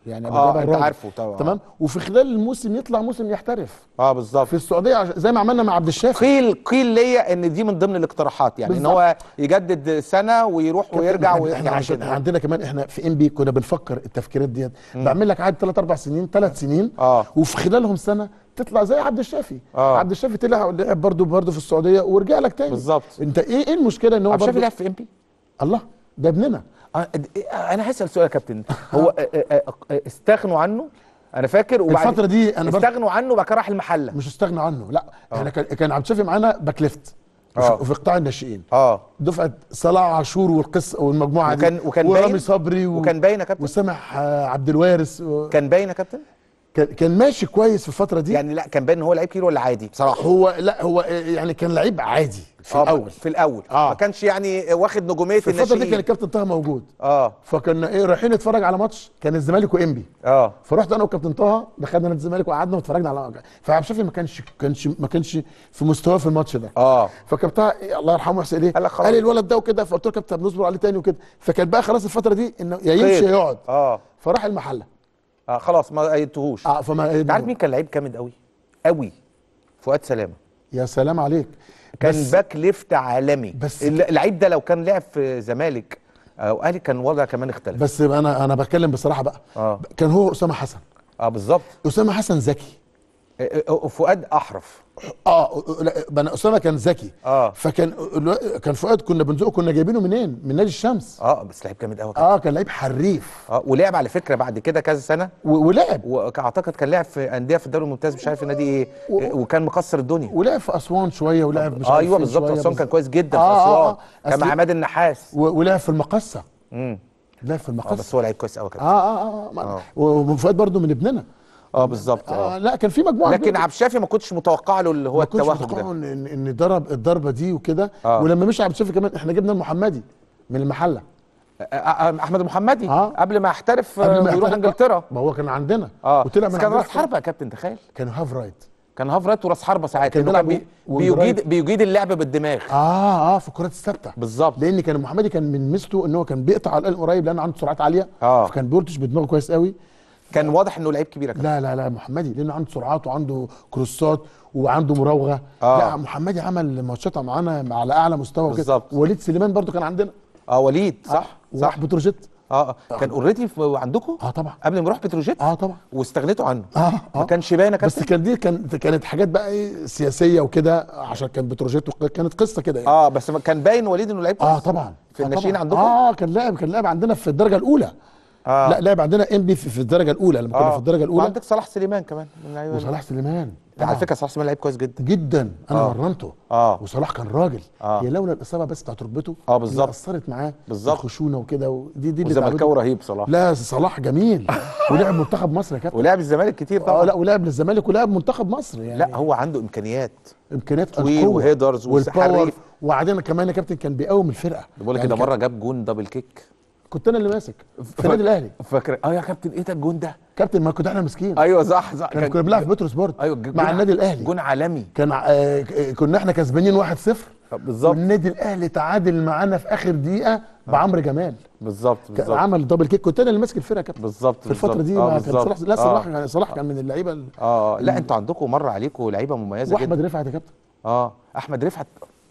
يعني أبو اه جبل انت راجل. عارفه طبعا تمام وفي خلال الموسم يطلع موسم يحترف اه بالظبط في السعوديه عش- زي ما عملنا مع عبد الشافي قيل قيل ليا ان دي من ضمن الاقتراحات يعني ان بالظبط. هو يجدد سنه ويروح ويرجع احنا, ويحكي احنا عن عشان كده عندنا كمان احنا في ام بي كنا بنفكر التفكيرات ديت بعمل لك عقد ثلاث اربع سنين ثلاث سنين اه وفي خلالهم سنه تطلع زي عبد الشافي آه. عبد الشافي طلع لعب برضه برضه في السعوديه ورجع لك تاني بالظبط. انت ايه ايه المشكله ان هو عبد الشافي برضه لعب في ام بي الله ده ابننا آه، آه، انا هسال سؤال يا كابتن هو آه، آه، آه، استغنوا عنه انا فاكر وبعد الفتره دي انا برضه استغنوا عنه وبعد كده راح المحله مش استغنى عنه لا احنا كان كان عبد الشافي معانا باك ليفت وفي- آه. وفي قطاع الناشئين اه دفعه صلاح عاشور والقصه والمجموعه وكان دي وكان ورامي باين صبري و... وكان باين يا كابتن وسامح آه، عبد الوارث و... كان باين يا كابتن كان كان ماشي كويس في الفتره دي يعني لا كان باين ان هو لعيب كبير ولا عادي بصراحه هو لا هو آه، يعني كان لعيب عادي في آه، الاول في الاول آه. ما كانش يعني واخد نجوميه في الفتره دي كان الناشئين الكابتن طه موجود اه فكنا ايه رايحين نتفرج على ماتش كان الزمالك وانبي اه فرحت انا وكابتن طه دخلنا نادي الزمالك وقعدنا واتفرجنا على فعبد الشافي ما كانش كانش ما كانش في مستواه في الماتش ده اه فكابتن طه إيه الله يرحمه يحسن ايه قال لك خلاص. قال لي الولد ده وكده فقلت له يا كابتن نصبر عليه تاني وكده فكان بقى خلاص الفتره دي انه يا يمشي قيد. يا يقعد اه فراح المحله اه خلاص ما قيدتهوش اه فما انت عارف مين كان لعيب جامد قوي قوي فؤاد سلامه يا سلام عليك كان بس- باك ليفت عالمي بس- اللعيب ده لو كان لعب في زمالك او اهلي كان وضع كمان اختلف بس انا انا بتكلم بصراحه بقى اه كان هو اسامه حسن اه بالظبط اسامه حسن ذكي آه، آه، فؤاد احرف اه لا انا اسامه كان ذكي اه فكان الو- كان فؤاد كنا بنزقه كنا جايبينه منين من نادي الشمس اه بس لعيب جامد قوي اه كان لعيب حريف اه ولعب على فكره بعد كده كذا سنه و- ولعب واعتقد كان لعب في انديه في الدوري الممتاز مش عارف النادي ايه و- آه، وكان مكسر الدنيا ولعب في اسوان شويه ولعب مش آه عارف ايوه فين بالظبط شوية اسوان كان كويس جدا آه، في آه، اسوان آه. كان مع أصل- عماد النحاس و- ولعب في المقصه امم لعب في اه المقصه بس هو لعيب كويس قوي كده اه اه اه, آه. آه. وفؤاد برضو من ابننا اه بالظبط آه اه لا كان في مجموعه لكن كبيرة. عبد الشافي ما كنتش متوقع له اللي هو ما كنتش التوهج متوقع ده ان ان إن ضرب الضربه دي وكده آه. ولما مشي عبد الشافي كمان احنا جبنا المحمدي من المحله آه، آه، احمد المحمدي آه. قبل ما يحترف قبل آه، ما ويروح يحترف- انجلترا ما هو كان عندنا اه وطلع بس من كان عندنا راس حربه يا كابتن تخيل كان هاف رايت كان هاف رايت وراس حربه ساعات كان لأنه كان بيلعب بي... وينج رايت. بيجيد بيجيد اللعب بالدماغ اه اه في الكرات الثابته بالظبط لان كان المحمدي كان من ميزته ان هو كان بيقطع على القلم قريب لان عنده سرعات عاليه آه. فكان بيلطش بدماغه كويس قوي كان واضح انه لعيب كبير يا كابتن لا لا لا محمدي لانه عنده سرعات وعنده كروسات وعنده مراوغه آه. لا محمدي عمل ماتشات معانا على اعلى مستوى وكده بالظبط. وليد سليمان برضو كان عندنا اه وليد صح وراح صح بتروجيت اه آه. كان اوريدي عندكم اه طبعا قبل ما يروح بتروجيت اه طبعا واستغنيتوا عنه اه ما اه كانش باين يا بس كابتن كان دي كان كانت حاجات بقى ايه سياسيه وكده عشان كان بتروجيت وق- كانت قصه كده يعني اه بس ما كان باين وليد انه لعيب اه كويس. طبعا في آه الناشئين طبعاً. عندكم اه كان لاعب كان لاعب عندنا في الدرجه الاولى آه. لا لاعب عندنا ام بي في, في الدرجه الاولى لما كنا في الدرجه الاولى وعندك صلاح سليمان كمان من اللعيبة وصلاح سليمان على طبعاً. فكره صلاح سليمان لعيب كويس جدا جدا انا آه. مرنته اه وصلاح كان راجل آه. هي لولا الاصابه بس بتاعت ركبته آه، بالظبط. اللي اثرت معاه بالظبط. الخشونه وكده ودي دي اللي وزملكاوي تعبته. رهيب صلاح لا صلاح جميل ولعب منتخب مصر يا كابتن ولعب الزمالك كتير اه طبعا لا ولعب للزمالك ولعب منتخب مصر يعني لا هو عنده امكانيات امكانيات طويل القوة وهيدرز والباور وحريف. وبعدين كمان يا كابتن كان بيقوم الفرقه بقول لك يعني كده كان- مره جاب جون دبل كيك كنت انا اللي ماسك في النادي الاهلي فاكر اه يا كابتن ايه ده الجون ده كابتن ما كنت احنا مسكين ايوه صح صح كان كنا بنلعب في بترو سبورت ايوه جون مع ع- النادي الاهلي جون عالمي كان ع- آه، ك- كنا احنا كسبانين 1-0 بالظبط والنادي الاهلي تعادل معانا في اخر دقيقه بعمر جمال بالظبط كان بالظبط عمل دبل كيك كنت انا اللي ماسك الفرقه يا كابتن بالظبط في الفتره بالظبط. دي آه، ما كان بالظبط. صلاح لا آه. صلاح يعني صلاح كان من اللعيبه ال- اه لا انتوا عندكم مره عليكم لعيبه مميزه واحمد جدا رفعت يا كابتن اه احمد رفعت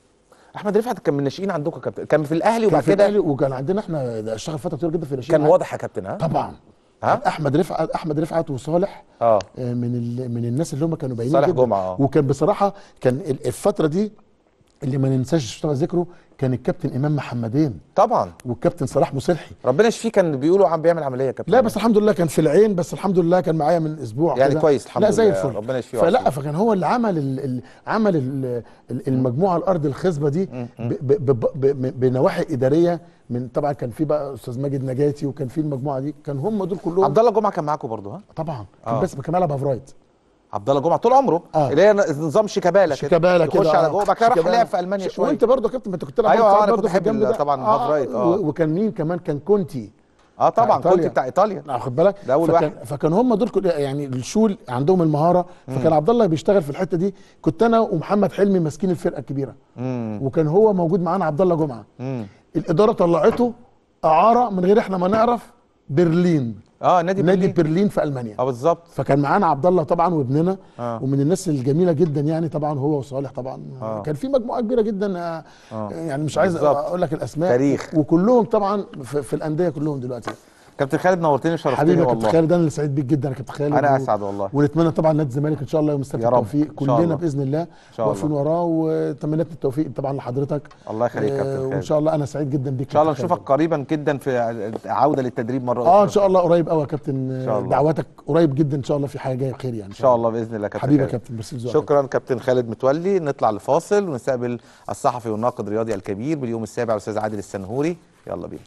احمد رفعت كان من الناشئين عندكم يا كابتن كان في الاهلي كان وبعد في كده الاهلي وكان عندنا احنا ده اشتغل فتره كتير جدا في الناشئين كان واضح يا كابتن ها طبعا ها؟ احمد رفعت احمد رفعت وصالح اه آه، من ال... من الناس اللي هم كانوا باينين صالح جدا. جمعة، آه. وكان بصراحه كان ال- الفتره دي اللي ما ننساش اشتغل ذكره كان الكابتن امام محمدين طبعا والكابتن صلاح مسلحي ربنا يشفيه كان بيقولوا عم بيعمل عمليه يا كابتن لا بس الحمد لله كان في العين بس الحمد لله كان معايا من اسبوع يعني كده. كويس الحمد لا زي لله، الفل ربنا يشفيه فلا ويعافيه. فكان هو اللي عمل ال ال عمل ال ال المجموعه الارض الخصبه دي ب ب ب ب بنواحي اداريه من طبعا كان في بقى استاذ ماجد نجاتي وكان في المجموعه دي كان هم دول كلهم عبد الله جمعه كان معاكم برضه ها طبعا كان آه. بس كان بيلعب هافرايت عبد الله جمعه طول عمره آه. اللي هي نظام شيكابالا كده شيكابالا كده يخش على آه. جوه بعد كده راح شيكابالا. لعب في المانيا ش- شويه وانت برضه يا كابتن ما انت كنت تلعب أيوة، برضه أنا برضه كنت في بحب الجنب ال- ده. طبعا هاف رايت، آه. و- وكان مين كمان كان كونتي اه طبعا بتاع كنت إيطاليا. بتاع ايطاليا واخد بالك ده أول فكان واحد. فكان هم دول كل يعني الشول عندهم المهاره فكان عبد الله بيشتغل في الحته دي كنت انا ومحمد حلمي ماسكين الفرقه الكبيره امم وكان هو موجود معانا عبد الله جمعه امم الاداره طلعته اعاره من غير احنا ما نعرف برلين اه نادي نادي برلين برلين في المانيا اه بالظبط فكان معانا عبد الله طبعا وابننا آه. ومن الناس الجميله جدا يعني طبعا هو وصالح طبعا آه. كان في مجموعه كبيره جدا آه، آه. يعني مش عايز بالظبط. اقول لك الاسماء تاريخ. وكلهم طبعا في, في الانديه كلهم دلوقتي كابتن خالد نورتني وشرفتني حبيبي يا كابتن والله خالد انا اللي سعيد بيك جدا يا كابتن خالد انا و- اسعد والله ونتمنى طبعا نادي الزمالك ان شاء الله يوم السبت يا رب. التوفيق إن شاء كلنا الله. باذن الله شاء واقفين الله. وراه وتمنيات التوفيق طبعا لحضرتك الله يخليك يا آه، كابتن وان خالد شاء الله انا سعيد جدا بيك ان شاء الله كابتن نشوفك خالد. قريبا جدا في عوده للتدريب مره اه اخرى ان شاء الله قريب قوي يا كابتن شاء الله. دعواتك قريب جدا ان شاء الله في حاجه جايه بخير يعني ان شاء الله باذن الله كابتن حبيبي يا خالد. كابتن ميرسي لذوقك. شكرا كابتن خالد متولي نطلع لفاصل ونستقبل الصحفي والناقد الرياضي الكبير باليوم السابع الاستاذ عادل السنهوري يلا بينا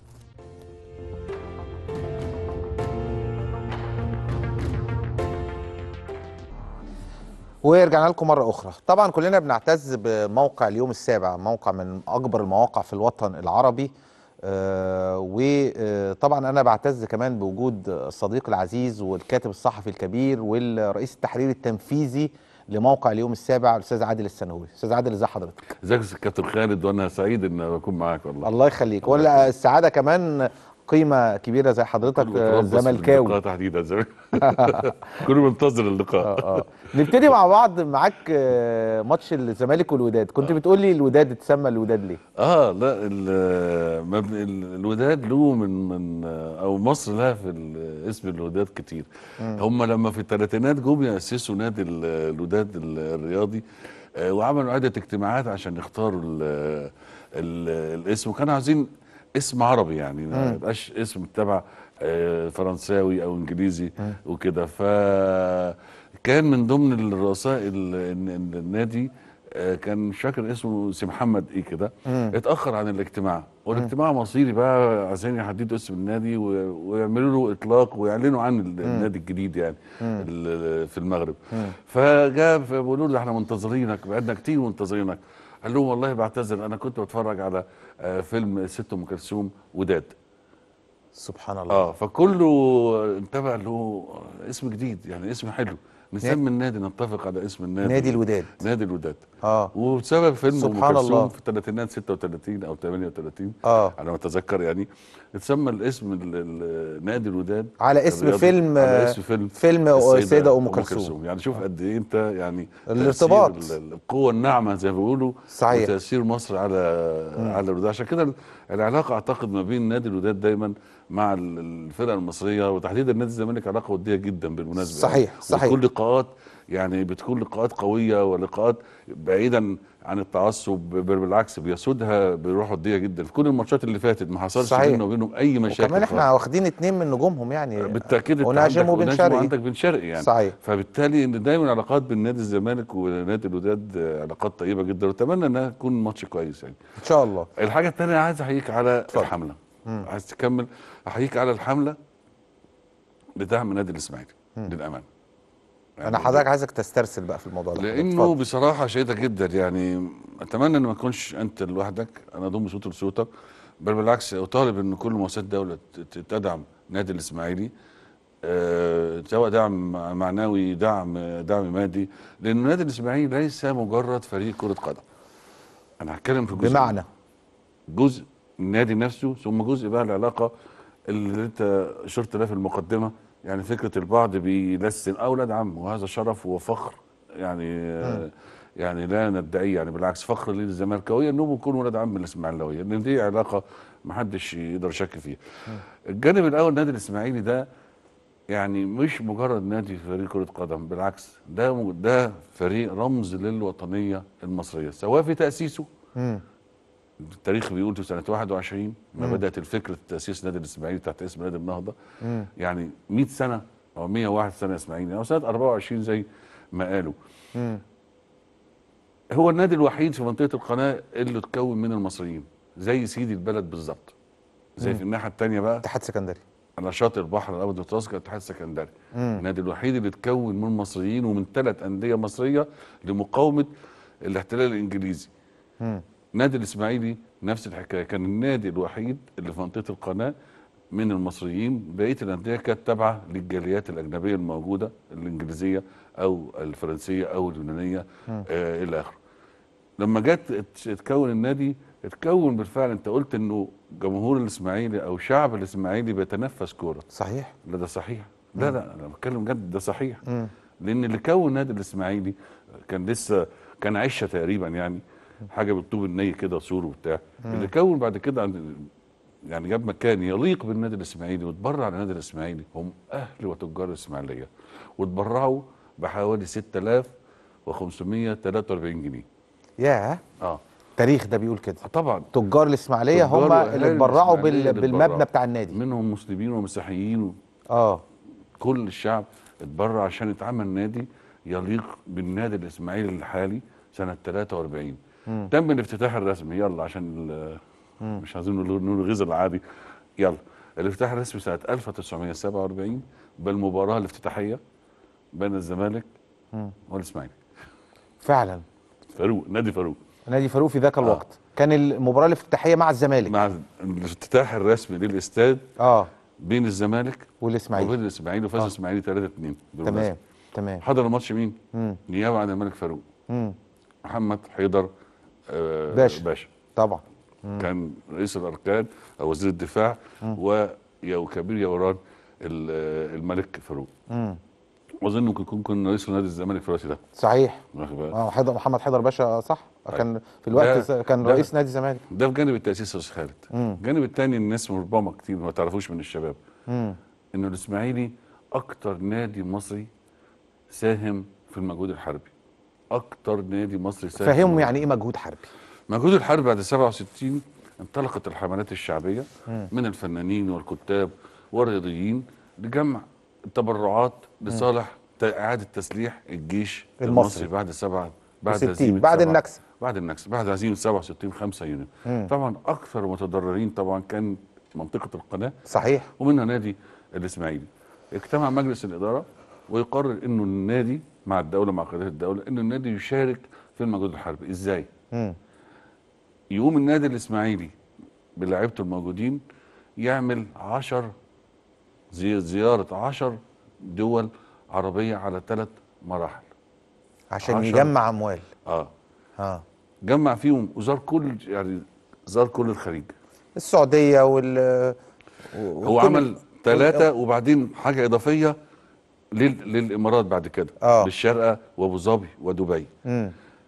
ورجعنا لكم مرة أخرى طبعا كلنا بنعتز بموقع اليوم السابع موقع من أكبر المواقع في الوطن العربي آه وطبعا أنا بعتز كمان بوجود الصديق العزيز والكاتب الصحفي الكبير والرئيس التحرير التنفيذي لموقع اليوم السابع الأستاذ عادل السنهوري أستاذ عادل إزي حضرتك ازيك يا كابتن خالد وانا سعيد ان اكون معاك والله الله يخليك والسعادة كمان قيمة كبيرة زي حضرتك كله آه، متربص في زملكاوي اللقاء تحديدا زي كله منتظر اللقاء اه اه نبتدي مع بعض معاك آه، ماتش الزمالك والوداد كنت بتقول لي الوداد اتسمى الوداد ليه اه لا ال- مبني ال- الوداد له من من او مصر لها في ال- اسم الوداد كتير هم لما في الثلاثينات جم ياسسوا نادي ال- الوداد ال- الرياضي آه، وعملوا عده اجتماعات عشان يختاروا ال ال الاسم وكانوا عايزين اسم عربي يعني ما يبقاش اسم تبع آه، فرنساوي او انجليزي وكده فكان من ضمن الرؤساء ال- ال- النادي آه، كان مش فاكر اسمه سي محمد ايه كده اتاخر عن الاجتماع والاجتماع مصيري بقى عايزين يحددوا اسم النادي و- ويعملوا له اطلاق ويعلنوا عن ال- النادي الجديد يعني ال- في المغرب فجاء بيقولوا له احنا منتظرينك بقالنا كتير منتظرينك قال لهم والله بعتذر انا كنت بتفرج على آه، فيلم ست ام كلثوم وداد سبحان الله اه فكله انتبه له اسم جديد يعني اسم حلو نسمي النادي نتفق على اسم النادي نادي الوداد نادي الوداد اه وبسبب فيلم ام سبحان الله. كلثوم في الثلاثينات 36 او 38 اه على ما اتذكر يعني اتسمى الاسم ال- ال- نادي الوداد على اسم الرياضي. فيلم على اسم فيلم فيلم السيدة أم كلثوم يعني شوف قد ايه انت يعني الارتباط. تأثير ال- القوه الناعمه زي ما بيقولوا صحيح. وتاثير مصر على على الوداد عشان كده ال- العلاقه اعتقد ما بين نادي الوداد دايما مع ال- الفرقه المصريه وتحديدا نادي الزمالك علاقه وديه جدا بالمناسبه صحيح، يعني. صحيح. وبتكون لقاءات يعني بتكون لقاءات قويه ولقاءات بعيدا عن التعصب ب- بالعكس بيسودها بروح وديه جدا في كل الماتشات اللي فاتت ما حصلش صحيح. بيننا وبينهم اي مشاكل وكمان احنا خالص. واخدين اتنين من نجومهم يعني بالتاكيد انت ونجم عندك وبن ونجم شرقي. وعندك بن شرقي يعني صحيح. فبالتالي ان دايما علاقات بين نادي الزمالك ونادي الوداد آه، علاقات طيبه جدا واتمنى انها تكون ماتش كويس يعني ان شاء الله الحاجه الثانيه عايز احييك على اتفضل. الحمله عايز تكمل احييك على الحمله بدعم نادي الاسماعيلي للامانه انا حضرتك عايزك تسترسل بقى في الموضوع ده لانه اتفضل. بصراحه شديده جدا يعني اتمنى ان ما تكونش انت لوحدك انا اضم صوتي لصوتك بل بالعكس اطالب ان كل مؤسسات الدوله ت- ت- تدعم نادي الاسماعيلي آه، سواء دعم معنوي دعم دعم مادي لان نادي الاسماعيلي ليس مجرد فريق كره قدم انا هتكلم في جزء بمعنى جزء النادي نفسه ثم جزء بقى العلاقه اللي انت اشرت لها في المقدمه يعني فكره البعض بيلسن اولاد عم وهذا شرف وفخر يعني آه، يعني لا ندعيه يعني بالعكس فخر للزملكاويه انهم يكونوا ولاد عم الاسماعيلاويه لان دي علاقه ما حدش يقدر يشك فيها. الجانب الاول النادي الاسماعيلي ده يعني مش مجرد نادي فريق كرة قدم بالعكس ده م- ده فريق رمز للوطنية المصرية سواء في تأسيسه مم. التاريخ بيقول في سنة 21 ما بدأت الفكرة تأسيس نادي الإسماعيلي تحت اسم نادي النهضة مم. يعني 100 سنة أو 101 سنة إسماعيلي أو سنة 24 زي ما قالوا مم. هو النادي الوحيد في منطقة القناة اللي اتكون من المصريين زي سيدي البلد بالظبط زي في الناحية التانية بقى اتحاد سكندري على شاطئ البحر الابيض المتوسط الاتحاد السكندري النادي الوحيد اللي اتكون من مصريين ومن ثلاث انديه مصريه لمقاومه الاحتلال الانجليزي مم. نادي الاسماعيلي نفس الحكايه كان النادي الوحيد اللي في منطقه القناه من المصريين بقيه الانديه كانت تابعه للجاليات الاجنبيه الموجوده الانجليزيه او الفرنسيه او اليونانيه آه الى اخره لما جت ات- اتكون النادي اتكون بالفعل انت قلت انه جمهور الاسماعيلي او شعب الاسماعيلي بيتنفس كوره صحيح لا ده صحيح لا لا انا بتكلم جد ده صحيح لان اللي كون نادي الاسماعيلي كان لسه كان عشه تقريبا يعني حاجه بالطوب الني كده سور وبتاع اللي كون بعد كده عند يعني جاب مكان يليق بالنادي الاسماعيلي وتبرع للنادي الاسماعيلي هم اهل وتجار الاسماعيليه وتبرعوا بحوالي 6543 جنيه ياه اه التاريخ ده بيقول كده آه طبعا تجار الاسماعيليه تجار هم وأهالي اللي اتبرعوا الإسماعيلية بال... اللي بالمبنى اتبرعوا. بتاع النادي منهم مسلمين ومسيحيين و... اه كل الشعب اتبرع عشان يتعمل نادي يليق بالنادي الاسماعيلي الحالي سنه 43 تم الافتتاح الرسمي يلا عشان ال- مش عايزين نقول نقول الغذاء العادي يلا الافتتاح الرسمي سنه 1947 بالمباراه الافتتاحيه بين الزمالك والاسماعيلي فعلا فاروق نادي فاروق نادي فاروق في ذاك الوقت كان المباراه الافتتاحيه مع الزمالك مع الافتتاح الرسمي للاستاد اه بين الزمالك والاسماعيلي وبين الاسماعيلي وفاز آه. الاسماعيلي 3 2 تمام تمام حضر الماتش مين؟ مم. نيابه عن الملك فاروق مم. محمد حيدر آه باشا. باشا طبعا كان رئيس الاركان او وزير الدفاع ويا وكبير يوران ال- آه، الملك فاروق مم. واظن ممكن يكون كان رئيس نادي الزمالك في الوقت ده صحيح واخد بالك؟ اه حيدر محمد حيدر باشا صح طيب. كان في الوقت ده- ده كان ده- رئيس نادي الزمالك ده في جانب التاسيس يا استاذ خالد مم. الجانب الثاني الناس ربما كتير ما تعرفوش من الشباب مم. انه الاسماعيلي اكتر نادي مصري ساهم في المجهود الحربي اكتر نادي مصري ساهم في فهموا المجهود يعني ايه مجهود حربي مجهود الحرب بعد 67 انطلقت الحملات الشعبية من الفنانين والكتاب والرياضيين لجمع التبرعات لصالح ت- إعادة تسليح الجيش المصري. المصري بعد سبعة بعد 60 هزيمة بعد سبعة- النكسة. بعد النكسة بعد هزيمة 67 5 يونيو طبعا أكثر متضررين طبعا كان منطقة القناة صحيح ومنها نادي الإسماعيلي اجتمع مجلس الإدارة ويقرر إنه النادي مع الدولة مع قيادات الدولة إنه النادي يشارك في المجهود الحربي إزاي؟ مم. يقوم النادي الاسماعيلي بلاعيبته الموجودين يعمل عشر زي زيارة عشر دول عربية على ثلاث مراحل عشان عشرة. يجمع اموال اه اه جمع فيهم وزار كل يعني زار كل الخليج السعوديه وال هو عمل ثلاثة وبعدين حاجة إضافية لل... للإمارات بعد كده آه. للشارقة وأبو ظبي ودبي مم.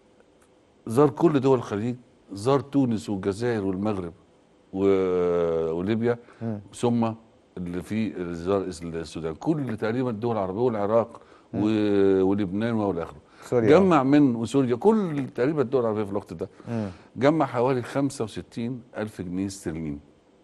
زار كل دول الخليج زار تونس والجزائر والمغرب و... وليبيا ثم اللي في زار السودان كل تقريبا الدول العربيه والعراق و... ولبنان والى اخره سوريا. جمع من وسوريا كل تقريبا الدول العربيه في الوقت ده جمع حوالي 65 الف جنيه استرليني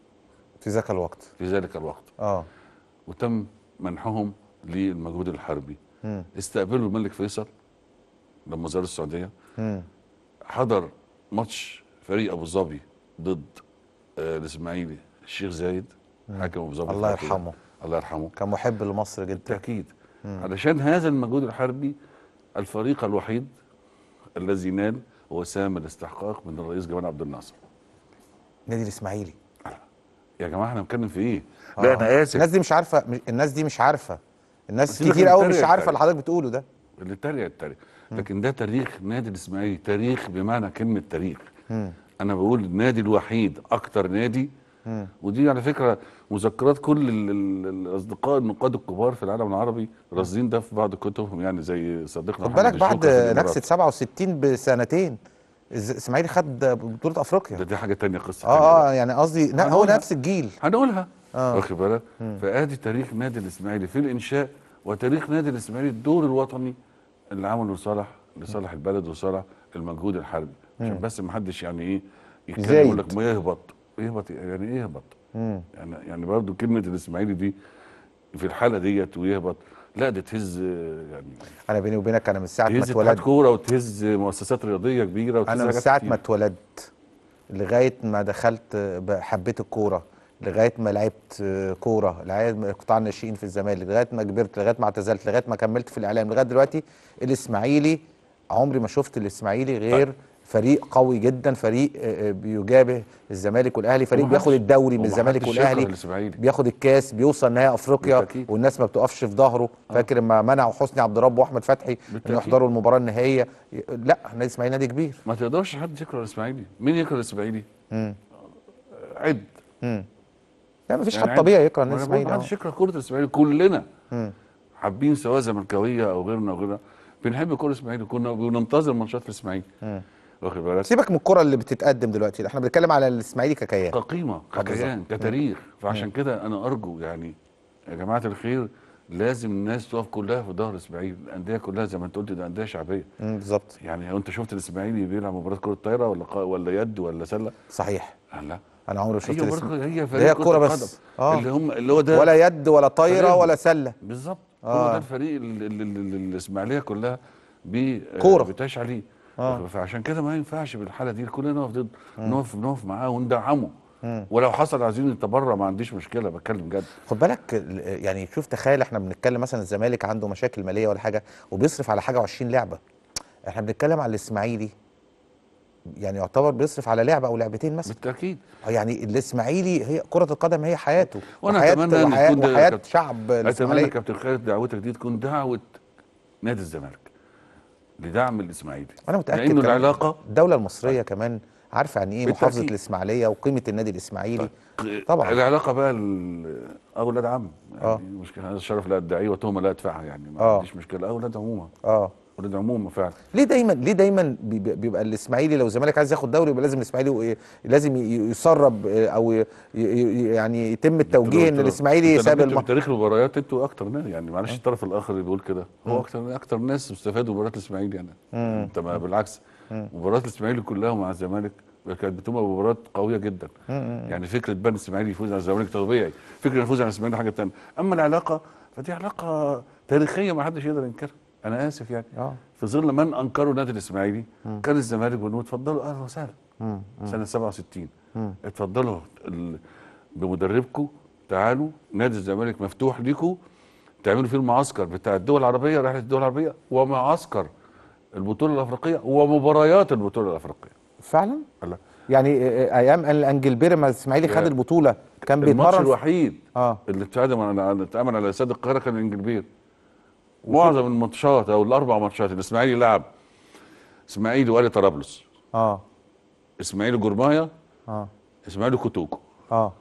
في ذاك الوقت في ذلك الوقت اه وتم منحهم للمجهود الحربي مم. استقبلوا الملك فيصل لما زار السعوديه مم. حضر ماتش فريق ابو ظبي ضد آه، الاسماعيلي الشيخ زايد حاكم ابو ظبي الله في الوقت ده. يرحمه. الله يرحمه كان محب لمصر جدا بالتاكيد علشان هذا المجهود الحربي الفريق الوحيد الذي نال وسام الاستحقاق من الرئيس جمال عبد الناصر نادي الاسماعيلي يا جماعه احنا بنتكلم في ايه؟ آه. لا انا اسف الناس دي مش عارفه مش- الناس دي مش عارفه الناس سيبك كتير من قوي مش التريقة عارفه التانية. اللي حضرتك بتقوله ده اللي اتريق اتريق لكن ده تاريخ نادي الاسماعيلي تاريخ بمعنى كلمه تاريخ انا بقول النادي الوحيد اكتر نادي ودي على فكره مذكرات كل ال- ال- الاصدقاء النقاد الكبار في العالم العربي رصدين ده في بعض كتبهم يعني زي صديقنا خد محمد بالك بعد الشوكة في الإمارات. نكسه 67 بسنتين الز- الاسماعيلي خد بطوله افريقيا ده دي حاجه تانية قصه اه تانية اه بقى. يعني قصدي لا، هو هنقولها. نفس الجيل هنقولها آه. واخد بالك فادي تاريخ نادي الاسماعيلي في الانشاء وتاريخ نادي الاسماعيلي الدور الوطني اللي عمله لصالح لصالح البلد وصالح المجهود الحربي عشان بس ما حدش يعني ايه يتكلم يزايد. يقول لك ما يهبط يهبط يعني ايه يهبط مم. يعني يعني برضه كلمه الاسماعيلي دي في الحاله ديت ويهبط لا دي تهز يعني انا بيني وبينك انا من ساعه ما تهز اتحاد اتولدت كوره وتهز مؤسسات رياضيه كبيره وتهز انا من حاجات ساعه كتير. ما اتولدت لغايه ما دخلت ب- حبيت الكوره لغايه ما لعبت آه، كوره لغايه ما قطاع الناشئين في الزمالك لغايه ما كبرت لغايه ما اعتزلت لغايه ما كملت في الاعلام لغايه دلوقتي الاسماعيلي عمري ما شفت الاسماعيلي غير فريق قوي جدا فريق آه، آه، بيجابه الزمالك والاهلي فريق ومحدش- بياخد الدوري من ومحدش الزمالك يكره والاهلي الإسماعيلي. بياخد الكاس بيوصل نهائي افريقيا بالتأكيد. والناس ما بتقفش في ظهره فاكر لما منعوا حسني عبد رب واحمد فتحي ان بالتأكيد. يحضروا المباراه النهائيه لا نادي الاسماعيلي نادي كبير ما تقدرش حد يكره الاسماعيلي مين يكره الاسماعيلي عد مم. لا مفيش يعني حد طبيعي يكره ما النادي أنا بقول الاسماعيلي محدش آه. يكره كره الاسماعيلي كلنا مم. حابين سواء زملكاويه او غيرنا او غيرنا بنحب كره الاسماعيلي كنا بننتظر ماتشات الاسماعيلي مم. واخد بالك سيبك من الكره اللي بتتقدم دلوقتي احنا بنتكلم على الاسماعيلي ككيان كقيمه ككيان كتاريخ فعشان كده انا ارجو يعني يا جماعه الخير لازم الناس تقف كلها في ظهر الاسماعيلي الانديه كلها زي ما انت قلت ده انديه شعبيه مم، بالظبط يعني هو انت شفت الاسماعيلي بيلعب مباراه كره طايره ولا قا- ولا يد ولا سله صحيح لا انا عمري ما شفت هي الاسم برضه هي ده فريق هي كرة كوره القدم بس اه اللي هم اللي هو ده ولا يد ولا طايره فريقهم. ولا سله بالظبط آه. هو ده الفريق اللي, اللي, اللي الاسماعيليه كلها بي كورة. بتعيش عليه آه. فعشان كده ما ينفعش بالحاله دي كلنا نقف ضد نقف نقف معاه وندعمه ولو حصل عايزين نتبرع ما عنديش مشكله بتكلم جد خد بالك ال- يعني شوف تخيل احنا بنتكلم مثلا الزمالك عنده مشاكل ماليه ولا حاجه وبيصرف على حاجه و20 لعبه احنا بنتكلم على الاسماعيلي يعني يعتبر بيصرف على لعبه او لعبتين مثلا بالتاكيد يعني الاسماعيلي هي كره القدم هي حياته وأنا وحياة أتمنى أن وحياة, يكون ده وحياة كابتن- شعب اتمنى الاسماعيليه كابتن خالد دعوتك دي تكون دعوه نادي الزمالك لدعم الاسماعيلي انا متاكد لانه كمان العلاقه الدوله المصريه كمان عارفه يعني ايه بالتأكيد. محافظه الاسماعيليه وقيمه النادي الاسماعيلي طبعا. العلاقه بقى ال- اولاد عم يعني آه. مشكله هذا الشرف لا ادعيه وتهمه لا ادفعها يعني ما آه. عنديش مشكله اولاد عموما اه اولاد عموما فعلا ليه دايما ليه دايما بيبقى بيبقى الاسماعيلي لو الزمالك عايز ياخد دوري يبقى لازم الاسماعيلي ي- لازم ي- يسرب آه، او ي- ي- يعني يتم التوجيه ان الاسماعيلي انت ساب لما انتوا الم... في تاريخ المباريات انتوا اكتر ناس يعني معلش الطرف الاخر اللي بيقول كده هو اكتر اكتر ناس استفادوا مباريات الاسماعيلي يعني انت ما بالعكس مباريات الاسماعيلي كلها مع الزمالك كانت بتبقى مباريات قويه جدا يعني فكره بان الاسماعيلي يفوز على الزمالك طبيعي فكره يفوز على الاسماعيلي حاجه ثانيه اما العلاقه فدي علاقه تاريخيه ما حدش يقدر ينكرها انا اسف يعني اه في ظل من انكروا النادي الاسماعيلي كان الزمالك بيقولوا اتفضلوا اهلا وسهلا سنه 67 اتفضلوا ال- بمدربكم تعالوا نادي الزمالك مفتوح ليكم تعملوا فيه المعسكر بتاع الدول العربيه رحله الدول العربيه ومعسكر البطوله الافريقيه ومباريات البطوله الافريقيه فعلا الله. يعني آه، ايام الانجلبيري ما الاسماعيلي خد يا- البطوله كان الماتش بيتمرن الوحيد اه اللي اتعمل على اتعمل على استاد القاهره كان الانجلبير معظم الماتشات او الاربع ماتشات الاسماعيلي لعب اسماعيلي وآل طرابلس اه اسماعيلي جورمايا اه اسماعيلي كوتوكو اه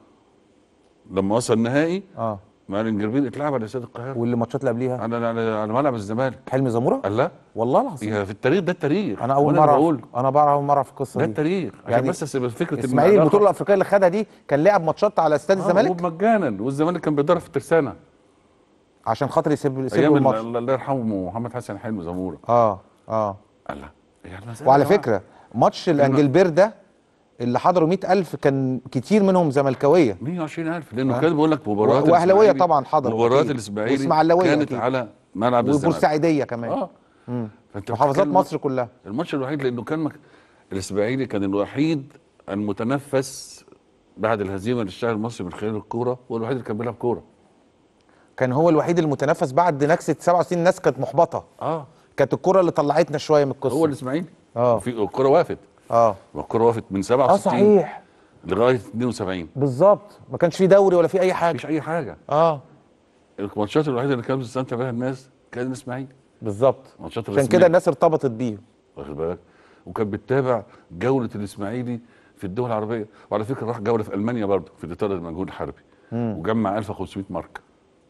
لما وصل النهائي اه مع الانجلبير اتلعب على استاد القاهره واللي الماتشات اللي قبليها على على على ملعب الزمالك حلمي زموره قال لا والله العظيم يا في التاريخ ده التاريخ انا اول وأنا مره بقول أعرف- انا بعرف اول مره في القصه ده دي التاريخ عشان يعني بس أسيب فكره إن اسماعيلي العلاقة- البطوله الافريقيه اللي خدها دي كان لعب ماتشات على استاد آه، الزمالك ومجانا والزمالك كان بيضرب في الترسانه عشان خاطر يسيب يسيبوا ايام ال- الماتش الله الله يرحمه محمد حسن حلمي زموره اه اه قال لا يعني المسألة وعلى يا جماعة فكره ماتش الانجلبير ده اللي حضروا 100000 كان كتير منهم زملكاويه 120000 لانه آه. كان بيقول لك مباريات و- وأهلاوية الإسماعيلي- طبعا حضروا مباريات أكيد. الاسماعيلي وإسماعيلاوية كانت أكيد. على ملعب الزمالك وبورسعيديه كمان اه فانت محافظات بتتكلم- مصر كلها الماتش الوحيد لانه كان مك... الاسماعيلي كان الوحيد المتنفس بعد الهزيمه للشعب المصري من خلال الكوره هو الوحيد اللي كان بيلعب كوره كان هو الوحيد المتنفس بعد نكسه 67 الناس كانت محبطه اه كانت الكره اللي طلعتنا شويه من القصه هو الاسماعيلي اه في الكوره وقفت اه والكوره وقفت من اه 67 صحيح لغايه 72 بالظبط ما كانش في دوري ولا في اي حاجه مفيش اي حاجه اه الماتشات الوحيده اللي كانت بتستمتع بها الناس كان الاسماعيلي بالظبط ماتشات عشان الرسمية. كده الناس ارتبطت بيه واخد بالك وكان بتتابع جوله الاسماعيلي في الدول العربيه وعلى فكره راح جوله في المانيا برضه في اطار المجهود الحربي وجمع 1500 مارك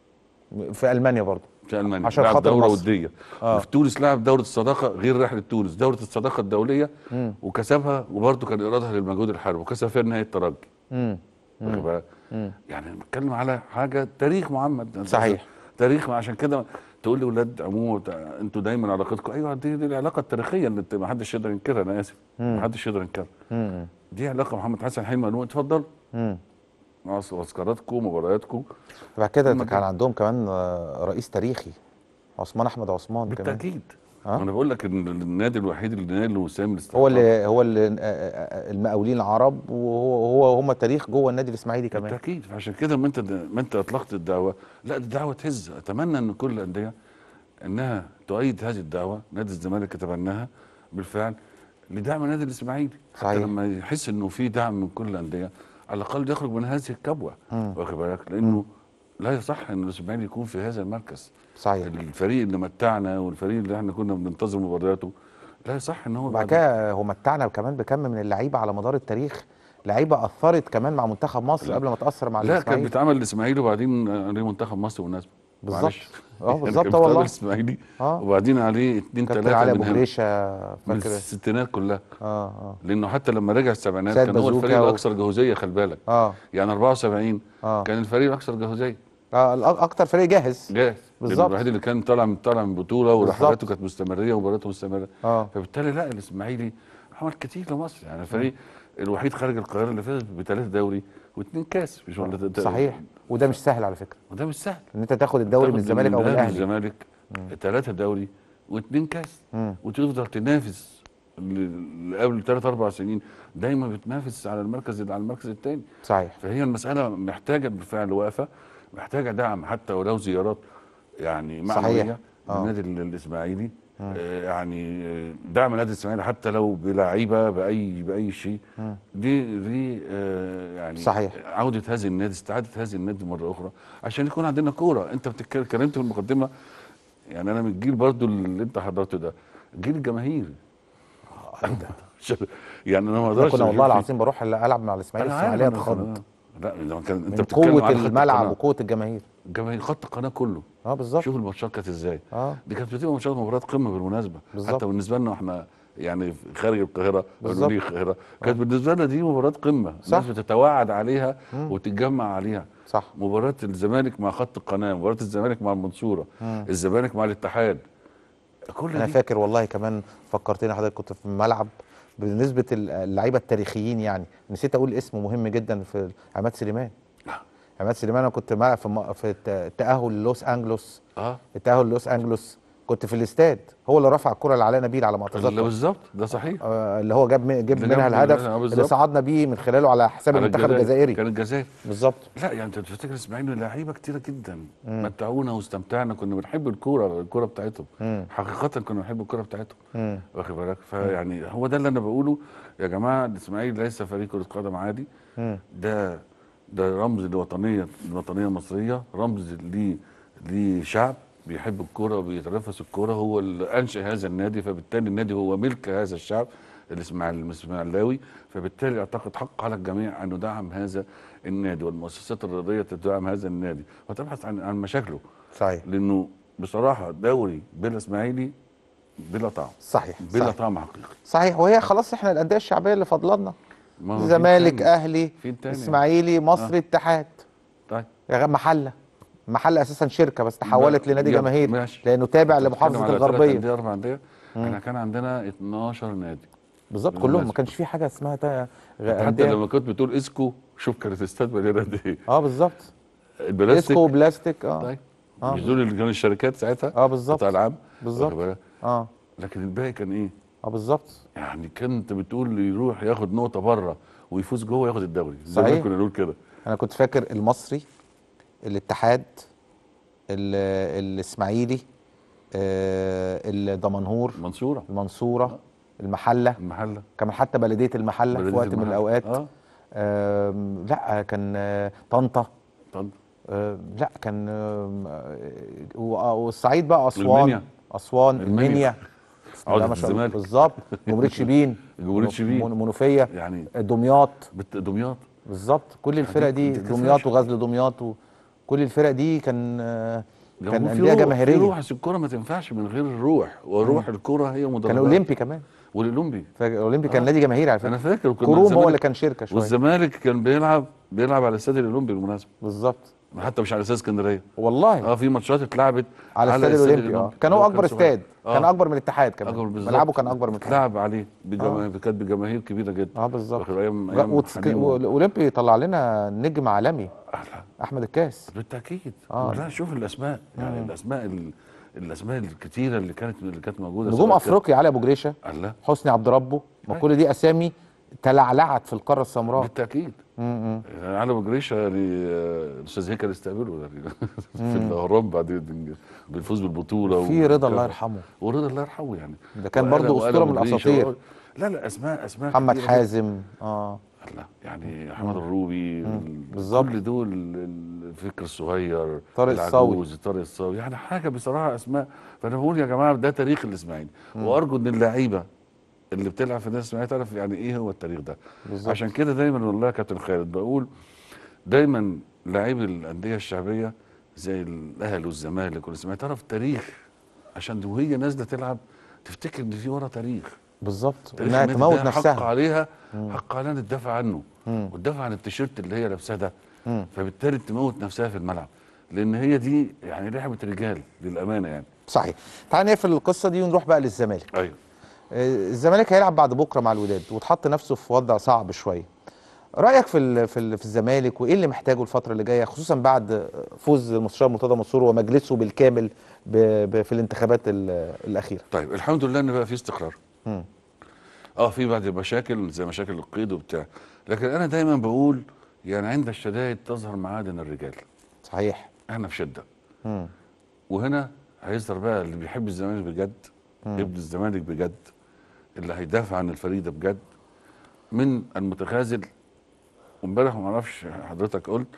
في المانيا برضه في المانيا عشان لعب خاطر دوره مصر. وديه آه. وفي تونس لعب دوره الصداقه غير رحله تونس دوره الصداقه الدوليه وكسبها وبرضه كان ارادها للمجهود الحربي وكسب فيها نهايه الترجي امم واخد بالك يعني بنتكلم على حاجه تاريخ معمد صحيح. تاريخ عشان كده تقول لي ولاد عموما بتاع- انتوا دايما علاقتكم ايوه دي, دي العلاقه التاريخيه اللي انت ما حدش يقدر ينكرها انا اسف ما حدش يقدر ينكرها امم دي علاقه محمد حسن حلمي قال لهم اتفضل امم معسكراتكم مبارياتكم بعد كده هم كان كده. عندهم كمان آه، رئيس تاريخي عثمان احمد عثمان كمان بالتاكيد آه. انا بقول لك ان النادي الوحيد اللي نال وسام هو اللي هو اللي آه، آه، المقاولين العرب وهو هو هم تاريخ جوه النادي الاسماعيلي كمان بالتاكيد فعشان كده ما انت ما انت اطلقت الدعوه لا دي دعوه تهز اتمنى ان كل الانديه انها تؤيد هذه الدعوه نادي الزمالك يتبناها بالفعل لدعم النادي الاسماعيلي صحيح. حتى لما يحس انه في دعم من كل الانديه على الاقل يخرج من هذه الكبوه واخد بالك لانه لا يصح ان الاسماعيلي يكون في هذا المركز صحيح الفريق اللي متعنا والفريق اللي احنا كنا بننتظر مبارياته لا يصح ان هو وبعد بعد- كده هو متعنا كمان بكم من اللعيبه على مدار التاريخ لعيبه اثرت كمان مع منتخب مصر لا. قبل ما تاثر مع لا كان الاسماعيلي بيتعمل الاسماعيلي وبعدين عليه منتخب مصر والناس بالظبط. معلش. اه يعني بالظبط كان اه بيتعمل والله الاسماعيلي اه وبعدين عليه اتنين كابتن تلاته علي من ابو هنا جريشه من فاكر الستينات كلها اه اه لانه حتى لما رجع السبعينات سيد كان هو بازوكا الفريق و- الاكثر جهوزيه خلي بالك اه يعني 74 اه كان الفريق الاكثر جهوزيه اه الأ- اكتر فريق جاهز جاهز بالظبط. لأنه الوحيد اللي كان طالع من طالع من بطوله بالظبط. ورحلاته كانت مستمريه ومباراته مستمره اه فبالتالي لا الاسماعيلي عمل كتير لمصر يعني الفريق الوحيد خارج القاهره اللي فاز بثلاث دوري واثنين كاس مش ولا ده- صحيح وده مش سهل على فكره وده مش سهل ان انت تاخد الدوري من تاخد الزمالك او من الأهلي الاهلي الزمالك ثلاثه دوري واثنين كاس مم. وتفضل تنافس ل- قبل ثلاث اربع سنين دايما بتنافس على المركز على المركز الثاني صحيح فهي المساله محتاجه بالفعل وقفه محتاجه دعم حتى ولو زيارات يعني صحيح. معنويه آه. للنادي ال- الاسماعيلي آه يعني آه، دعم النادي الاسماعيلي حتى لو بلعيبه باي باي شيء دي دي آه يعني صحيح. عوده هذه النادي استعاده هذه النادي مره اخرى عشان يكون عندنا كوره انت بتتكلم اتكلمت في المقدمه يعني انا من الجيل برضو اللي انت حضرته ده جيل الجماهير يعني انا ما احنا اقدرش كنا والله أشوف- العظيم بروح العب مع الاسماعيلي أنا عارف الاسماعيليه أنا اتخض خلاص. لا لما كان انت من بتتكلم قوه على خط الملعب القناة. وقوه الجماهير الجماهير خط القناه كله اه بالظبط شوف الماتشات كانت ازاي اه دي كانت بتبقى ماتشات مباريات قمه بالمناسبه بالظبط. حتى بالنسبه لنا احنا يعني خارج القاهره بالظبط. قانوني القاهره كانت بالنسبه لنا دي مباراه قمه صح. الناس بتتواعد عليها مم. وتتجمع عليها صح مباراه الزمالك مع خط القناه مباراه الزمالك مع المنصوره مم. الزمالك مع الاتحاد كل انا دي فاكر والله كمان فكرتني حضرتك كنت في الملعب بالنسبه اللعيبه التاريخيين يعني نسيت اقول اسم مهم جدا في عماد سليمان آه. عماد سليمان انا كنت معاه في م- في الت- التاهل لوس انجلوس اه التاهل لوس انجلوس كنت في الاستاد هو اللي رفع الكره لعلاء نبيل على ما اللي اتذكر بالظبط ده صحيح آه، اللي هو جاب م- جاب اللي منها جاب الهدف منها، آه، اللي بالظبط. صعدنا بيه من خلاله على حساب على المنتخب الجزائري كان الجزائر بالظبط لا يعني انت تفتكر اسماعيلي لعيبه كتيره جدا متعونا واستمتعنا كنا بنحب الكوره الكوره بتاعتهم مم. حقيقه كنا بنحب الكوره بتاعتهم مم. واخد بالك فيعني هو ده اللي انا بقوله يا جماعه الاسماعيلي ليس فريق كره قدم عادي مم. ده ده رمز لوطنيه الوطنيه المصريه رمز ل لشعب بيحب الكوره وبيتنفس الكوره هو اللي انشا هذا النادي فبالتالي النادي هو ملك هذا الشعب الاسماعيلي الاسماعيلاوي فبالتالي اعتقد حق على الجميع ان ندعم هذا النادي والمؤسسات الرياضيه تدعم هذا النادي وتبحث عن عن مشاكله صحيح لانه بصراحه دوري بلا اسماعيلي بلا طعم صحيح بلا صحيح. طعم حقيقي صحيح وهي خلاص احنا الانديه الشعبيه اللي فاضلنا ما هو في زمالك تاني. اهلي في تاني. اسماعيلي مصر آه. اتحاد طيب يا جماعة محله محله اساسا شركه بس تحولت لا، لنادي يلا، جماهيري ماشي. لانه تابع أنت بتتكلم لمحافظه على ثلاث الغربيه أندية أربع أندية احنا كان عندنا 12 نادي بالظبط بالمناسبة. كلهم ما كانش في حاجه اسمها تا... غ- حتى أندية. لما كنت بتقول اسكو شوف كانت استاد مليانه قد ايه اه بالظبط البلاستيك اسكو بلاستيك اه طيب آه. مش دول اللي كانوا الشركات ساعتها اه بالظبط قطاع العام بالظبط. واخد بالك؟ اه لكن الباقي كان ايه؟ اه بالظبط يعني كنت بتقول يروح ياخد نقطه بره ويفوز جوه ياخد الدوري زمان صحيح. كنا نقول كده انا كنت فاكر المصري الاتحاد ال- الاسماعيلي آه الدمنهور منصوره المنصوره المحله المحله كمان حتى بلديه المحله في بلدية وقت من المحلة. الاوقات اه آم، لا كان آه، طنطا طب آه، لا كان آم، آه، و- والصعيد بقى اسوان المنيا. اسوان المنيا. المنيا بسم الله عودة ما شاء الله. الزمالك. بالظبط جمهوريه شبين جمهورية شبين. من- منوفيه يعني دمياط بت- دمياط بالظبط كل الفرق دي دي دمياط تنساش. وغزل دمياط وكل الفرق دي كان آه، كان جمهور- في انديه روح- في جماهيريه روح أصل الكوره ما تنفعش من غير الروح وروح الكوره هي كان مدرجات اولمبي كمان والاولمبي فاكر اولمبي كان آه. نادي جماهيري على انا فكره فاكر وكنا كروم هو الزمالك- اللي كان شركه شويه والزمالك كان بيلعب بيلعب على استاد الاولمبي بالمناسبه بالظبط حتى مش على استاد اسكندريه والله اه في ماتشات اتلعبت على استاد الاولمبي اه كان هو اكبر صغير. استاد آه. كان اكبر من الاتحاد اكبر كمان بالظبط ملعبه كان اكبر من الاتحاد اتلعب عليه بجما... كانت بجماهير كبيره جدا اه بالظبط واخد ايام لا، ايام وتسك- حليم و- والاولمبي طلع لنا نجم عالمي أهلا. احمد الكاس بالتاكيد آه. لا شوف الاسماء يعني الاسماء ال... الاسماء الكتيره اللي كانت اللي كانت موجوده نجوم سواء افريقيا علي ابو جريشه كانت- الله حسني عبد ربه ما كل دي اسامي تلعلعت في القاره السمراء بالتاكيد م- م. علي ابو جريشه يعني آه، الاستاذ هيكل استقبله يعني في الاهرام بعدين بالفوز بالبطوله في رضا الله وكذا. يرحمه ورضا الله يرحمه يعني ده كان وقال- برضو وقال أسطورة أبو من جريشة الأساطير. وقال- لا لا اسماء اسماء محمد كتيرة جداً. حازم اه لا يعني احمد الروبي ال- بالظبط. كل دول ال- الفكر الصغير طارق العجوز طارق الصاوي يعني حاجه بصراحه اسماء فانا بقول يا جماعه ده تاريخ الاسماعيلي وارجو ان اللعيبه اللي بتلعب في النادي الاسماعيلي تعرف يعني ايه هو التاريخ ده بالظبط. عشان كده دايما والله يا كابتن خالد بقول دايما لاعبي الانديه الشعبيه زي الاهلي والزمالك والاسماعيلي تعرف تاريخ عشان وهي نازله تلعب تفتكر ان في ورا تاريخ بالظبط تاريخ انها النادي تموت ده حق نفسها عليها حق علينا الدفع عنه والدفع عن التيشيرت اللي هي لابساه ده فبالتالي تموت نفسها في الملعب لان هي دي يعني لعبه رجال للامانه يعني صحيح تعال نقفل القصه دي ونروح بقى للزمالك ايوه آه، الزمالك هيلعب بعد بكره مع الوداد وتحط نفسه في وضع صعب شويه رايك في ال في, ال في الزمالك وايه اللي محتاجه الفتره اللي جايه خصوصا بعد فوز المستشار مرتضى منصور ومجلسه بالكامل ب ب في الانتخابات ال- الاخيره طيب الحمد لله ان بقى في استقرار مم. اه في بعض المشاكل زي مشاكل القيد وبتاع لكن انا دايما بقول يعني عند الشدائد تظهر معادن الرجال صحيح احنا في شده مم. وهنا هيظهر بقى اللي بيحب الزمالك بجد ابن الزمالك بجد اللي هيدافع عن الفريق ده بجد من المتخاذل وامبارح ما اعرفش حضرتك قلت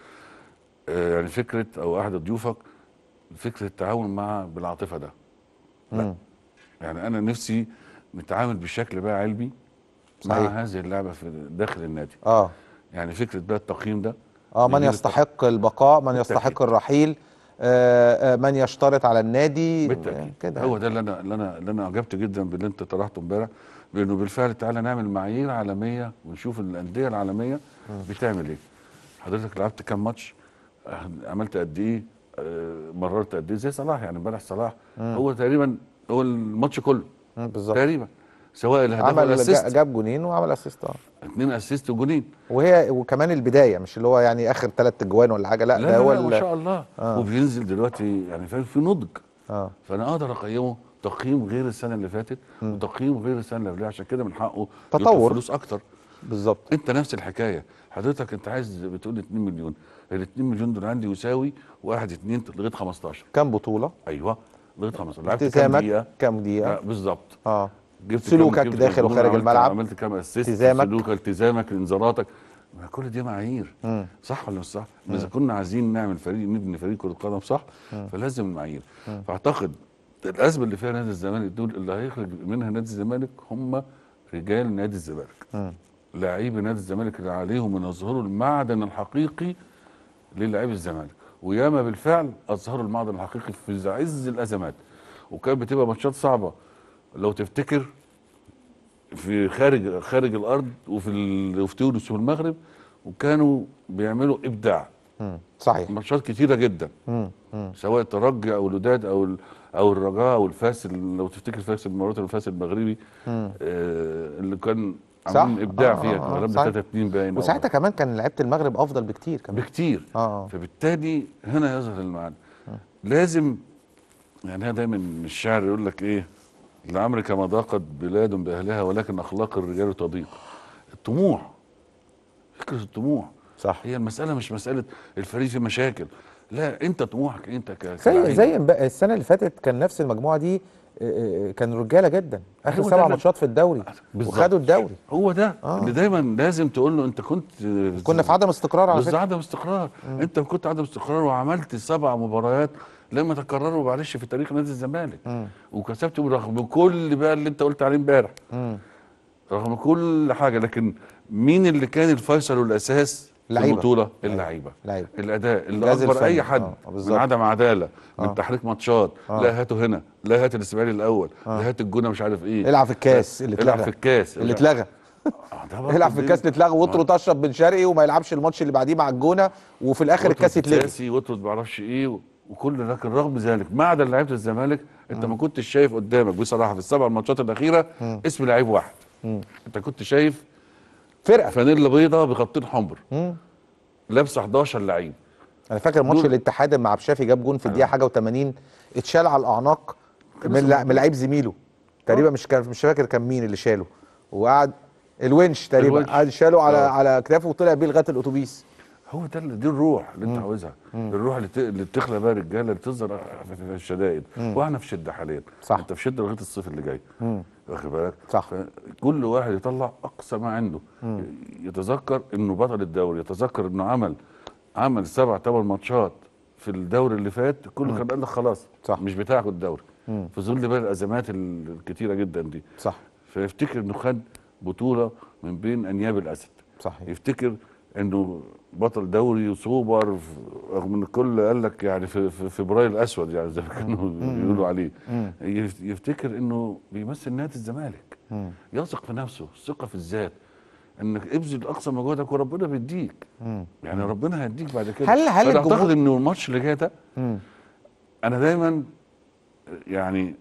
آه يعني فكره او احد ضيوفك فكره التعاون مع بالعاطفه ده مم. يعني انا نفسي نتعامل بشكل بقى علمي مع صحيح. هذه اللعبه في داخل النادي اه يعني فكره بقى التقييم ده اه من نجيب يستحق البقاء من بالتأكيد. يستحق الرحيل آه آه من يشترط على النادي بالتاكيد كده هو ده اللي انا اللي انا اللي انا اعجبت جدا باللي انت طرحته امبارح بانه بالفعل تعالى نعمل معايير عالميه ونشوف الانديه العالميه بتعمل ايه حضرتك لعبت كام ماتش آه، عملت قد ايه آه، مررت قد ايه زي صلاح يعني امبارح صلاح هو تقريبا هو الماتش كله مم، بالظبط تقريبا سواء الهدف عمل والاسيست جا- جاب جونين وعمل اسيست اه اثنين اسيست وجونين وهي وكمان البدايه مش اللي هو يعني اخر ثلاث اجوان ولا حاجه لا, لا, ده هو لا, ما ال- شاء الله آه. وبينزل دلوقتي يعني فاهم في نضج اه فانا اقدر اقيمه تقييم غير السنه اللي فاتت وتقييم غير السنه اللي قبلها عشان كده من حقه يطلب تطور. فلوس اكتر بالظبط انت نفس الحكايه حضرتك انت عايز بتقول 2 مليون ال 2 مليون دول عندي يساوي 1 2 لغايه 15 كام بطوله ايوه لغايه 15 لعبت كام التزامك دقيقه كام آه، دقيقه بالظبط اه جبت سلوكك كام- جبت داخل كام جول، وخارج عملت- الملعب. عملت كام اسيست التزامك. سلوكك التزامك انذاراتك ما كل دي معايير مم. صح ولا مش صح؟ اذا كنا عايزين نعمل فريق نبني فريق كره قدم صح فلازم المعايير فاعتقد الازمه اللي فيها نادي الزمالك دول اللي هيخرج منها نادي الزمالك هم رجال نادي الزمالك مم. لاعبي نادي الزمالك اللي عليهم ان يظهروا المعدن الحقيقي للاعبي الزمالك وياما بالفعل اظهروا المعدن الحقيقي في عز الازمات وكانت بتبقى ماتشات صعبه لو تفتكر في خارج خارج الارض وفي ال- وفي تونس والمغرب وكانوا بيعملوا ابداع مم. صحيح ماتشات كتيره جدا مم. مم. سواء الترجي او الوداد او ال- او الرجاء او الفاسد لو تفتكر فاسد مرات الفاسد المغربي مم. آه اللي كان صح. عاملين ابداع آه، فيها آه، آه، غلبنا صحيح. 3 2 باين أو وساعتها كمان كان لعيبه المغرب افضل بكتير كمان بكتير اه فبالتالي هنا يظهر المعنى لازم يعني هي دايما الشعر يقول لك ايه لعمرك ما ضاقت بلاد باهلها ولكن اخلاق الرجال تضيق الطموح فكره الطموح صح هي المساله مش مساله الفريق فيه مشاكل لا انت طموحك انت ك زي كلاعب. زي امب- السنه اللي فاتت كان نفس المجموعه دي آه، آه، كانوا رجاله جدا اخر هو ده سبع اللي- ماتشات في الدوري بالظبط. وخدوا الدوري هو ده آه. اللي دايما لازم تقول له انت كنت كنا في عدم استقرار على بس فكره عدم استقرار انت كنت عدم استقرار وعملت سبع مباريات لم يتكرروا معلش في تاريخ نادي الزمالك مم. وكسبت رغم كل بقى اللي انت قلت عليه امبارح مم. رغم كل حاجه لكن مين اللي كان الفيصل والاساس في لعيبة. البطوله اللعيبه لعيبه الاداء اللي الجهاز اكبر الفني. اي حد آه، من بالظبط. عدم عداله من آه. تحريك ماتشات آه. لا هاته هنا لا هات الاسماعيلي الاول لا هات الجونه مش عارف ايه العب في الكاس اللي العب اتلغى في الكاس اللي اتلغى آه، ده برضه العب في دي- الكاس اللي اتلغى واطرد اشرف بن شرقي وما يلعبش الماتش اللي بعديه مع الجونه وفي الاخر واطرد الكاس يتلغي سياسي واطرد معرفش ايه و- وكل ده لكن رغم ذلك معدن لعيبه الزمالك انت ما كنتش شايف قدامك بصراحه في السبع ماتشات الاخيره اسم لعيب واحد انت كنت شايف فرقه فانيلا بيضه بخطين حمر مم. لابسه 11 لعيب انا فاكر ماتش دول- الاتحاد مع عبد جاب جون في الدقيقه حاجه و80 اتشال على الاعناق من لع- من لعيب زميله تقريبا مش كان مش فاكر كان مين اللي شاله وقعد الونش تقريبا الونش. قعد شاله على آه. على كتافه وطلع بيه لغايه الاتوبيس هو ده اللي دي الروح اللي انت عاوزها الروح اللي, ت... اللي بتخلق بقى رجاله اللي تظهر في في الشدائد واحنا في شده حاليا صح. انت في شده لغايه الصيف اللي جاي واخد بالك صح. كل واحد يطلع اقصى ما عنده يتذكر انه بطل الدوري يتذكر انه عمل عمل سبع ثمان ماتشات في الدوري اللي فات كله كان قال لك خلاص صح. مش بتاعك الدوري في ظل بقى الازمات الكتيره جدا دي صح فيفتكر انه خد بطوله من بين انياب الاسد صحيح يفتكر انه بطل دوري وسوبر ف- رغم ان الكل قال لك يعني في في فبراير الاسود يعني زي ما كانوا بيقولوا عليه يف- يفتكر انه بيمثل نادي الزمالك يثق في نفسه الثقه في الذات انك ابذل اقصى مجهودك وربنا بيديك يعني ربنا هيديك بعد كده هل- هل فأنا الجمهور- اعتقد انه الماتش اللي جاي ده انا دايما يعني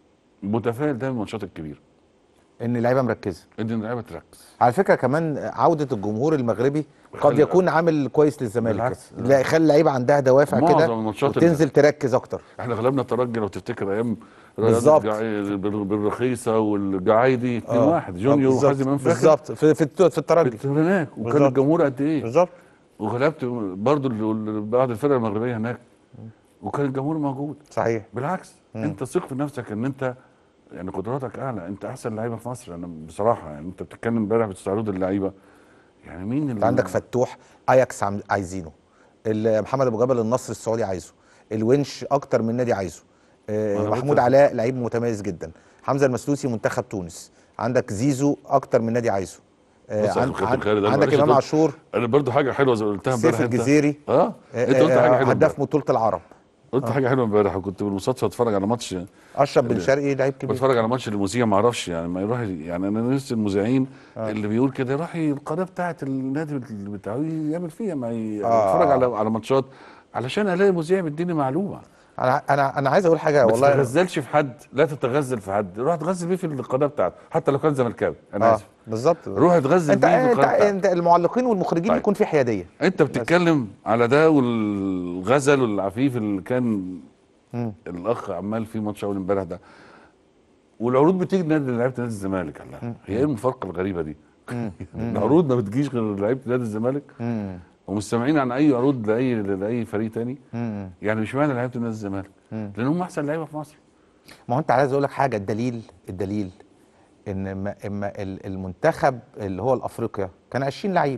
متفائل دايما بالماتشات الكبيره ان اللعيبه مركزه ان اللعيبه تركز على فكره كمان عوده الجمهور المغربي قد خلي- يكون عامل كويس للزمالك بالعكس. لا يخلي اللعيبه عندها دوافع معظم كده الماتشات اللي- وتنزل تركز اكتر احنا غلبنا الترجي لو تفتكر ايام رياض بالظبط. الجع- بال- بالرخيصه والجعايدي 2 آه. 1 جونيور بالظبط. وحازم امام فاكر بالظبط في في, الت- في الترجي كنت هناك وكان بالظبط. الجمهور قد ايه بالظبط وغلبت برضو ال- ال- بعض الفرق المغربيه هناك وكان الجمهور موجود صحيح بالعكس انت ثق في نفسك ان انت يعني قدراتك اعلى انت احسن لعيبه في مصر انا بصراحه يعني انت بتتكلم امبارح بتستعرض اللعيبه يعني مين انت عندك فتوح اياكس عم- عايزينه ال- محمد ابو جبل النصر السعودي عايزه الونش اكتر من نادي عايزه آه، أنا محمود قلت- علاء لعيب متميز جدا حمزه المسلوسي منتخب تونس عندك زيزو اكتر من نادي عايزه آه، بص يا عن- كابتن عن- خالد، أنا عندك معلش امام دول- عاشور انا برضو حاجه حلوه زي ما قلتها سيف امبارح انت الجزيري اه انت قلت آه، حاجه آه، حلوه هداف امبارح. بطوله العرب قلت حاجه حلوه امبارح وكنت بالمصادفه اتفرج على ماتش اشرف بن شرقي لعيب كبير بتفرج على ماتش المذيع ما اعرفش يعني ما يروح يعني انا نفس المذيعين اللي بيقول كده يروح القناه بتاعه النادي بتاعه يعمل فيها ما ي- آه. اتفرج على على ماتشات علشان الاقي مذيع بيديني معلومه انا انا انا عايز اقول حاجه ما والله تتغزلش في حد لا تتغزل في حد روح تغزل بيه في القناه بتاعته حتى لو كان زملكاوي انا اه اسف بالظبط روح اتغزل انت بيه في انت, القناه بتاعته انت المعلقين والمخرجين طيب. بيكون في حياديه انت بتتكلم على ده والغزل والعفيف اللي كان الاخ عمال فيه ماتش اول امبارح ده والعروض بتيجي لنادي لعيبه نادي الزمالك الله هي ايه المفارقه الغريبه دي؟ العروض ما بتجيش غير لعيبه نادي الزمالك ومستمعين عن اي عروض لاي لاي فريق تاني يعني مش معنى لعيبه نادي الزمالك لان هم احسن لعيبه في مصر ما هو انت عايز اقول لك حاجه الدليل الدليل ان ما اما ال- المنتخب اللي هو الافريقيا كان 20 لعيب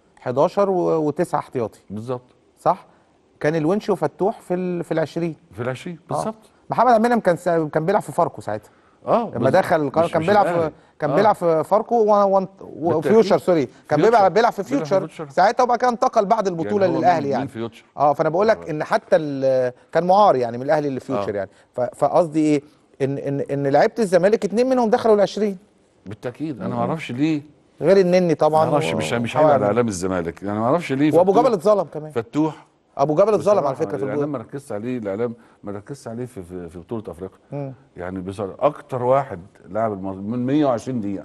11 و9 احتياطي بالظبط صح كان الونش وفتوح في ال في ال 20 في العشرين بالظبط محمد عبد المنعم كان سا- كان بيلعب في فاركو ساعتها اه لما بس- دخل القناه مش- كان مش بيلعب في الأهلي. كان آه. بيلعب في فاركو و- و- بالتأكيد. وفيوتشر سوري كان فيوتشر. بيلعب بيلعب في بيلعب في فيوتشر فيوتشر. ساعتها وبعد كده انتقل بعد البطوله يعني هو للاهلي مين- يعني مين فيوتشر؟ اه فانا بقول لك ان حتى ال- كان معار يعني من الاهلي لفيوتشر آه. يعني ف- فقصدي ايه ان ان ان لعيبه الزمالك اتنين منهم دخلوا ال 20 بالتاكيد انا ما اعرفش ليه غير النني طبعا ما اعرفش و- مش مش وحاول عايب على يعمل. اعلام الزمالك يعني ما اعرفش ليه وابو فتوح- جبل اتظلم كمان فتوح ابو جبل اتظلم على بصراحة فكره في الاعلام الجول ما ركزش عليه الاعلام ما ركزش عليه في في, في بطوله افريقيا يعني بصراحه اكتر واحد لعب الم- من 120 دقيقه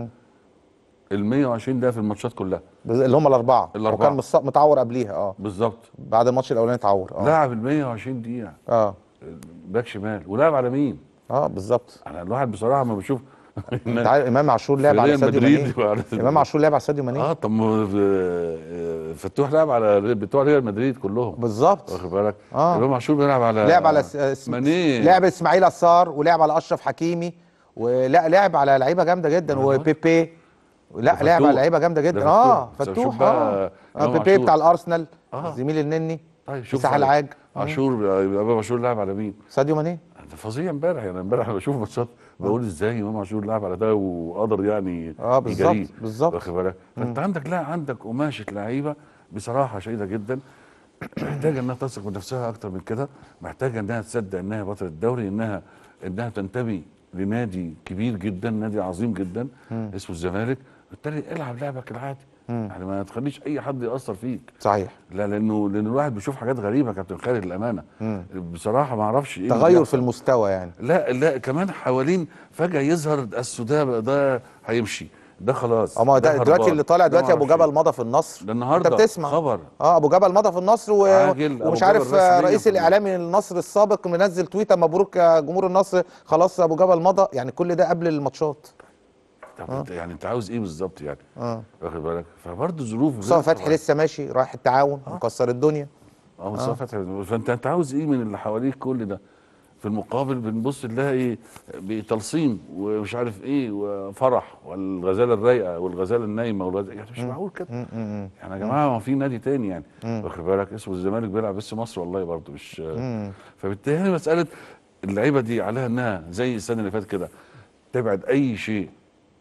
ال 120 ده في الماتشات كلها اللي هم الاربعه الأربعة. وكان مص- متعور قبليها اه بالظبط بعد الماتش الاولاني اتعور اه لعب ال 120 دقيقه اه باك شمال ولعب على مين؟ اه بالظبط انا الواحد بصراحه ما بشوف انت عارف امام عاشور لعب في على ريال ساديو مدريد ماني وعلى- امام عاشور لعب على ساديو ماني اه طب ما آه، فتوح لعب على بتوع ريال مدريد كلهم بالظبط واخد بالك آه. امام عاشور بيلعب على لعب على س... س... ماني لعب اسماعيل اسار ولعب على اشرف حكيمي ولا لعب على لعيبه جامده جدا أنا بقول. وبيبي لا ده لعب فتوح. على لعيبه جامده ده جدا فتوح. اه بس فتوح شوف بقى اه, آه إمام بيبي عاشور. بتاع الارسنال آه. زميل النني طيب شوف مساح على- العاج عاشور امام عاشور لعب على مين؟ ساديو ماني ده فظيع امبارح يعني امبارح انا بشوف ماتشات بقول ازاي امام عاشور لعب على ده وقدر يعني اه بالظبط يجاريه. بالظبط واخد بالك فانت عندك لا عندك قماشه لعيبه بصراحه شديده جدا محتاجه انها تثق بنفسها اكتر من كده محتاجه انها تصدق انها بطله الدوري انها انها تنتمي لنادي كبير جدا نادي عظيم جدا اسمه الزمالك بالتالي العب لعبك العادي يعني ما تخليش اي حد ياثر فيك صحيح لا لانه لان الواحد بيشوف حاجات غريبه يا كابتن خالد الامانه بصراحه ما اعرفش ايه اللي تغير في بيحصل. المستوى يعني لا لا كمان حوالين فجاه يظهر السوداء ده هيمشي ده خلاص اما ده دلوقتي هربان. اللي طالع ده دلوقتي ابو معرفش جبل مضى في النصر ده النهارده انت بتسمع خبر اه ابو جبل مضى في النصر و... عاجل أبو ومش جبل عارف رسمياً رئيس في الاعلامي للنصر السابق منزل تويته مبروك يا جمهور النصر خلاص ابو جبل مضى يعني كل ده قبل الماتشات طب انت يعني انت عاوز ايه بالظبط يعني اه واخد بالك فبرضه ظروف مصطفى فتحي لسه ماشي رايح التعاون مكسر الدنيا اه مصطفى فتحي فانت انت عاوز ايه من اللي حواليك كل ده في المقابل بنبص نلاقي بتلصيم ومش عارف ايه وفرح والغزاله الرايقه والغزاله النايمه والغزالة يعني مش معقول كده يعني يا جماعه ما في نادي تاني يعني واخد بالك اسمه الزمالك بيلعب بس مصر والله برضه مش فبالتالي مساله اللعيبه دي عليها انها زي السنه اللي فاتت كده تبعد اي شيء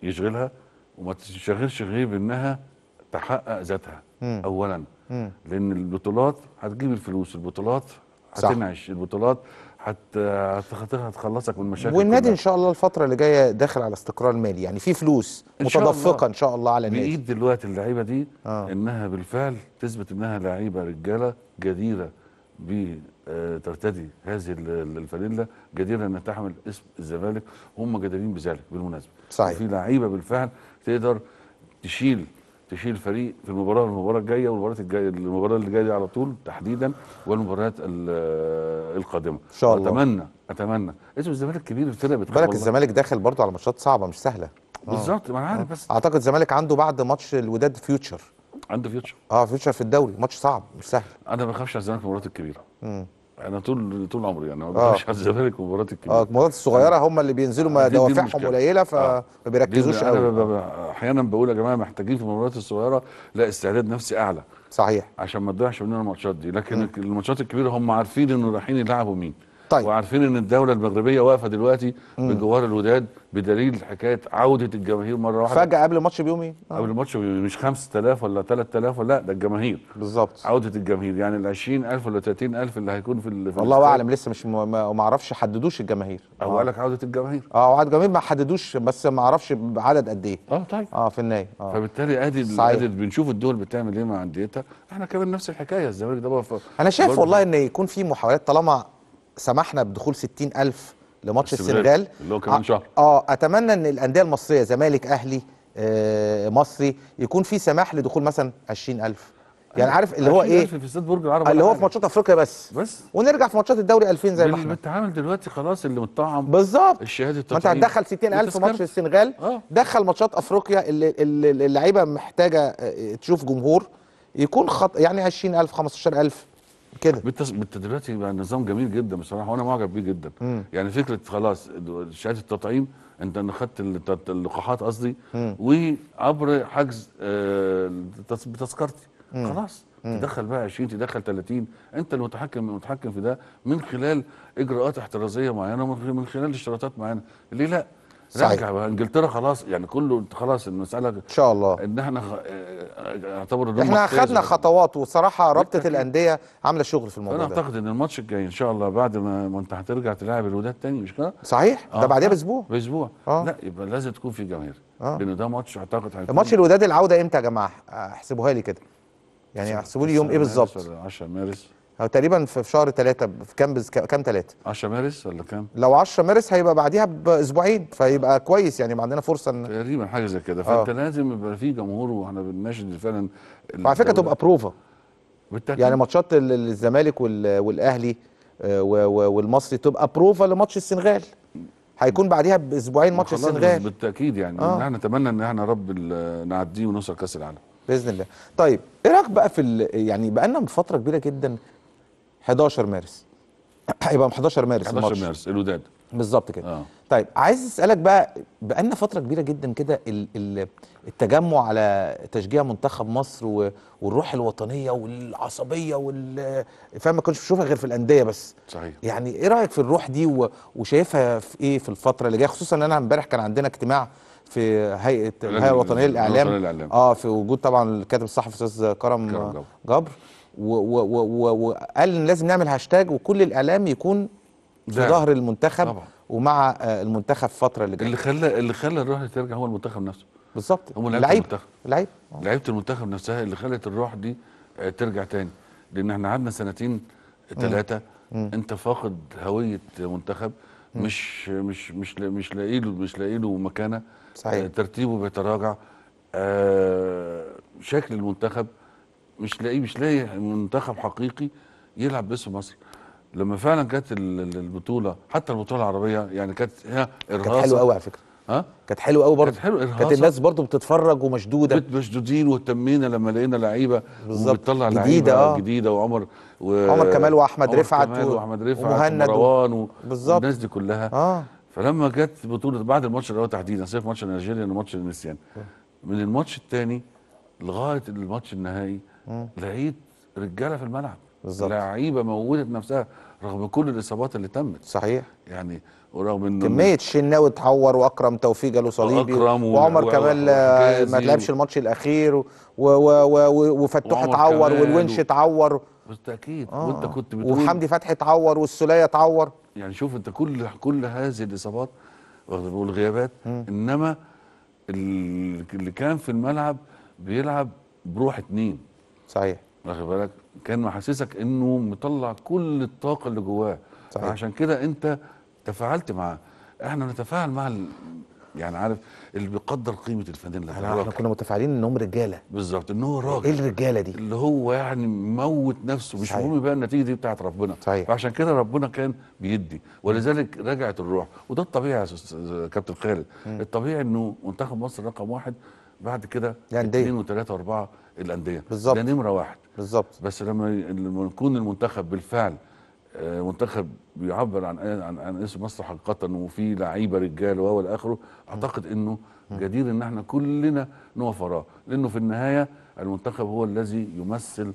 يشغلها وما تشغلش غير بانها تحقق ذاتها مم. اولا مم. لان البطولات هتجيب الفلوس البطولات صح. هتنعش البطولات هت... هت- هتخلصك من المشاكل والنادي كلها. ان شاء الله الفتره اللي جايه داخل على استقرار مالي يعني في فلوس إن شاء متدفقه الله. ان شاء الله على النادي بايد دلوقتي اللعيبه دي آه. انها بالفعل تثبت انها لعيبه رجاله جديره بترتدي هذه ال- ال- الفانيلا جديره انها تحمل اسم الزمالك هم جديرين بذلك بالمناسبه صحيح. في لعيبه بالفعل تقدر تشيل تشيل فريق في المباراه المباراه الجايه والمباراه الجايه المباراه اللي جايه دي على طول تحديدا والمباريات ال- القادمه إن شاء الله. اتمنى اتمنى اسم الزمالك كبير الفرقه بتخاف بالك والله. الزمالك داخل برضو على ماتشات صعبه مش سهله آه. بالظبط ما انا عارف بس اعتقد الزمالك عنده بعد ماتش الوداد فيوتشر عنده فيوتشر اه فيوتشر في الدوري ماتش صعب مش سهل انا ما بخافش على الزمالك في المباريات الكبيره مم. انا طول طول عمري يعني ما آه. بخافش على الزمالك في المباريات الكبيره اه المباريات الصغيره هم اللي بينزلوا ما دي- دي دوافعهم المشكلة. قليله فما آه. بيركزوش دي- انا ب- قوي ب- احيانا بقول يا جماعه محتاجين في المباريات الصغيره لا استعداد نفسي اعلى صحيح عشان ما تضيعش مننا الماتشات دي لكن الماتشات الكبيره هم عارفين انه رايحين يلعبوا مين طيب. وعارفين ان الدوله المغربيه واقفه دلوقتي بجوار الوداد بدليل حكايه عوده الجماهير مره واحده فجاه قبل الماتش بيومين آه. قبل الماتش مش 5000 ولا 3000 ولا لا ده الجماهير بالظبط عوده الجماهير يعني ال 20000 ولا 30000 اللي هيكون في ال- في والله الاستاد. اعلم لسه مش م- ما ما اعرفش حددوش الجماهير او اه قال لك عوده الجماهير اه وعدد الجماهير ما حددوش بس ما اعرفش بعدد قد ايه اه طيب اه في النهايه اه فبالتالي ادي صحيح. ادي بنشوف الدول بتعمل ايه مع انديتها احنا كمان نفس الحكايه الزمالك ده بقى ف- انا شايف برضه والله ان يكون في محاولات طالما سمحنا بدخول 60000 لماتش السنغال، السنغال اللي هو كمان آه، شهر. اه اتمنى ان الانديه المصريه زمالك اهلي آه مصري يكون في سماح لدخول مثلا 20000 يعني عارف اللي هو 20,000 ايه في استاد برج العرب اللي ولا هو في حاجة. ماتشات افريقيا بس بس ونرجع في ماتشات الدوري 2000 زي ما بال- احنا بالتعامل دلوقتي خلاص اللي متطعم بالظبط الشهاده ما انت التطعيم هتدخل 60000 في ماتش والتذكرة. السنغال اه دخل ماتشات افريقيا اللي اللي اللي اللعيبه محتاجه آه، تشوف جمهور يكون خط يعني 20000 15000 كده بالتس... بالت... دلوقتي بقى نظام جميل جدا بصراحه وانا معجب بيه جدا مم. يعني فكره خلاص شهاده التطعيم انت أنا خدت الت- اللقاحات قصدي مم. وعبر حجز آه، التس- بتذكرتي مم. خلاص تدخل بقى 20 تدخل 30 انت المتحكم المتحكم في ده من خلال اجراءات احترازيه معينه ومن من خلال اشتراطات معينه ليه لا صحيح. رجع بقى انجلترا خلاص يعني كله خلاص المساله ان شاء الله ان احنا خ- آه، اعتبر إن هم احنا اجتازوا. خدنا خطوات وصراحه رابطه بالتأكيد. الانديه عامله شغل في انا الموضوع ده اعتقد ان الماتش الجاي ان شاء الله بعد ما, ما انت هترجع تلاعب الوداد تاني مش كده؟ صحيح ده آه، بعدها آه، باسبوع باسبوع آه. لا يبقى لازم تكون في جماهير آه. لان ده ماتش اعتقد هيكون ماتش الوداد العوده امتى يا جماعه احسبوها لي كده يعني احسبوا لي يوم ايه بالظبط 10 مارس هو تقريبا في في شهر ثلاثة في كام بز... كام ثلاثة 10 مارس ولا كام؟ لو 10 مارس هيبقى بعديها باسبوعين فيبقى كويس يعني يبقى عندنا فرصه ان تقريبا حاجه زي كده فانت لازم يبقى في جمهور واحنا بنناشد فعلا وعلى فكره الدولة. تبقى بروفا بالتأكيد. يعني ماتشات ال- ال- الزمالك وال- والاهلي آه، و- و- والمصري تبقى بروفا لماتش السنغال هيكون بعديها باسبوعين ماتش خلاص السنغال بالتاكيد يعني آه. آه. احنا نتمنى ان احنا رب ال- نعديه ونوصل كاس العالم باذن الله طيب ايه رايك بقى في ال- يعني بقى لنا فتره كبيره جدا 11 مارس هيبقى 11 مارس 11 الماتش مارس الوداد بالظبط كده اه طيب عايز اسالك بقى بقى لنا فتره كبيره جدا كده ال- ال- التجمع على تشجيع منتخب مصر و- والروح الوطنيه والعصبيه وال فاهم ما كنتش بشوفها غير في الانديه بس صحيح يعني ايه رايك في الروح دي و- وشايفها في ايه في الفتره اللي جايه خصوصا ان انا امبارح كان عندنا اجتماع في هيئه الهيئه الوطنيه للاعلام الوطنية للإعلام. اه في وجود طبعا الكاتب الصحفي استاذ كرم كرم جبر. جبر و- و- و- و- وقال ان لازم نعمل هاشتاج وكل الاعلام يكون في داعم. ظهر المنتخب طبعا. ومع آه، المنتخب الفتره اللي جايه اللي خلى اللي خلى الروح دي ترجع هو المنتخب نفسه بالظبط هم لعيبه لعيب المنتخب لعيب آه. لعيبه المنتخب نفسها اللي خلت الروح دي آه، ترجع تاني لان احنا قعدنا سنتين ثلاثه انت فاقد هويه منتخب مش مش مش لا- مش لاقي له مش لاقي له مكانه صحيح. آه، ترتيبه بيتراجع آه، شكل المنتخب مش لاقي مش لاقي منتخب حقيقي يلعب باسم مصر لما فعلا كانت ال- ال- البطوله حتى البطوله العربيه يعني كانت هي كانت ارهاصه حلوه قوي على فكره ها كانت حلوه قوي برضه كانت حلوة، كانت إرهاصة. الناس برضه بتتفرج ومشدوده بت- مشدودين واهتمينا لما لقينا لعيبه بالظبط. وبتطلع جديدة، لعيبه آه. جديده وعمر و... عمر كمال وأحمد عمر رفعت كمال و- واحمد رفعت ومهند و- ومروان و... بالظبط. والناس دي كلها اه فلما جت بطوله بعد الماتش الاول تحديدا سيف ماتش نيجيريا وماتش النسيان من الماتش الثاني لغايه الماتش النهائي لقيت رجاله في الملعب بالظبط. لعيبه موتت نفسها رغم كل الاصابات اللي تمت صحيح يعني ورغم انه كميه الشناوي اتعور واكرم توفيق جاله صليبي وأكرم و- وعمر و- كمال آه، وحجازي ما لعبش و- الماتش الاخير و- و- و- و- وفتوح وعمر اتعور كمال والونش و- اتعور بالتاكيد آه. وانت كنت بتقول وحمدي فتحي اتعور والسوليه اتعور يعني شوف انت كل كل هذه الاصابات واخد- والغيابات انما ال- اللي كان في الملعب بيلعب بروح اتنين صحيح واخد بالك كان محسسك انه مطلع كل الطاقه اللي جواه صحيح. عشان كده انت تفاعلت معاه احنا نتفاعل مع ال... يعني عارف اللي بيقدر قيمه الفانيلا احنا احنا كنا متفائلين انهم رجاله بالظبط ان هو راجل ايه الرجاله دي اللي هو يعني موت نفسه مش صحيح. مهم بقى النتيجه دي بتاعت ربنا صحيح. فعشان كده ربنا كان بيدي ولذلك رجعت الروح وده الطبيعي يا أستاذ كابتن خالد الطبيعي انه منتخب مصر رقم واحد بعد كده الأندية. اثنين وثلاثه واربعه الانديه بالظبط. ده نمره واحد بالظبط بس لما ي- لما يكون المنتخب بالفعل آه، منتخب بيعبر عن عن, عن اسم مصر حقيقه وفي لعيبه رجال و الى اخره اعتقد انه جدير ان احنا كلنا نقف وراه لانه في النهايه المنتخب هو الذي يمثل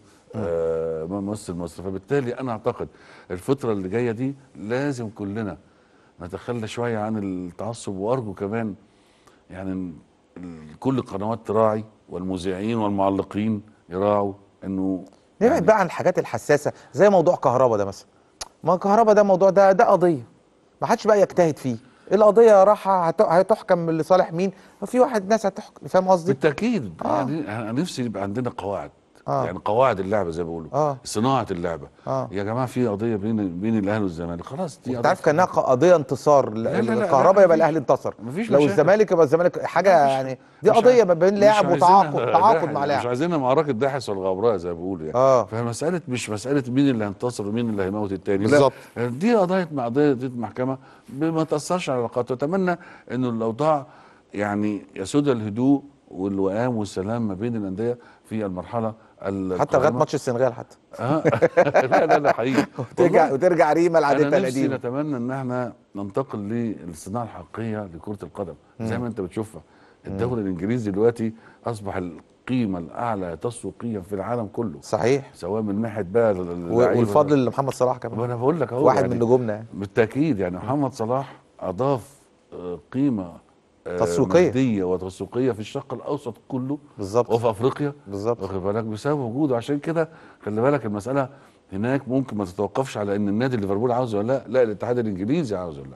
آه ممثل مصر فبالتالي انا اعتقد الفتره اللي جايه دي لازم كلنا نتخلى شويه عن التعصب وارجو كمان يعني ال- ال- كل القنوات تراعي والمذيعين والمعلقين يراعوا انه نبعد بقى عن الحاجات الحساسه زي موضوع كهربا ده مثلا ما كهربا ده موضوع ده ده قضيه ما حدش بقى يجتهد فيه القضيه راحه هت- هتحكم لصالح مين في واحد ناس هتحكم فاهم قصدي بالتاكيد آه. يعني انا نفسي يبقى عندنا قواعد آه. يعني قواعد اللعبه زي ما بيقولوا آه. صناعه اللعبه آه. يا جماعه في قضيه بين بين الاهلي والزمالك خلاص دي انت عارف كانها قضيه انتصار لا، لا، لا، الكهرباء لا، يبقى مفيش- الاهلي انتصر مفيش لو مشاكل. الزمالك يبقى الزمالك حاجه مفيش- يعني دي مش قضيه عايز- ما بين مش لاعب عايزينها وتعاقد تعاقد داحس- مع مش لاعب عايزينها معركه داحس والغبراء زي ما بيقولوا يعني اه فمساله مش مساله مين اللي هينتصر ومين اللي هيموت التاني بالظبط. لا دي قضيه مع قضيه دي محكمه ما تاثرش على العلاقات واتمنى انه الاوضاع يعني يسود الهدوء والوئام والسلام ما بين الانديه في المرحله ال- حتى لغايه القادمة. ماتش السنغال حتى آه. لا لا لا حقيقي وترجع والله وترجع ريما لعادتها انا نفسي القديمه نتمنى ان احنا ننتقل للصناعه الحقيقيه لكره القدم زي ما انت بتشوفها الدوري الانجليزي دلوقتي اصبح القيمه الاعلى تسويقيا في العالم كله صحيح سواء من ناحيه بقى و- اللعيبة- والفضل لمحمد صلاح كمان وانا بقول لك اهو واحد يعني من نجومنا يعني بالتاكيد يعني محمد صلاح اضاف آه، قيمه آه، تسويقية. ماديه وتسويقيه في الشرق الاوسط كله بالظبط وفي افريقيا بالظبط واخد بالك بسبب وجوده عشان كده خلي بالك المساله هناك ممكن ما تتوقفش على ان النادي ليفربول عاوز ولا لا لا الاتحاد الانجليزي عاوز ولا لا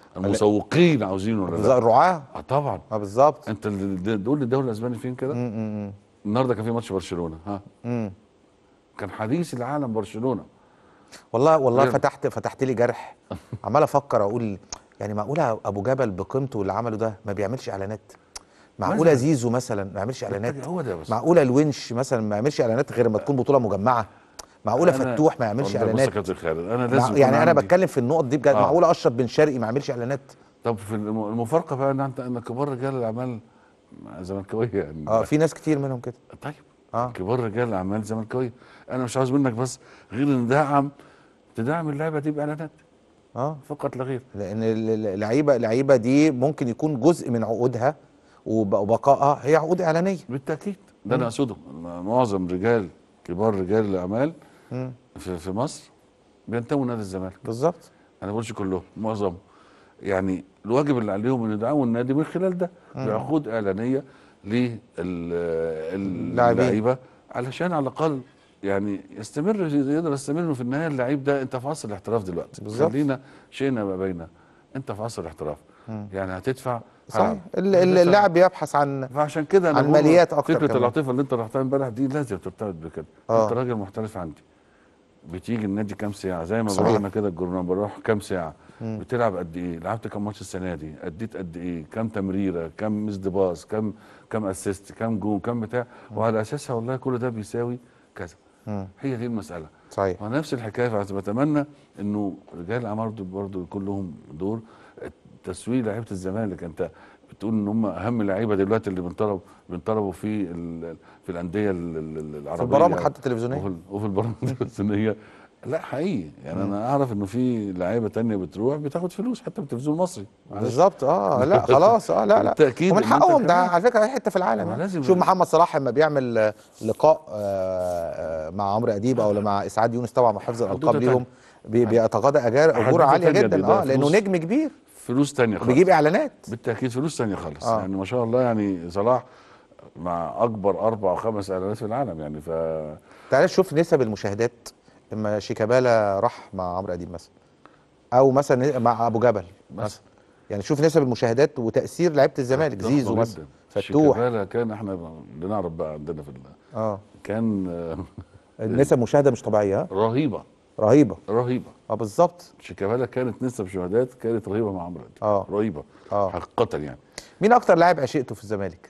المسوقين عاوزين ولا بالظبط، لا الرعاه اه طبعا اه بالظبط انت اللي- دول الدوري الاسباني فين كده م- م- م. النهارده كان في ماتش برشلونه ها مم. كان حديث العالم برشلونه والله والله غير- فتحت فتحت لي جرح عمال افكر اقول يعني معقوله ابو جبل بقيمته اللي عمله ده ما بيعملش اعلانات معقوله مثلاً. زيزو مثلا ما يعملش اعلانات هو ده بس معقوله الونش مثلا ما يعملش اعلانات غير ما تكون بطوله مجمعه معقوله أنا- فتوح ما يعملش والله بص يا اعلانات كابتن خالد انا مع لازم يعني يكون انا عندي- بتكلم في النقط دي بجد آه. معقوله اشرف بن شرقي ما يعملش اعلانات طب في الم- المفارقه بقى ان انت ان كبار رجال الاعمال زملكاويه يعني اه في ناس كتير منهم كده طيب اه كبار رجال الاعمال زملكاويه انا مش عاوز منك بس غير ان دعم تدعم اللعبه دي باعلانات اه فقط لا غير لان ال- ال- اللعيبه اللعيبه دي ممكن يكون جزء من عقودها وب- وبقائها هي عقود اعلانيه بالتاكيد ده انا اقصده إن معظم رجال كبار رجال الاعمال مم. في, في مصر بينتموا لنادي الزمالك بالظبط انا ما بقولش كلهم معظم يعني الواجب اللي عليهم ان يدعموا النادي من خلال ده بعقود اعلانيه للعيبه علشان على الاقل يعني يستمر يقدر يستمر في النهايه اللعيب ده انت في عصر الاحتراف دلوقتي بالظبط. خلينا شئنا ما بينا انت في عصر الاحتراف يعني هتدفع صحيح هلعب. ال- ال- هتدفع. اللاعب بيبحث عن فعشان كده انا عن بقول ماليات أكتر فكره كمان. العاطفه اللي انت رحتها امبارح دي لازم ترتبط بكده آه. انت راجل محترف عندي بتيجي النادي كام ساعه زي ما صحيح. بروح انا كده الجورنال بروح كام ساعه بتلعب قد ايه لعبت كام ماتش السنه دي اديت قد ايه كام تمريره كام مسد باص كام كام اسيست كام جون كام بتاع وعلى اساسها والله كل ده بيساوي كذا مم. هي دي المساله صحيح ونفس الحكايه فبتمنى انه رجال الاعمال دول برضه يكون لهم دور تسويق لعيبه الزمالك انت بتقول ان هم اهم لعيبه دلوقتي اللي بنطلب بنطلبوا في ال- في الانديه ال- ال- العربيه في البرامج حتى التلفزيونيه وفي, ال- وفي البرامج التلفزيونيه لا حقيقي يعني انا اعرف انه في لعيبه تانية بتروح بتاخد فلوس حتى من التلفزيون المصري معلش. بالظبط اه لا خلاص اه لا لا بالتأكيد ومن إن أنت حقهم ده كمان- على فكره اي حته في العالم ما يعني. لازم- شوف محمد صلاح لما بيعمل آه، لقاء آه، آه، مع عمرو اديب او مع اسعاد يونس طبعا مع حفظ الالقاب حدوتة ليهم بي- بيتقاضى اجار اجور حدوتة عاليه تانية جدا دي، ده اه لانه فلوس. نجم كبير فلوس تانية خالص بيجيب اعلانات بالتاكيد فلوس تانية خالص آه. يعني ما شاء الله يعني صلاح مع اكبر اربع او خمس اعلانات في العالم يعني ف تعال شوف نسب المشاهدات لما شيكابالا راح مع عمرو اديب مثلا او مثلا مع ابو جبل مثلا يعني شوف نسب المشاهدات وتاثير لعيبه الزمالك ضخمة زيزو جداً. مثلا فتوح شيكابالا كان احنا بنعرف بقى عندنا في ال... اه كان آه، النسب مشاهده مش طبيعيه ها؟ رهيبه رهيبه رهيبه اه بالظبط شيكابالا كانت نسب شهادات كانت رهيبه مع عمرو أديب. اه رهيبه اه حقيقه يعني مين اكتر لاعب عشقته في الزمالك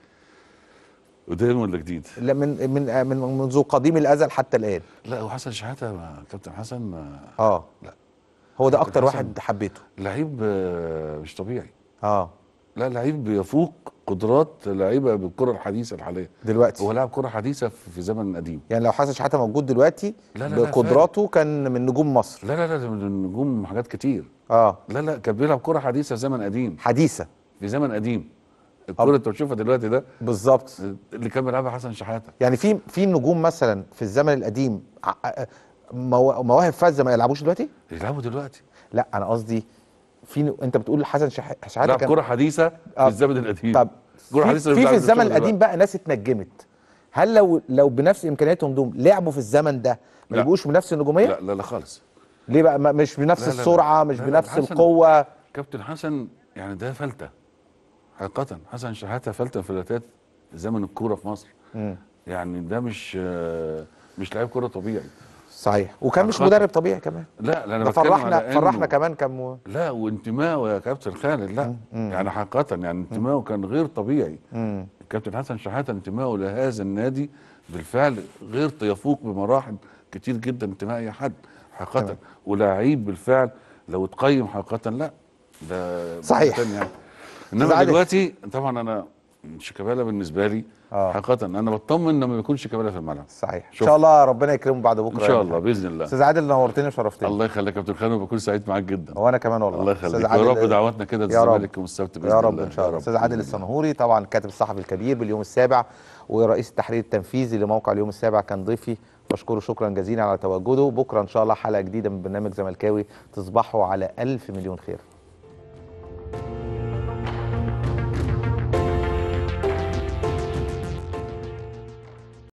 قدام ولا جديد؟ لا من من من منذ قديم الازل حتى الان لا وحسن شحاته ما- كابتن حسن ما- اه لا. هو ده كابتن اكتر حسن. واحد حبيته لعيب آه، مش طبيعي اه لا لعيب يفوق قدرات لعيبه بالكره الحديثه الحاليه دلوقتي هو لاعب كره حديثه في في زمن قديم يعني لو حسن شحاته موجود دلوقتي لا لا لا بقدراته كان من نجوم مصر لا لا لا ده من النجوم حاجات كتير اه لا لا كان بيلعب كره حديثه في زمن قديم حديثه في زمن قديم الكره اللي انت بتشوفها دلوقتي ده بالظبط اللي كان بيلعبها حسن شحاته يعني في في نجوم مثلا في الزمن القديم ع- مو- مواهب فذه ما يلعبوش دلوقتي يلعبوا دلوقتي لا انا قصدي في ن... انت بتقول حسن شح... شحاته لاعب كان كره حديثة في آه. الزمن القديم طب كره في, حديثة في, بتلعب في الزمن دلوقتي. القديم بقى ناس اتنجمت هل لو لو بنفس امكانياتهم دوم لعبوا في الزمن ده ما لا. يبقوش بنفس النجوميه لا لا لا خالص ليه بقى ما- مش بنفس لا، لا، لا. السرعه مش لا، لا، بنفس حسن- القوه كابتن حسن يعني ده فلتة حقيقة حسن شحاتة فلتة من فلتات زمن الكورة في مصر مم. يعني ده مش آه، مش لعيب كورة طبيعي صحيح وكان مش خاطر. مدرب طبيعي كمان لا لا انا ده بتكلم على فرحنا إنه- فرحنا كمان كم لا وانتمائه يا كابتن خالد لا يعني حقيقة يعني انتمائه كان غير طبيعي مم. كابتن حسن شحاتة انتمائه لهذا النادي بالفعل غير يفوق بمراحل كتير جدا انتماء اي حد حقيقة تمام. ولاعيب بالفعل لو تقيم حقيقة لا ده صحيح. تاني يعني أستاذ انما عادل. دلوقتي طبعا انا شيكابالا بالنسبة لي آه. حقيقة انا بطمن لما يكون شيكابالا في الملعب صحيح ان شوف. شاء الله ربنا يكرمه بعد بكره ان شاء يعني. الله باذن الله استاذ عادل نورتني وشرفتني الله يخليك يا كابتن خالد وبكون سعيد معاك جدا وانا كمان والله الله أستاذ يخليك عادل- يا رب دعواتنا كده يا رب. للزمالك يوم السبت باذن يا الله رب ان شاء الله استاذ عادل بإذن الله. الصنهوري طبعا كاتب الصحفي الكبير باليوم السابع ورئيس التحرير التنفيذي لموقع اليوم السابع كان ضيفي بشكره شكرا جزيلا على تواجده بكره ان شاء الله حلقه جديده من برنامج زملكاوي تصبحوا على الف مليون خير